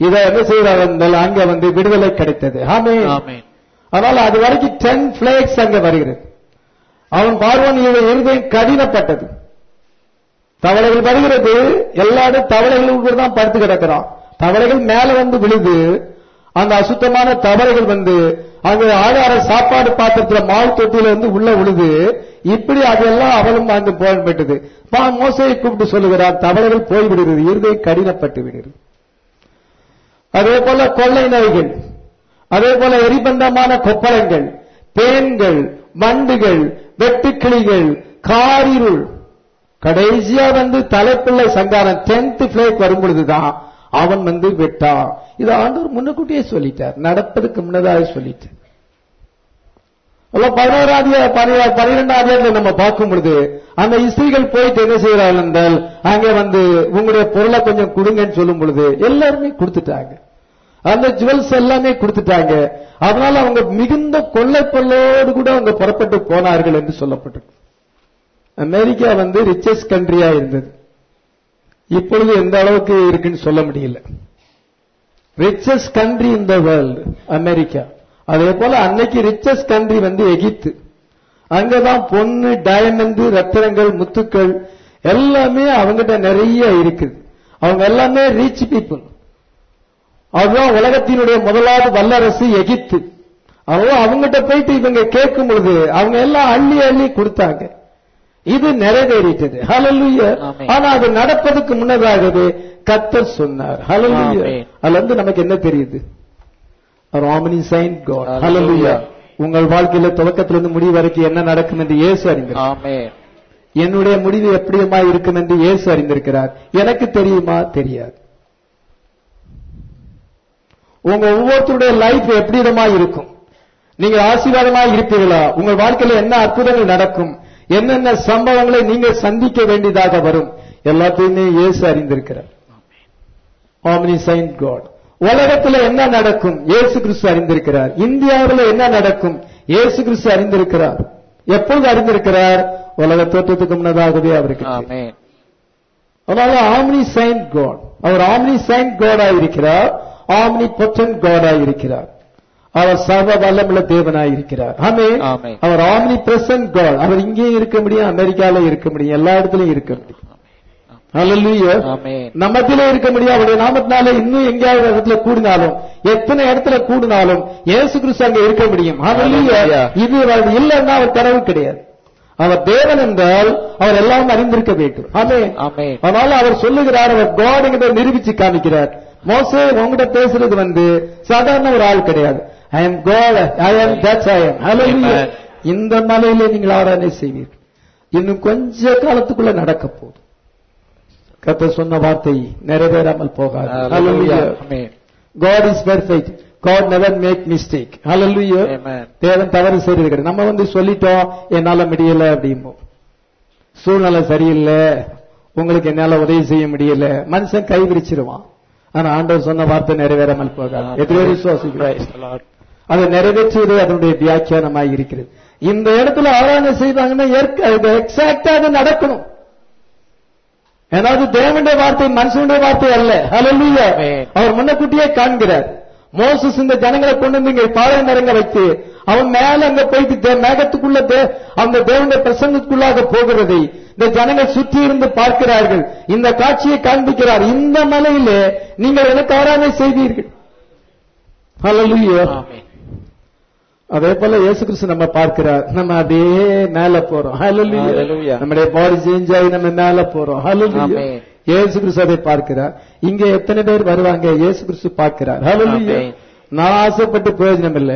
இதை என்ன செய்யறார் என்றால் அங்க வந்து விடுதலை கிடைத்தது ஆமே ஆமென் அதனால அது வரைக்கும் டென் பிளேக்ஸ் அங்க வருகிறது அவன் பார்வன் இருதயம் கடினப்பட்டது தவளைகள் வருகிறது எல்லா இடம் தவளைகள் தான் படுத்து கிடக்கிறான் தவளைகள் மேல வந்து விழுது அந்த அசுத்தமான தவளைகள் வந்து அங்க ஆகார சாப்பாடு பாத்திரத்துல மாவு தொட்டியில வந்து உள்ள விழுது இப்படி அதெல்லாம் அவளும் அங்கு போய்விட்டது மோசையை கூப்பிட்டு சொல்லுகிறார் தவளைகள் போய்விடுகிறது இருதயம் கடினப்பட்டு விடுகிறது அதே போல கொள்ளை நோய்கள் அதே போல எரிபந்தமான கொப்பளங்கள் பேன்கள் வண்டுகள் வெட்டுக்கிளிகள் காரிருள் கடைசியா வந்து தலைப்பிள்ளை சங்காரம் டென்த் பிளேக் வரும் பொழுதுதான் அவன் வந்து விட்டான் இது ஆண்டவர் முன்னக்கூட்டியே சொல்லிட்டார் நடப்பதுக்கு முன்னதாக சொல்லிட்டார் பதினோராம் பனிரெண்டாம் அதிகாரத்தில் நம்ம பார்க்கும் பொழுது அந்த இஸ்திரிகள் போயிட்டு என்ன செய்யறாங்க என்றால் அங்க வந்து உங்களுடைய பொருளை கொஞ்சம் கொடுங்கன்னு சொல்லும் பொழுது எல்லாருமே கொடுத்துட்டாங்க அந்த ஜுவல்ஸ் எல்லாமே கொடுத்துட்டாங்க அதனால அவங்க மிகுந்த கொள்ளை பொருளோடு கூட அவங்க புறப்பட்டு போனார்கள் என்று சொல்லப்பட்டிருக்கு அமெரிக்கா வந்து ரிச்சஸ்ட் கண்ட்ரியா இருந்தது இப்பொழுது எந்த அளவுக்கு இருக்குன்னு சொல்ல முடியல richest country in the world America அதே போல அன்னைக்கு ரிச்சஸ்ட் கண்ட்ரி வந்து எகிப்து அங்கதான் பொண்ணு டயமண்ட் ரத்தினங்கள் முத்துக்கள் எல்லாமே அவங்ககிட்ட நிறைய இருக்குது அவங்க எல்லாமே ரீச் பீப்புள் அதுதான் உலகத்தினுடைய முதலாவது வல்லரசு எகிப்து அவங்க அவங்ககிட்ட போயிட்டு இவங்க கேட்கும் பொழுது அவங்க எல்லாம் அள்ளி அள்ளி கொடுத்தாங்க இது நிறைவேறிட்டது ஹalleluya ஆமென். ஆனா அது நடப்பதற்கு முன்னதாகவே கத்தர் சொன்னார் ஹalleluya ஆமென். அதுல இருந்து நமக்கு என்ன தெரியுது ராமனி சைன் காட் Hallelujah. ஹalleluya உங்கள் வாழ்க்கையில துவக்கத்திலிருந்து முடிவு வரைக்கும் என்ன நடக்கும் என்று இயேசு அறிந்தார் ஆமென் என்னுடைய முடிவு எப்படியுமா இருக்கும் என்று இயேசு அறிந்திருக்கிறார் எனக்கு தெரியுமா தெரியாது உங்க ஒவ்வொருத்தருடைய லைஃப் எப்படி விதமா இருக்கும் நீங்க ஆசீர்வாதமா இருப்பீர்களா உங்கள் வாழ்க்கையில என்ன அற்புதங்கள் நடக்கும் என்னென்ன சம்பவங்களை நீங்க சந்திக்க வேண்டியதாக வரும் எல்லாத்தையுமே இயேசு அறிந்திருக்கிறார் ஆம்னி சைன் காட் உலகத்துல என்ன நடக்கும் இயேசு கிறிஸ்து அறிந்திருக்கிறார் இந்தியாவில் என்ன நடக்கும் இயேசு கிறிஸ்து அறிந்திருக்கிறார் எப்பொழுது அறிந்திருக்கிறார் உலக தோற்றத்துக்கு முன்னதாகவே அவருக்கு தெரியும். ஆமென் அதனால ஆம்னி சைன் காட் அவர் ஆம்னி சைன் காடா இருக்கிறார் ஆம்னி பொட்டன் காடா இருக்கிறார் அவர் சர்வ வல்லமுள்ள தேவனாய் இருக்கிறார் ஆமென் ஆமென். அவர் ஆம்னி பிரசன்ட் காட் அவர் இங்கேயும் இருக்க முடியும் அமெரிக்கால இருக்க முடியும் எல்லா இடத்துலயும் இருக்க முடியும் Hallelujah. ஆமென் நம்மத்திலே இருக்க முடியும் அவருடைய நாமத்தினால இன்னும் எங்கேயாவது இடத்துல கூடினாலும் எத்தனை இடத்துல கூடினாலும் இயேசு கிறிஸ்து அங்க இருக்க முடியும் Hallelujah. Hallelujah. இது அவர் இல்லைன்னா அவர் கடவுள் கிடையாது அவர் தேவன் என்றால் அவர் எல்லாம் அறிந்திருக்க வேண்டும் ஆமென் ஆமென் அதனால அவர் சொல்லுகிறார் அவர் காடுங்கிறத நிரூபிச்சு காமிக்கிறார் மோசே உங்ககிட்ட பேசுறது வந்து சாதாரண ஒரு ஆள் கிடையாது I am God I am that's I am Amen. இந்த மலையிலே நீங்கள் ஆராதனை செய்வீர்கள் இன்னும் கொஞ்ச காலத்துக்குள்ள நடக்க போகுது கர்த்தர் சொன்ன வார்த்தை நிறைவேறாமல் போகாது Hallelujah. Hallelujah. Amen God is perfect. God never make mistake. Hallelujah. Amen. தேவன் தவறு செய்யறது கிடையாது நம்ம வந்து சொல்லிட்டோம் என்னால முடியல அப்படிம்போம் சூழ்நிலை சரியில்லை உங்களுக்கு என்னால உதவி செய்ய முடியல மனுஷன் கை விரிச்சிருவான் ஆனா ஆண்டவர் சொன்ன வார்த்தை நிறைவேறாமல் போகாது எத்தனை பேர் விசுவாசிக்கிறோம் Praise the Lord. அதை நிறைவேற்றுவது அதனுடைய வியாக்கியானமாய் இருக்கிறது இந்த இடத்துல ஆராதனை செய்தாங்கன்னா எக்ஸாக்டா அது நடக்கணும் ஏதாவது தேவனுடைய வார்த்தை மனுஷனுடைய வார்த்தை அல்ல ஹalleluya Amen. அவர் முன்னக்கூட்டியே காண்கிறார் மோசஸ் இந்த ஜனங்களை கொண்டு வந்து இங்க பாறை நரங்க வைத்து அவன் மேல அங்க போயிட்டு தே- மேகத்துக்குள்ள தே- அந்த தேவனுடைய பிரசங்கத்துக்குள்ளாக போகிறதை இந்த ஜனங்கள் சுற்றி இருந்து பார்க்கிறார்கள் இந்த காட்சியை காண்பிக்கிறார் இந்த மலையிலே நீங்கள் எனக்கு ஆராதனை செய்வீர்கள் ஹalleluya ஆமென் அதே போல இயேசு கிறிஸ்து நம்ம பார்க்கிறார் நம்ம அப்படியே மேல போறோம் Hallelujah. Hallelujah. நம்முடைய பாடி சேஞ்ச் ஆகி நம்ம மேல போறோம் Hallelujah. Amen. இயேசு கிறிஸ்து அதை பார்க்கிறார் இங்க எத்தனை பேர் வருவாங்க இயேசு கிறிஸ்து பார்க்கிறார் Hallelujah. Amen. நான் ஆசைப்பட்டு பிரயோஜனம் இல்லை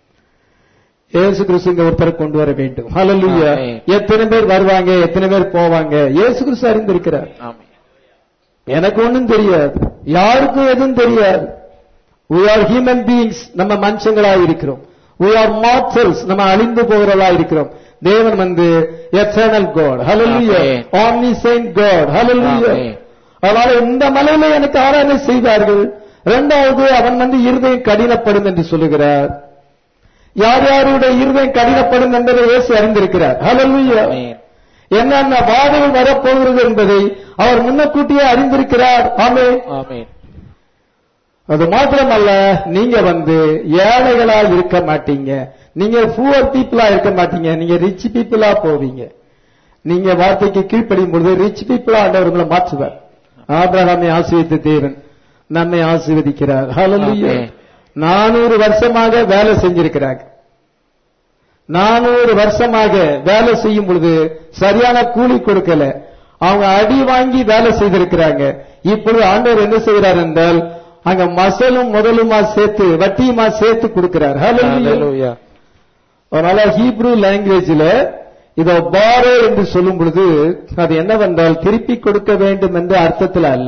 இயேசு கிறிஸ்து இங்க ஒருத்தரை கொண்டு வர வேண்டும் Hallelujah. Amen. எத்தனை பேர் வருவாங்க எத்தனை பேர் போவாங்க இயேசு கிறிஸ்து அறிந்திருக்கிறார் ஆமென் எனக்கு ஒண்ணும் தெரியாது யாருக்கும் எதுவும் தெரியாது we are human beings நம்ம மனுஷங்களா இருக்கிறோம் we are mortals நம்ம அழிந்து போகிறவர்களா இருக்கிறோம் தேவன் வந்து eternal God hallelujah Amen. omniscient God hallelujah Amen. அதனால இந்த மலையில எனக்கு ஆராதனை செய்தார்கள் இரண்டாவது அவன் வந்து இருதயம் கடினப்படும் என்று சொல்லுகிறார் யார் யாருடைய இருதயம் கடினப்படும் என்பதை இயேசு அறிந்திருக்கிறார் hallelujah ஆமென் என்னென்ன வாதைகள் வரப்போகிறது என்பதை அவர் முன்னக்கூட்டியே அறிந்திருக்கிறார் ஆமே ஆமென் அது மாத்திரமல்ல நீங்க வந்து ஏழைகளா இருக்க மாட்டீங்க நீங்க புவர் பீப்புளா இருக்க மாட்டீங்க நீங்க ரிச் பீப்புளா போவீங்க நீங்க வார்த்தைக்கு கீழ்ப்படியும் பொழுது ரிச் பீப்புளா ஆண்டவர் உங்களை மாற்றுவார் ஆபிரகாமை ஆசீர்வதித்த தேவன் நம்மை ஆசீர்வதிக்கிறார் ஹalleluya ஆமென். நானூறு வருஷமாக வேலை செஞ்சிருக்கிறாங்க நானூறு வருஷமாக வேலை செய்யும் பொழுது சரியான கூலி கொடுக்கல அவங்க அடி வாங்கி வேலை செய்திருக்கிறாங்க இப்பொழுது ஆண்டவர் என்ன செய்கிறார் என்றால் அங்க மசலும் முதலுமா சேர்த்து வட்டியுமா சேர்த்து கொடுக்கிறார் ஹalleluya Hallelujah. அதனால ஹீப்ரூ லாங்குவேஜில் இத பாரோ என்று சொல்லும் பொழுது அது என்னவென்றால் திருப்பி கொடுக்க வேண்டும் என்ற அர்த்தத்தில் அல்ல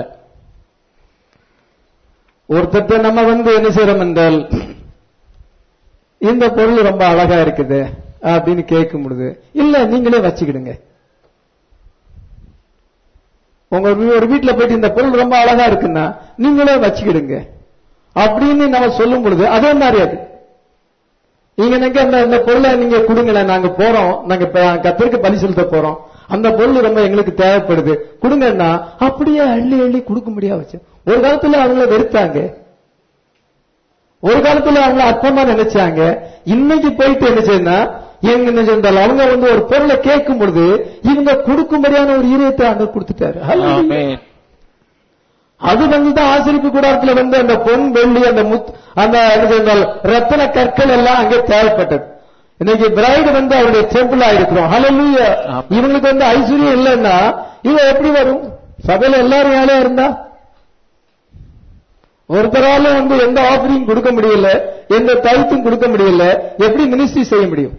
ஒருத்தட்ட நம்ம வந்து என்ன செய்யறோம் என்றால் இந்த பொருள் ரொம்ப அழகா இருக்குது அப்படின்னு கேட்கும் பொழுது இல்ல நீங்களே வச்சுக்கிடுங்க உங்க வீ- ஒரு வீட்டுல போயிட்டு இந்த பொருள் ரொம்ப அழகா இருக்குன்னா நீங்களே வச்சுக்கிடுங்க அப்படின்னு நம்ம சொல்லும் பொழுது அதே மாதிரி அது நீங்க எனக்கு அந்த அந்த பொருளை நீங்க கொடுங்களேன் நாங்க போறோம் நாங்க இப்ப கத்தருக்கு பலி செலுத்த போறோம் அந்த பொருள் ரொம்ப எங்களுக்கு தேவைப்படுது கொடுங்கன்னா அப்படியே அள்ளி அள்ளி கொடுக்க முடியாது வச்சு ஒரு காலத்துல அவங்கள வெறுத்தாங்க ஒரு காலத்துல அவங்கள அற்பமா நினைச்சாங்க இன்னைக்கு போயிட்டு என்ன செய்யுன்னா எங்க என்ன செஞ்சால் அவங்க வந்து ஒரு பொருளை கேட்கும் பொழுது இவங்க கொடுக்கும்படியான ஒரு ஈரியத்தை அங்க கொடுத்துட்டாரு Hallelujah. Amen. அது வந்து தான் ஆசிரிப்பு கூடாரத்துல வந்து அந்த பொன் வெள்ளி அந்த முத் அந்த என்ன சொல்றால், ரத்தின கற்கள் எல்லாம் அங்கே தேவைப்பட்டது இன்னைக்கு பிரைடு வந்து அவருடைய டெம்பிளா இருக்கிறோம் ஹalleluya ஆமா. இவங்களுக்கு வந்து ஐஸ்வர்யம் இல்லைன்னா இவன் எப்படி வரும் சபையில எல்லாரும் ஏழையா இருந்தா ஒருத்தரால வந்து எந்த ஆஃபரிங் கொடுக்க முடியல எந்த தழுத்தும் கொடுக்க முடியல எப்படி மினிஸ்ட்ரி செய்ய முடியும்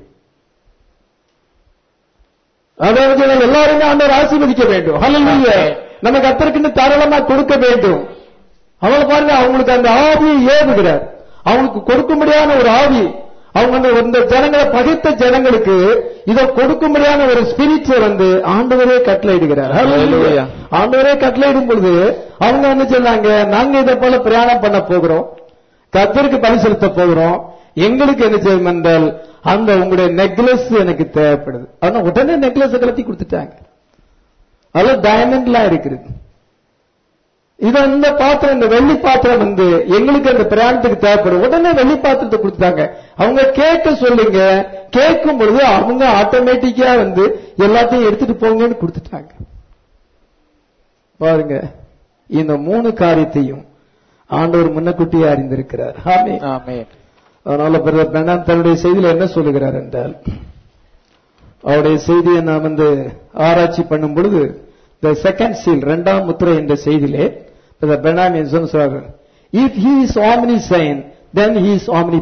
அதாவது எல்லாருமே ஆண்டவர் ஆசீர்வதிக்க வேண்டும் ஹalleluya ஆமென். நம்ம கத்தருக்குன்னு தாராளமா கொடுக்க வேண்டும் அவளை பாருங்க அவங்களுக்கு அந்த ஆவியை ஏவுகிறார் அவங்களுக்கு கொடுக்கும்படியான ஒரு ஆவி அவங்க வந்து இந்த ஜனங்களை பகைத்த ஜனங்களுக்கு இதை கொடுக்கும்படியான ஒரு ஸ்பிரிச்சை வந்து ஆண்டவரே கட்டளையிடுகிறார் Hallelujah. Hallelujah. ஆண்டவரே கட்டளையிடும் பொழுது அவங்க என்ன சொன்னாங்க நாங்க இதை போல பிரயாணம் பண்ண போகிறோம் கத்தருக்கு பலி செலுத்த போகிறோம் எங்களுக்கு என்ன செய்யும் என்றால் அந்த உங்களுடைய நெக்லஸ் எனக்கு தேவைப்படுது ஆனா உடனே நெக்லஸ் கலத்தி கொடுத்துட்டாங்க அதுல டைமண்ட்லாம் இருக்குது இது இந்த பாத்திரம் இந்த வெள்ளி பாத்திரம் வந்து எங்களுக்கு அந்த பிரயாணத்துக்கு தேவைப்படும் உடனே வெள்ளி பாத்திரத்தை கொடுத்துட்டாங்க அவங்க கேட்க சொல்லுங்க கேட்கும் பொழுது அவங்க ஆட்டோமேட்டிக்கா வந்து எல்லாத்தையும் எடுத்துட்டு போங்கன்னு கொடுத்துட்டாங்க பாருங்க இந்த மூணு காரியத்தையும் ஆண்டவர் முன்னக்கூட்டியே அறிந்திருக்கிறார் ஆமே Amen. அதனால பிரதர் பிரணாம் தன்னுடைய செய்தியில என்ன சொல்லுகிறார் என்றால் அவருடைய செய்தியை நான் வந்து ஆராய்ச்சி பண்ணும் பொழுது த செகண்ட் சீல் இரண்டாம் முத்திரை என்ற செய்தியிலே பிரதர் பிரணாம் என்ன சொல்றாரு if he is omniscient then he is omni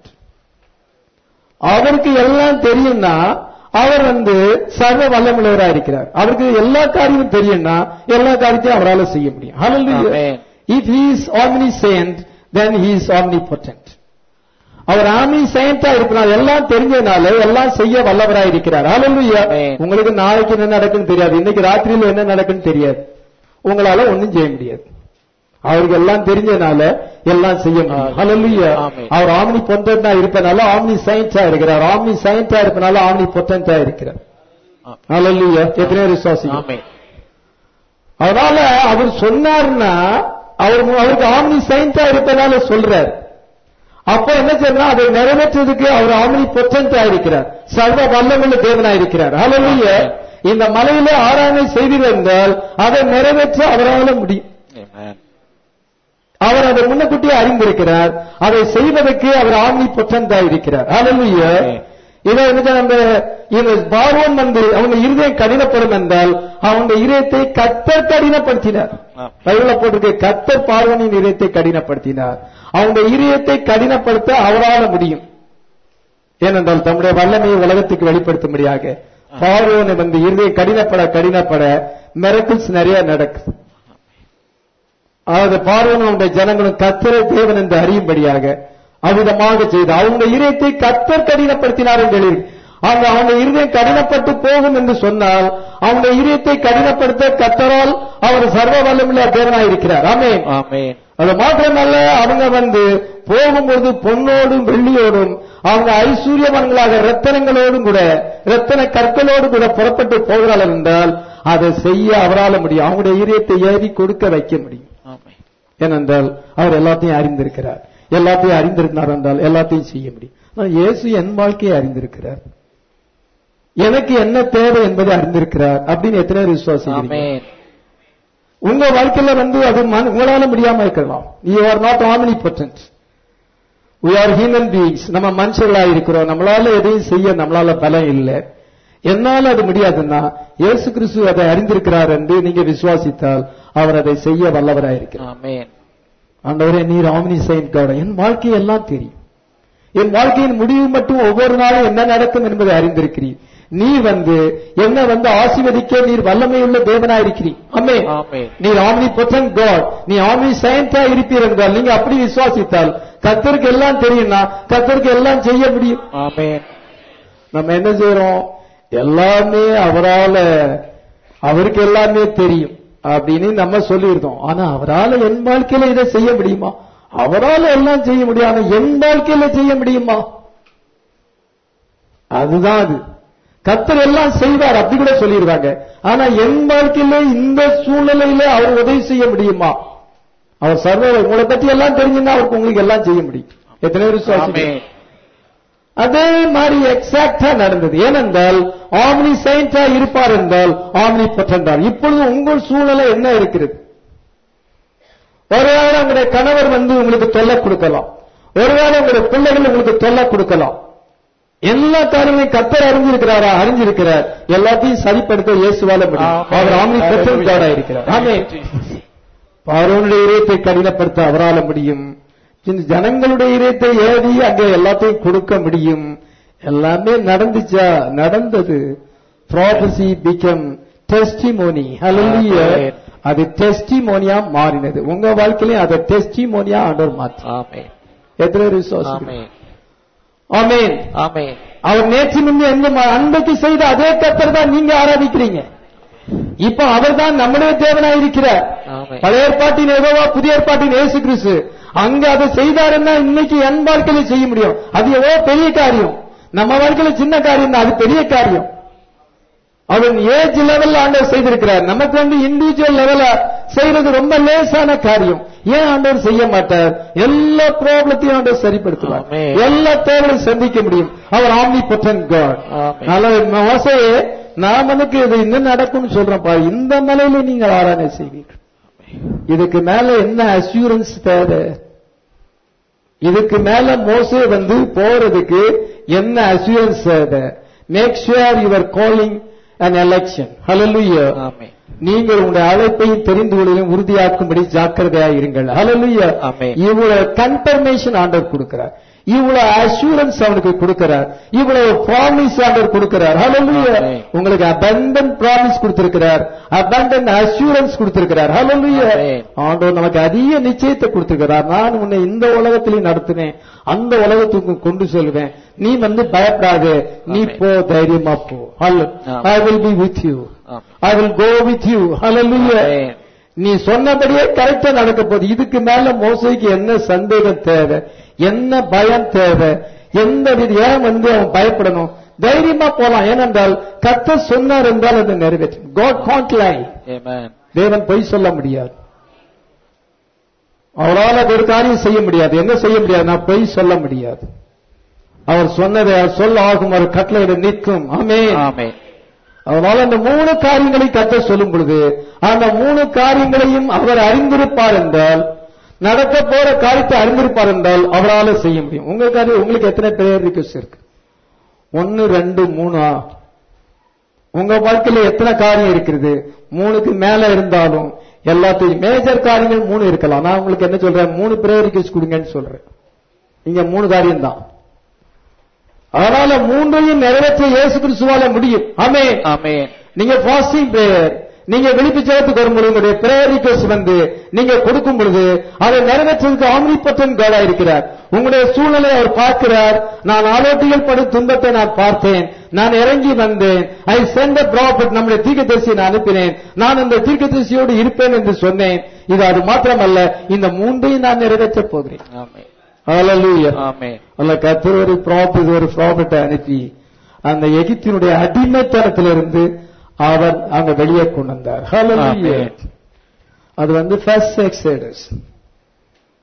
அவருக்கு எல்லாம் தெரியும்னா அவர் வந்து சர்வ வல்லமுள்ளவரா இருக்கிறார் அவருக்கு எல்லா காரியமும் தெரியும்னா எல்லா காரியத்தையும் அவரால் செய்ய முடியும் Hallelujah. Amen. If he is omniscient, then he is omnipotent. அவர் ஆமி சயின்டா இருக்கிறார் எல்லாம் தெரிஞ்சதுனால எல்லாம் செய்ய வல்லவரா இருக்கிறார் Hallelujah. Amen. உங்களுக்கு நாளைக்கு என்ன நடக்குன்னு தெரியாது இன்னைக்கு ராத்திரியில என்ன நடக்குன்னு தெரியாது உங்களால ஒண்ணும் செய்ய முடியாது அவருக்கு எல்லாம் தெரிஞ்சதுனால எல்லாம் செய்ய முடியும் Hallelujah. Amen. அவர் ஆம்னி பொட்டன்டா இருப்பனால ஆம்னி சயின்டா இருக்கிறார் ஆம்னி சயின்டா இருப்பனால ஆம்னி பொட்டன்டா இருக்கிறார் Hallelujah. எத்தனை விசுவாசிங்க Amen. அதனால அவர் சொன்னார்னா அவர் அவருக்கு ஆம்னி சயின்டா இருப்பதால சொல்றார் அப்ப என்ன செய்யணும் அதை நிறைவேற்றுறதுக்கு அவர் ஆம்னி பொட்டன்டா இருக்கிறார் சர்வ வல்லமுள்ள தேவனா இருக்கிறார் Hallelujah. இந்த மலையில ஆராய்ச்சி செய்தீர்கள் என்றால் அதை நிறைவேற்ற அவரால முடியும் Amen. அவர் அதை முன்னக்கூட்டியே அறிந்திருக்கிறார் அதை செய்வதற்கு அவர் ஆம்னி பொட்டன்டா இருக்கிறார் Hallelujah. Amen. இதை வந்து நம்ம இந்த பார்வன் வந்து அவங்க இருதயம் கடினப்படும் என்றால் அவங்க இதயத்தை கத்தர் கடினப்படுத்தினார் ஆ. பைபிள்ல போட்டிருக்கு கத்தர் பார்வனின் இதயத்தை கடினப்படுத்தினார் அவங்க இதயத்தை கடினப்படுத்த அவரால முடியும் ஏனென்றால் தம்முடைய வல்லமையை உலகத்துக்கு வெளிப்படுத்தும்படியாக பார்வோனை வந்து இருதயம் கடினப்பட கடினப்பட மிரக்கிள்ஸ் நிறைய நடக்குது அதாவது பார்வனும் அவனுடைய ஜனங்களும் கத்தரை தேவன் என்று அறியும்படியாக அவ்விதமாக செய்து அவங்க இதயத்தை கத்தர் கடினப்படுத்தினார் என்று எழுதி அவங்க அவங்க இருதயம் கடினப்பட்டு போகும் என்று சொன்னால் அவங்க இதயத்தை கடினப்படுத்த கத்தரால் அவர் சர்வ வல்லமுள்ள தேவனாய் இருக்கிறார் ஆமென் Amen. அது மாத்திரமல்ல அவங்க வந்து போகும்போது பொன்னோடும் வெள்ளியோடும் அவங்க ஐஸ்வர்யவான்களாக ரத்தனங்களோடும் கூட ரத்தன கற்களோடு கூட புறப்பட்டு போகிறார்கள் என்றால் அதை செய்ய அவரால முடியும் அவங்களுடைய இதயத்தை ஏறி கொடுக்க வைக்க முடியும் Amen. ஏனென்றால் அவர் எல்லாத்தையும் அறிந்திருக்கிறார் எல்லாத்தையும் அறிந்திருந்தார் என்றால் எல்லாத்தையும் செய்ய முடியும் ஆனா இயேசு என் வாழ்க்கையை அறிந்திருக்கிறார் எனக்கு என்ன தேவை என்பதை அறிந்திருக்கிறார் அப்படின்னு எத்தனை பேர் விசுவாசிக்கிறீங்க ஆமென் உங்க வாழ்க்கையில வந்து அது மன- உங்களால முடியாம இருக்கலாம் you are not omnipotent we are human beings நம்ம மனுஷர்களா இருக்கிறோம் நம்மளால எதையும் செய்ய நம்மளால பலம் இல்லை என்னால அது முடியாதுன்னா இயேசு கிறிஸ்து அதை அறிந்திருக்கிறார் என்று நீங்க விசுவாசித்தால் அவர் அதை செய்ய வல்லவராயிருக்கிறார் ஆமென் ஆண்டவரே நீர் ஆமினி செயின்ட் காட் என் வாழ்க்கை எல்லாம் தெரியும் என் வாழ்க்கையின் முடிவு மட்டும் ஒவ்வொரு நாளும் என்ன நடக்கும் என்பதை அறிந்திருக்கிறீர் நீ வந்து என்ன வந்து ஆசீர்வதிக்க நீர் வல்லமையுள்ள தேவனாயிருக்கிறீர் அம்மே ஆமென் நீர் ஆம்னி பொட்டன்ட் காட் நீ ஆம்னி சயின்டா இருப்பீர் என்றால் நீங்க அப்படி விசுவாசித்தால் கத்தருக்கு எல்லாம் தெரியும்னா கத்தருக்கு எல்லாம் செய்ய முடியும் ஆமென் நம்ம என்ன செய்யறோம் எல்லாமே அவரால அவருக்கு எல்லாமே தெரியும் அப்படின்னு நம்ம சொல்லியிருந்தோம் ஆனா அவரால என் வாழ்க்கையில இதை செய்ய முடியுமா அவரால எல்லாம் செய்ய முடியும் ஆனா என் வாழ்க்கையில செய்ய முடியுமா அதுதான் அது கத்தர் எல்லாம் செய்வார் அப்படி கூட சொல்லிடுறாங்க ஆனா என் வாழ்க்கையில இந்த சூழ்நிலையில அவர் உதவி செய்ய முடியுமா அவர் சர்வ உங்களை பத்தி எல்லாம் தெரிஞ்சுன்னா அவருக்கு உங்களுக்கு எல்லாம் செய்ய முடியும் எத்தனை பேர் விசுவாசிக்கிறீங்க? ஆமென் அதே மாதிரி எக்ஸாக்டா நடந்தது ஏனென்றால் ஆம்னி சயின்டா இருப்பார் என்றால் ஆம்னி பொட்டன்றார் இப்பொழுது உங்கள் சூழ்நிலை என்ன இருக்கிறது ஒருவேளை உங்களுடைய கணவர் வந்து உங்களுக்கு தொல்லை கொடுக்கலாம் ஒருவேளை உங்களுடைய பிள்ளைகள் உங்களுக்கு தொல்லை கொடுக்கலாம் எல்லா காரியங்களையும் கத்தர் அறிஞ்சிருக்கிறாரா அறிஞ்சிருக்கிறார் எல்லாத்தையும் சரிப்படுத்த இயேசுவால முடியும் ஆமென். அவர் ஆம்னி பொட்டன்றாரா இருக்கிறார் ஆமென் பார்வனுடைய இதயத்தை கடினப்படுத்த அவரால முடியும் இந்த ஜனங்களுடைய இதயத்தை ஏறி அங்கே எல்லாத்தையும் கொடுக்க முடியும் எல்லாமே நடந்துச்சா நடந்தது ப்ராபசி பிகம் டெஸ்டிமோனி ஹalleluya Amen. அது டெஸ்டிமோனியா மாறினது உங்க வாழ்க்கையிலும் அதை டெஸ்டிமோனியா ஆண்டவர் மாற்றி ஆமென் எத்தனை பேர் விசுவாசம் ஆமென் ஆமென் ஆமென் அவர் நேற்று முன்பு எந்த ம- அன்றைக்கு செய்த அதே கத்தர் தான் நீங்க ஆராதிக்கிறீங்க இப்ப அவர்தான் நம்முடைய தேவனாய் இருக்கிறார் ஆமென் பழைய ஏற்பாட்டின் எவ்வளவா புதிய ஏற்பாட்டின் இயேசு கிறிஸ்து அங்க அதை செய்தாருன்னா இன்னைக்கு என் வாழ்க்கையில செய்ய முடியும் அது எவ்வளவு பெரிய காரியம் நம்ம வாழ்க்கையில சின்ன காரியம் தான் அது பெரிய காரியம் அவன் ஏஜ் லெவல்ல ஆண்டவர் செய்திருக்கிறார் நமக்கு வந்து இண்டிவிஜுவல் லெவல்ல செய்யறது ரொம்ப லேசான காரியம் ஏன் ஆண்டவர் செய்ய மாட்டார் எல்லா ப்ராப்ளத்தையும் ஆண்டவர் சரிப்படுத்துவார் ஆமென். எல்லா தேவையும் சந்திக்க முடியும் அவர் ஆம்னி பொட்டன் காட் ஆமென். நல்ல மோசையே நான் உனக்கு இது இன்னும் நடக்கும்னு சொல்றேன்ப்பா இந்த மலையில நீங்கள் ஆராதனை செய்வீர்கள் இதுக்கு மேல என்ன அசூரன்ஸ் தேவை இதுக்கு மேல மோசே வந்து போறதுக்கு என்ன அசூரன்ஸ் தேவை make sure your calling and election ஹalleluya ஆமென் நீங்கள் உங்களுடைய அழைப்பையும் தெரிந்து கொள்வதையும் உறுதியாக்கும்படி ஜாக்கிரதையா இருங்கள் ஹalleluya ஆமென். இவ்வளவு கன்ஃபர்மேஷன் ஆண்டவர் கொடுக்கிறார் இவ்வளவு அஷூரன்ஸ் அவனுக்கு கொடுக்கிறார் இவ்வளவு ப்ராமிஸ் ஆண்டவர் கொடுக்கிறார் ஹalleluya ஆமென். உங்களுக்கு abundant ப்ராமிஸ் கொடுத்திருக்கிறார் abundant அஷூரன்ஸ் கொடுத்திருக்கிறார் ஹalleluya ஆமென். ஆண்டவர் நமக்கு அதிக நிச்சயத்தை கொடுத்திருக்கிறார் நான் உன்னை இந்த உலகத்திலையும் நடத்தினேன் அந்த உலகத்துக்கு கொண்டு செல்வேன் நீ வந்து பயப்படாதே நீ ஆமென். போ தைரியமா போ amen. I will be with you amen I will go with you ஹalleluya ஆமென். நீ சொன்னபடியே கரெக்டா நடக்க போகுது இதுக்கு மேல மோசைக்கு என்ன சந்தேகம் தேவை என்ன பயம் தேவை எந்த வித ஏன் வந்து அவன் பயப்படணும் தைரியமா போலாம் ஏனென்றால் கத்த சொன்னார் என்றால் அது நிறைவேற்றும் காட் காண்ட் லை ஆமென் தேவன் பொய் சொல்ல முடியாது அவரால் ஒரு காரியம் செய்ய முடியாது என்ன செய்ய முடியாது நான் பொய் சொல்ல முடியாது அவர் சொன்னதை அவர் சொல்ல ஆகும் அவர் கட்டளையிட நிற்கும் ஆமே ஆமென் அதனால அந்த மூணு காரியங்களை கத்த சொல்லும் பொழுது அந்த மூணு காரியங்களையும் அவர் அறிந்திருப்பார் என்றால் நடக்க போற காரியத்தை அறிந்திருப்பார் என்றால் அவரால செய்ய முடியும் உங்க காரியம் உங்களுக்கு எத்தனை பேர் ரிக்வஸ்ட் இருக்கு ஒன்னு ரெண்டு மூணா உங்க வாழ்க்கையில எத்தனை காரியம் இருக்குது மூணுக்கு மேல இருந்தாலும் எல்லாத்தையும் மேஜர் காரியங்கள் மூணு இருக்கலாம் நான் உங்களுக்கு என்ன சொல்றேன் மூணு பிரேயர் ரிக்வஸ்ட் கொடுங்கன்னு சொல்றேன் இங்க மூணு காரியம் தான் அதனால மூன்றையும் நிறைவேற்ற இயேசு கிறிஸ்துவால முடியும் ஆமே ஆமென் நீங்க ஃபாஸ்டிங் பிரேயர் நீங்க விழிப்பு ஜெபத்துக்கு வரும்போது உங்களுடைய பிரேயர் ரிக்வஸ்ட் வந்து நீங்க கொடுக்கும் பொழுது அதை நிறைவேற்றுவதற்கு ஆம்னிபட்டன் காடா இருக்கிறார் உங்களுடைய சூழ்நிலை அவர் பார்க்கிறார் நான் ஆலோட்டிகள் படும் துன்பத்தை நான் பார்த்தேன் நான் இறங்கி வந்தேன் ஐ சென்ட் ப்ராஃபிட் நம்முடைய தீர்க்கதரிசியை நான் அனுப்பினேன் நான் இந்த தீர்க்கதரிசியோடு இருப்பேன் என்று சொன்னேன் இது அது மாத்திரமல்ல இந்த மூன்றையும் நான் நிறைவேற்றப் போகிறேன் ஆமென் Hallelujah. ஆமென் அல்ல கத்தர் ஒரு ப்ராஃபிட் ஒரு ப்ராஃபிட்டை அனுப்பி அந்த எகிப்தினுடைய அடிமைத்தனத்திலிருந்து அவர் அங்க வெளியே கொண்டு வந்தார் Hallelujah. Amen. அது வந்து first exodus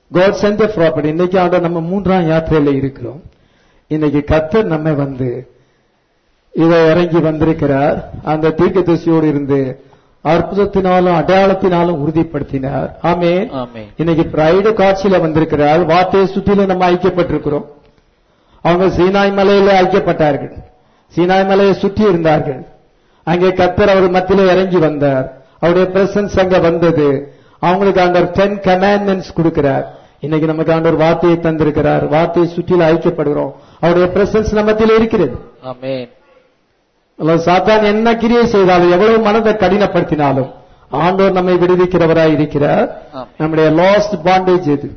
God sent property இன்னைக்கு ஆண்டவர் நம்ம மூன்றாம் யாத்திரையில இருக்கிறோம் இன்னைக்கு கத்தர் நம்மை வந்து இதை இறங்கி வந்திருக்கிறார் அந்த தீர்க்க தரிசியோடு இருந்து அற்புதத்தினாலும் அடையாளத்தினாலும் உறுதிப்படுத்தினார் ஆமே ஆமென். இன்னைக்கு பிரைடு காட்சியில வந்திருக்கிறார் வார்த்தையை சுற்றிலும் நம்ம ஐக்கியப்பட்டிருக்கிறோம் அவங்க சீனாய் மலையில ஐக்கியப்பட்டார்கள் சீனாய் மலையை சுற்றி இருந்தார்கள் அங்கே கத்தர் அவர் மத்தியில இறங்கி வந்தார் அவருடைய பிரசன்ஸ் அங்க வந்தது அவங்களுக்கு ஆண்டவர் டென் கமாண்ட்மெண்ட்ஸ் கொடுக்கிறார் இன்னைக்கு நமக்கு ஆண்டவர் வார்த்தையை தந்திருக்கிறார் வார்த்தையை சுற்றில ஐக்கியப்படுகிறோம் அவருடைய பிரசன்ஸ் நம்ம மத்தியில இருக்கிறது ஆமென் அல்லது சாத்தான் என்ன கிரியை செய்தாலும் எவ்வளவு மனதை கடினப்படுத்தினாலும் ஆண்டவர் நம்மை விடுவிக்கிறவராய் இருக்கிறார் ஆமென். நம்முடைய லாஸ்ட் பாண்டேஜ் எது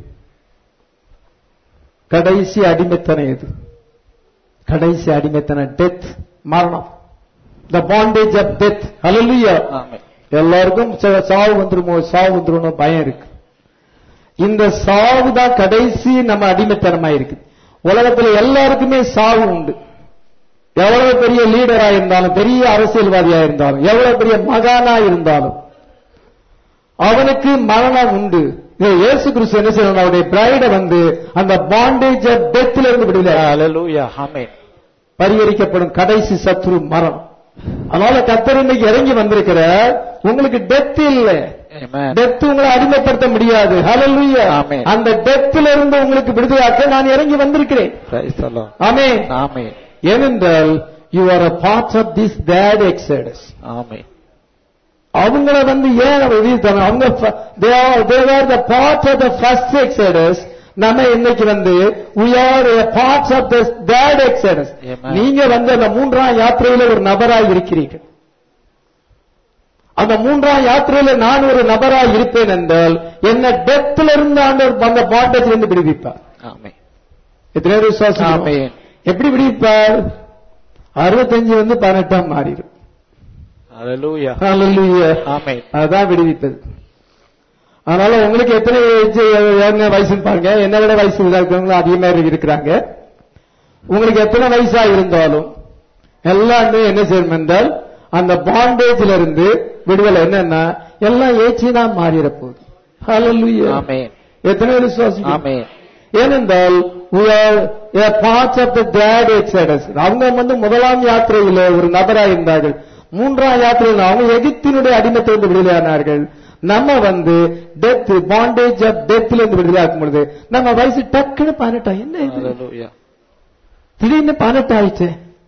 கடைசி அடிமைத்தனம் எது கடைசி அடிமைத்தனம் டெத் மரணம் த பாண்டேஜ் ஆஃப் டெத் ஹalleluya ஆமென் எல்லாருக்கும் ச- சாவு வந்துருமோ சாவு வந்துருமோ பயம் இருக்கு இந்த சாவு தான் கடைசி நம்ம அடிமைத்தனமா இருக்கு உலகத்துல எல்லாருக்குமே சாவு உண்டு எவ்வளவு பெரிய லீடரா இருந்தாலும் பெரிய அரசியல்வாதியா இருந்தாலும் எவ்வளவு பெரிய மகானா இருந்தாலும் அவனுக்கு மரணம் உண்டு இதை இயேசு கிறிஸ்து என்ன செய்யணும் அவருடைய பிரைட வந்து அந்த பாண்டேஜ் ஆஃப் டெத்ல இருந்து விடுதலை ஹalleluya ஆமென் பரிகரிக்கப்படும் கடைசி சத்ரு மரணம் அதனால கத்தர் இன்னைக்கு இறங்கி வந்திருக்கிறார் உங்களுக்கு டெத் இல்லை ஆமென் டெத் உங்களை அடிமைப்படுத்த முடியாது ஹalleluya ஆமென். அந்த டெத்ல இருந்து உங்களுக்கு விடுதலையாக்க நான் இறங்கி வந்திருக்கிறேன் praise the Lord amen amen ஏனென்றால் you are a part of this that exodus amen அவங்கள வந்து ஏன் அவர் எழுதிட்டாங்க அவங்க தேவர் the part of the first exodus நம்ம இன்னைக்கு வந்து we are a parts of this third exodus Amen. நீங்க வந்து அந்த மூன்றாம் யாத்திரையில ஒரு நபராய் இருக்கிறீர்கள் அந்த மூன்றாம் யாத்திரையில நான் ஒரு நபராய் இருப்பேன் என்றால் என்ன டெத்ல இருந்து ஆண்டவர் அந்த பாண்டேஜ் இருந்து விடுவிப்பார் ஆமென் எத்தனை பேர் விசுவாசம் ஆமென். எப்படி விடுவிப்பார் அறுபத்தஞ்சு வந்து பதினெட்டாம் மாறிடும் ஹalleluya Hallelujah. ஆமென் அதுதான் விடுவித்தது அதனால உங்களுக்கு எத்தனை வயசு என்ன வயசுன்னு பாருங்க என்ன விட வயசு இதா இருக்கிறவங்க அதிகமா இருக்கிறாங்க உங்களுக்கு எத்தனை வயசா இருந்தாலும் எல்லாமே என்ன செய்யணும் என்றால் அந்த பாண்டேஜ்ல இருந்து விடுதலை என்னன்னா எல்லாம் ஏச்சினா மாறிட போகுது Hallelujah. ஆமென் எத்தனை பேர் விசுவாசிக்கிறீங்க? ஆமென் ஏனென்றால் we are a part of the glad exodus அவங்க வந்து முதலாம் யாத்திரையில ஒரு நபரா இருந்தார்கள் மூன்றாம் யாத்திரையில் அவங்க எகிப்தினுடைய அடிமத்திலிருந்து விடுதலையானார்கள் நம்ம வந்து டெத் பாண்டேஜ் ஆஃப் டெத்ல இருந்து விடுதலையாக்கும் பொழுது நம்ம வயசு டக்குன்னு பதினெட்டா என்ன இது ஹalleluya திடீர்னு பதினெட்டு ஆயிடுச்சு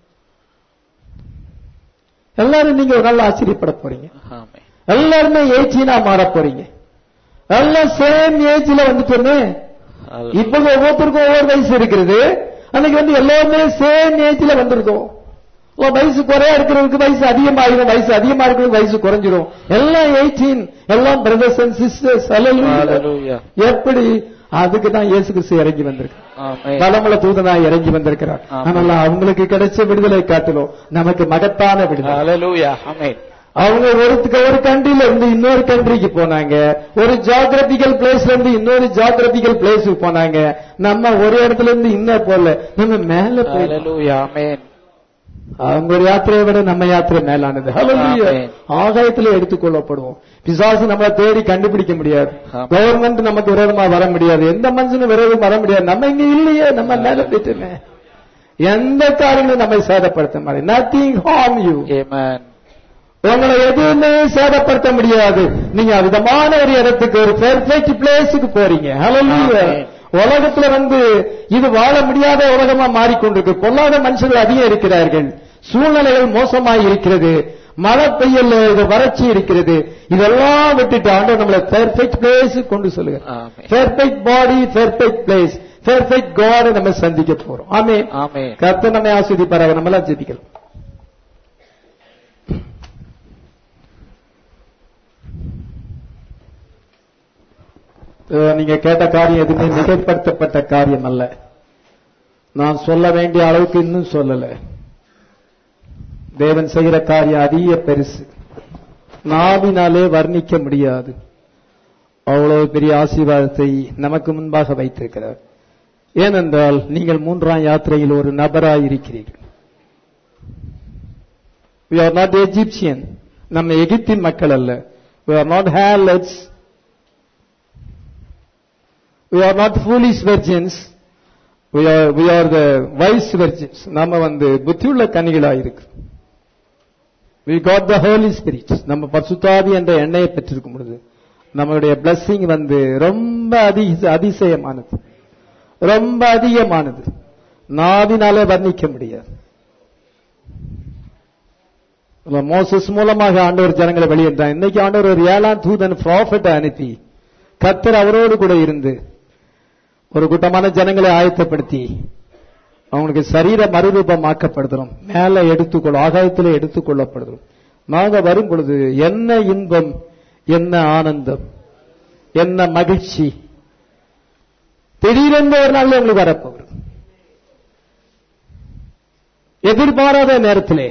எல்லாரும் நீங்க ஒரு நாள் ஆச்சரியப்பட போறீங்க ஆமென் எல்லாருமே ஏஜினா மாற போறீங்க எல்லாம் சேம் ஏஜ்ல வந்துட்டோமே இப்ப ஒவ்வொருத்தருக்கும் ஒவ்வொரு வயசு இருக்கிறது அன்னைக்கு வந்து எல்லாருமே சேம் ஏஜ்ல வந்திருக்கோம் ஓ, வயசு குறையா இருக்கிறவருக்கு வயசு அதிகமாகிடும் வயசு அதிகமா இருக்கிறவருக்கு வயசு குறைஞ்சிரும் எல்லாம் எயிட்டீன் எல்லாம் பிரதர்ஸ் அண்ட் சிஸ்டர்ஸ் ஹalleluya எப்படி அதுக்கு தான் இயேசு கிறிஸ்து இறங்கி வந்திருக்கு ஆமென் பலமுள்ள தூதனா இறங்கி வந்திருக்கிறார் ஆமென். ஆனால் அவங்களுக்கு கிடைச்ச விடுதலை காட்டிலும் நமக்கு மகத்தான விடுதலை ஹalleluya ஆமென் அவங்க ஒருத்துக்கு ஒரு கண்ட்ரில இருந்து இன்னொரு கண்ட்ரிக்கு போனாங்க ஒரு ஜியாகிரபிக்கல் பிளேஸ்ல இருந்து இன்னொரு ஜியாகிரபிக்கல் பிளேஸுக்கு போனாங்க நம்ம ஒரு இடத்துல இருந்து இன்னும் போல நம்ம மேல போய் ஹalleluya ஆமென் அவங்க ஒரு யாத்திரையை விட நம்ம யாத்திரை மேலானது Hallelujah. ஆமென். ஆகாயத்துல எடுத்துக்கொள்ளப்படுவோம் பிசாசு நம்மளை தேடி கண்டுபிடிக்க முடியாது ஆமென். கவர்மெண்ட் நமக்கு விரோதமா வர முடியாது எந்த மனுஷனும் விரோதம் வர முடியாது நம்ம இங்க இல்லையே நம்ம மேல போயிட்டுமே எந்த காரியங்களும் நம்மை சேதப்படுத்த மாதிரி நத்திங் ஹார்ம் யூ ஆமென் உங்களை எதுவுமே சேதப்படுத்த முடியாது நீங்க விதமான ஒரு இடத்துக்கு ஒரு பெர்ஃபெக்ட் பிளேஸுக்கு போறீங்க Hallelujah. ஆமென். உலகத்துல வந்து இது வாழ முடியாத உலகமா மாறிக்கொண்டிருக்கு பொல்லாத மனுஷர்கள் அதிகம் இருக்கிறார்கள் சூழ்நிலைகள் மோசமாய் இருக்கிறது மழை பெய்யல இது வறட்சி இருக்கிறது இதெல்லாம் விட்டுட்டு ஆண்டவர் நம்மளை பெர்ஃபெக்ட் பிளேஸ் கொண்டு சொல்லுங்க amen perfect body perfect place perfect God நம்ம சந்திக்க போறோம் ஆமே ஆமென் கர்த்தர் நம்மை ஆஸ்வதிப்பாராக நம்மளாம் ஜெபிக்கலாம் அஹ் நீங்க கேட்ட காரியம் எதுவுமே மிகைப்படுத்தப்பட்ட காரியம் அல்ல நான் சொல்ல வேண்டிய அளவுக்கு இன்னும் சொல்லல தேவன் செய்கிற காரியம் அதிக பெருசு நாவினாலே வர்ணிக்க முடியாது அவ்வளவு பெரிய ஆசீர்வாதத்தை நமக்கு முன்பாக வைத்திருக்கிறார் ஏனென்றால் நீங்கள் மூன்றாம் யாத்திரையில் ஒரு நபராய் இருக்கிறீர்கள் we are not Egyptian நம்ம எகிப்தின் மக்கள் அல்ல we are not harlots we are not foolish virgins we are we are the wise virgins நம்ம வந்து புத்தியுள்ள கன்னிகளாய் இருக்கு we got the holy spirit நம்ம பரிசுத்தாவி என்ற எண்ணெயை பெற்றிருக்கும் பொழுது நம்மளுடைய blessing வந்து ரொம்ப அதிக அதிசயமானது ரொம்ப அதிகமானது நாவினாலே வர்ணிக்க முடியாது இல்ல, மோசஸ் மூலமாக ஆண்டவர் ஜனங்களை வெளியேற்றார் இன்னைக்கு ஆண்டவர் ஒரு ஏழாம் தூதன் ப்ராஃபட் அனுப்பி கத்தர் அவரோடு கூட இருந்து ஒரு கூட்டமான ஜனங்களை ஆயத்தப்படுத்தி அவங்களுக்கு சரீர மறுரூபமாக்கப்படுகிறோம் மேல எடுத்துக்கொள்ள ஆகாயத்தில் எடுத்துக்கொள்ளப்படுகிறோம் நாங்க வரும் பொழுது என்ன இன்பம் என்ன ஆனந்தம் என்ன மகிழ்ச்சி திடீரென்று ஒரு நாள் உங்களுக்கு வரப்போகிறது எதிர்பாராத நேரத்திலே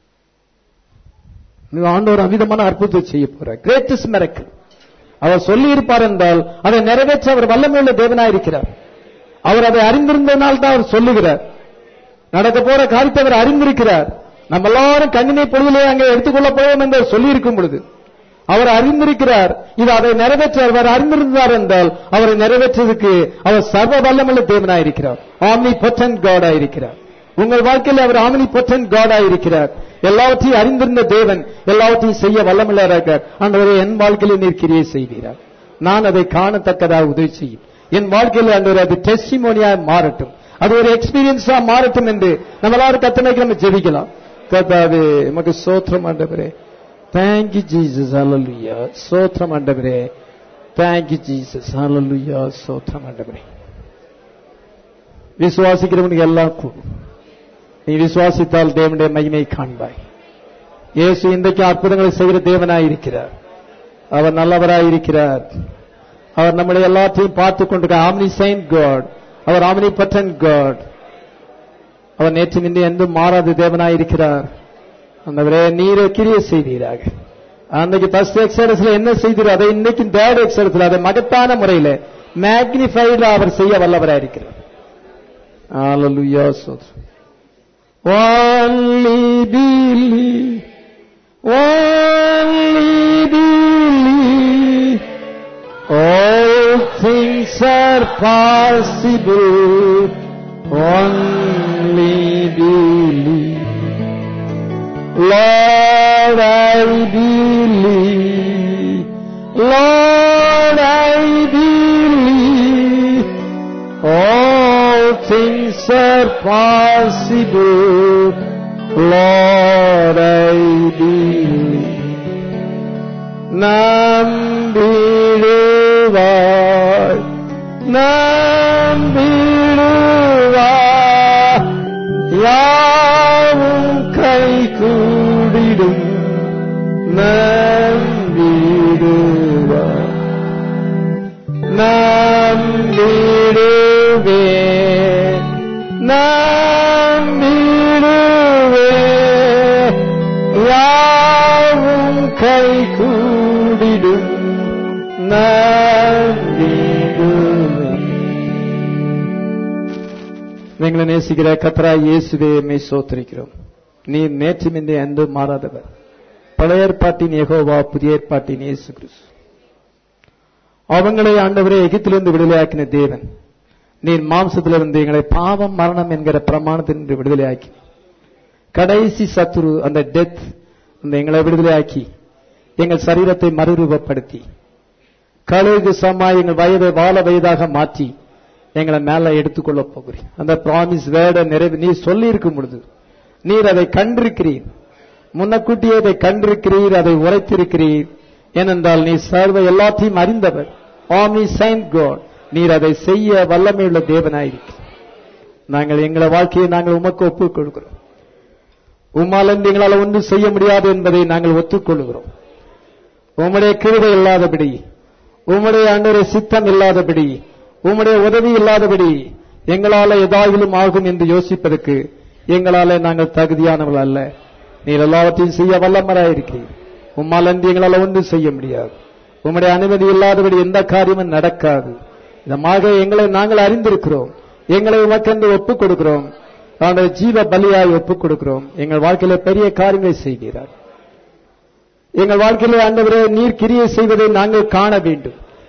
நீங்க ஆண்டவர் அமிதமான அற்புதத்தை செய்ய போற கிரேட்டஸ்ட் மிரக்கல் அவர் சொல்லி இருப்பார் என்றால் அதை நிறைவேற்ற அவர் வல்லமையுள்ள தேவனாயிருக்கிறார் அவர் அதை அறிந்திருந்ததனால் தான் அவர் சொல்லுகிறார் நடக்க போற காரியத்தை அவர் அறிந்திருக்கிறார் நம்ம எல்லாரும் கண்ணினை பொழுதிலே அங்கே எடுத்துக்கொள்ள போவோம் என்று அவர் சொல்லி இருக்கும் பொழுது அவர் அறிந்திருக்கிறார் இது அதை நிறைவேற்ற அவர் அறிந்திருந்தார் என்றால் அவரை நிறைவேற்றுவதற்கு அவர் சர்வ வல்லமுள்ள தேவனாயிருக்கிறார் ஆம்னி பொட்டன்ட் காடாயிருக்கிறார் உங்கள் வாழ்க்கையில் அவர் ஆமினி பொட்டன்ட் காடாயிருக்கிறார் எல்லாவற்றையும் அறிந்திருந்த தேவன் எல்லாவற்றையும் செய்ய வல்லமுள்ளவராக ஆண்டவரே என் வாழ்க்கையில் நீர் கிரியை செய்வீரார் நான் அதை காணத்தக்கதாக உதவி செய்யும் என் வாழ்க்கையில் ஆண்டவர் அது டெஸ்டிமோனியா மாறட்டும் அது ஒரு எக்ஸ்பீரியன்ஸா மாறட்டும் என்று நம்ம எல்லாரும் கத்தனைக்கு நம்ம ஜெபிக்கலாம் கத்தாவே நமக்கு சோத்திரம் ஆண்டவரே தேங்க்யூ ஜீசஸ் ஹalleluya சோத்திரம் ஆண்டவரே தேங்க்யூ ஜீசஸ் ஹalleluya சோத்திரம் ஆண்டவரே விசுவாசிக்கிறவனுக்கு எல்லாம் கூடும் நீ விசுவாசித்தால் தேவனுடைய மகிமை காண்பாய் இயேசு இன்றைக்கு அற்புதங்களை செய்கிற தேவனாய் இருக்கிறார் அவர் நல்லவராய் இருக்கிறார் அவர் நம்முடைய எல்லாத்தையும் பார்த்து கொண்டிருக்க ஆம்னி சைன் காட் அவர் ஆம்னி பட்டன் காட் அவர் நேற்று நின்று எந்தும் மாறாத தேவனாய் இருக்கிறார் அந்த நீரை கிரிய செய்வீராக அன்னைக்கு ஃபர்ஸ்ட் எக்ஸடஸ்ல என்ன செய்தீரோ அதை இன்னைக்கு தேர்ட் எக்ஸடஸ்ல அதை மகத்தான முறையில் மேக்னிஃபைட்ல அவர் செய்ய வல்லவராய் இருக்கிறார் Hallelujah. சோத்ரம். Only believe. Only believe. All things are possible. Only believe. Lord, I believe. Lord, I believe. All things are possible. Lord, I believe. நம்பிடுவாய் நம்பிடுவாய் யாவும் கை கூடிடும் நம்பிடுவாய் நம்பிடுவே நம்பிடுவே யாவும் கை கூடிடும் நம்பிடுவே எங்களை நேசிக்கிற கத்ரா இயேசுவே மெய் சோத்திரிக்கிறோம் நீ நேற்று மிந்தி என்று மாறாதவர் பழைய ஏற்பாட்டின் யெகோவா புதிய ஏற்பாட்டின் இயேசு கிறிஸ்து அவங்களை ஆண்டவரே எகிப்திலிருந்து விடுதலையாக்கின தேவன் நீர் மாம்சத்திலிருந்து எங்களை பாவம் மரணம் என்கிற பிரமாணத்திலிருந்து விடுதலையாக்கி கடைசி சத்துரு அந்த டெத் அந்த எங்களை விடுதலையாக்கி எங்கள் சரீரத்தை மறுரூபப்படுத்தி கழுகு சமா எங்கள் வயதை வாழ வயதாக மாற்றி எங்களை மேல எடுத்துக்கொள்ள போகிறேன் அந்த ப்ராமிஸ் வேர்டை நிறைவு நீ சொல்லி இருக்கும் பொழுது நீர் அதை கண்டிருக்கிறீர் முன்னக்கூட்டியே அதை கண்டிருக்கிறீர் அதை உரைத்திருக்கிறீர் ஏனென்றால் நீ சர்வ எல்லாத்தையும் அறிந்தவர் ஆமி சைன்ட் காட் நீர் அதை செய்ய வல்லமையுள்ள தேவனாயிருக்கு நாங்கள் எங்களை வாழ்க்கையை நாங்கள் உமக்கு ஒப்புக் கொள்கிறோம் உம்மாலிருந்து எங்களால் ஒன்றும் செய்ய முடியாது என்பதை நாங்கள் ஒத்துக்கொள்கிறோம் உம்முடைய கிருபை இல்லாதபடி உம்முடைய அன்றைய சித்தம் இல்லாதபடி உம்முடைய உதவி இல்லாதபடி எங்களால ஏதாயிலும் ஆகும் என்று யோசிப்பதற்கு எங்களால நாங்கள் தகுதியானவர்கள் அல்ல நீர் எல்லாவற்றையும் செய்ய வல்லமராயிருக்கிறீர் உம்மால் அன்றி எங்களால் ஒன்றும் செய்ய முடியாது உம்முடைய அனுமதி இல்லாதபடி எந்த காரியமும் நடக்காது இதமாக எங்களை நாங்கள் அறிந்திருக்கிறோம் எங்களை உமக்கென்று ஒப்புக் கொடுக்கிறோம் அவனுடைய ஜீவ பலியாய் ஒப்புக் கொடுக்கிறோம் எங்கள் வாழ்க்கையில பெரிய காரியங்களை செய்கிறார் எங்கள் வாழ்க்கையில ஆண்டவரே நீர் கிரியை செய்வதை நாங்கள் காண வேண்டும்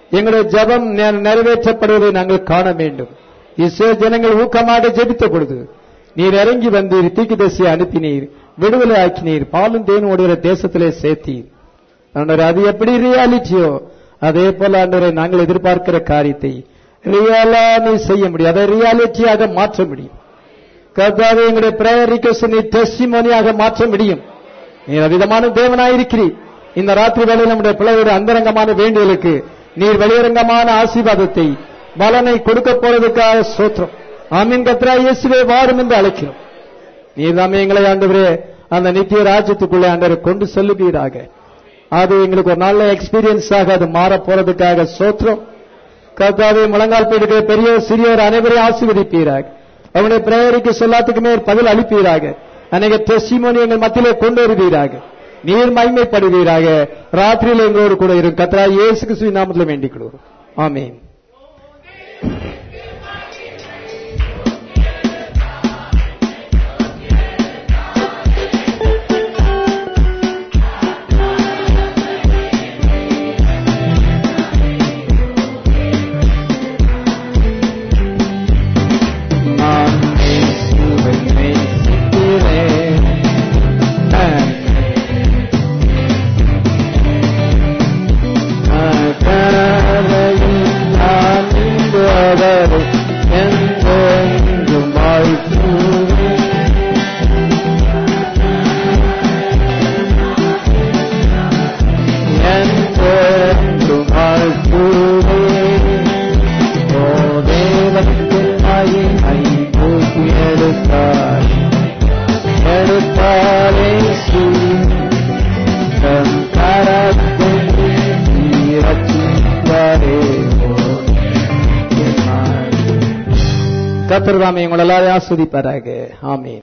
எங்களுடைய ஜெபம் நெ- நிறைவேற்றப்படுவதை நாங்கள் காண வேண்டும் இஸ்ரேல் ஜனங்கள் ஊக்கமாக ஜெபித்த பொழுது நீர் இறங்கி வந்தீர் தீக்குதசியை அனுப்பினீர் விடுதலை ஆக்கினீர் பாலும் தேனும் ஓடுகிற தேசத்திலே சேர்த்தீர் ஆண்டவரே அது எப்படி ரியாலிட்டியோ அதே போல ஆண்டவரை நாங்கள் எதிர்பார்க்கிற காரியத்தை ரியலா நீ செய்ய முடியும் அதை ரியாலிட்டியாக மாற்ற முடியும் கர்த்தாவே எங்களுடைய பிரேயர் ரிக்வஸ்ட் நீ டெஸ்டிமோனியாக மாற்ற முடியும் நீர் விதமான தேவனாயிருக்கிறீர் இந்த ராத்திரி வேளையில் நம்முடைய பிள்ளைகளுடைய அந்தரங்கமான வேண்டுதலுக்கு நீர் வெளியரங்கமான ஆசீர்வாதத்தை பலனை கொடுக்க போறதுக்காக சோத்திரம் ஆமீன் கத்ரா இயேசுவே வாரும் என்று அழைக்கிறோம் நீர் தாமே எங்களை ஆண்டவரே அந்த நித்திய ராஜ்யத்துக்குள்ளே ஆண்டவரை கொண்டு செல்லுவீராக அது எங்களுக்கு ஒரு நல்ல எக்ஸ்பீரியன்ஸாக அது மாற போறதுக்காக சோத்திரம் கர்த்தாவே முழங்கால் போயிருக்கிற பெரியோர் சிறியோர் அனைவரையும் ஆசீர்வதிப்பீராக அவனுடைய பிரேயருக்கு சொல்லாத்துக்கு மேல் பதில் அளிப்பீராக அநேக டெஸ்டிமோனி எங்கள் மத்தியிலே கொண்டு வருவீராக நீர் மகிமைப்படுவீராக ராத்திரியில் எங்களோடு கூட இருக்கும் கத்ரா இயேசு கிறிஸ்துவின் நாமத்தில் வேண்டிக் கொள்கிறோம் ஆமென் நான் இயேசுவை நேசிக்கிறேன். நான் அக்கறையில் நான் இன்று அவரை என்றென்றும் வாழ்த்துவேன். என்றென்றும் வாழ்த்துவேன். ஓ தேவனுக்கு மகிமை தூக்கி எடுத்தார் எடுத்தாரே தன் கரத்தை ரட்சித்தாரே கத்திரதாமே உங்கள் எல்லாரையும் ஆஸ்வதிப்பாராக ஆமீன்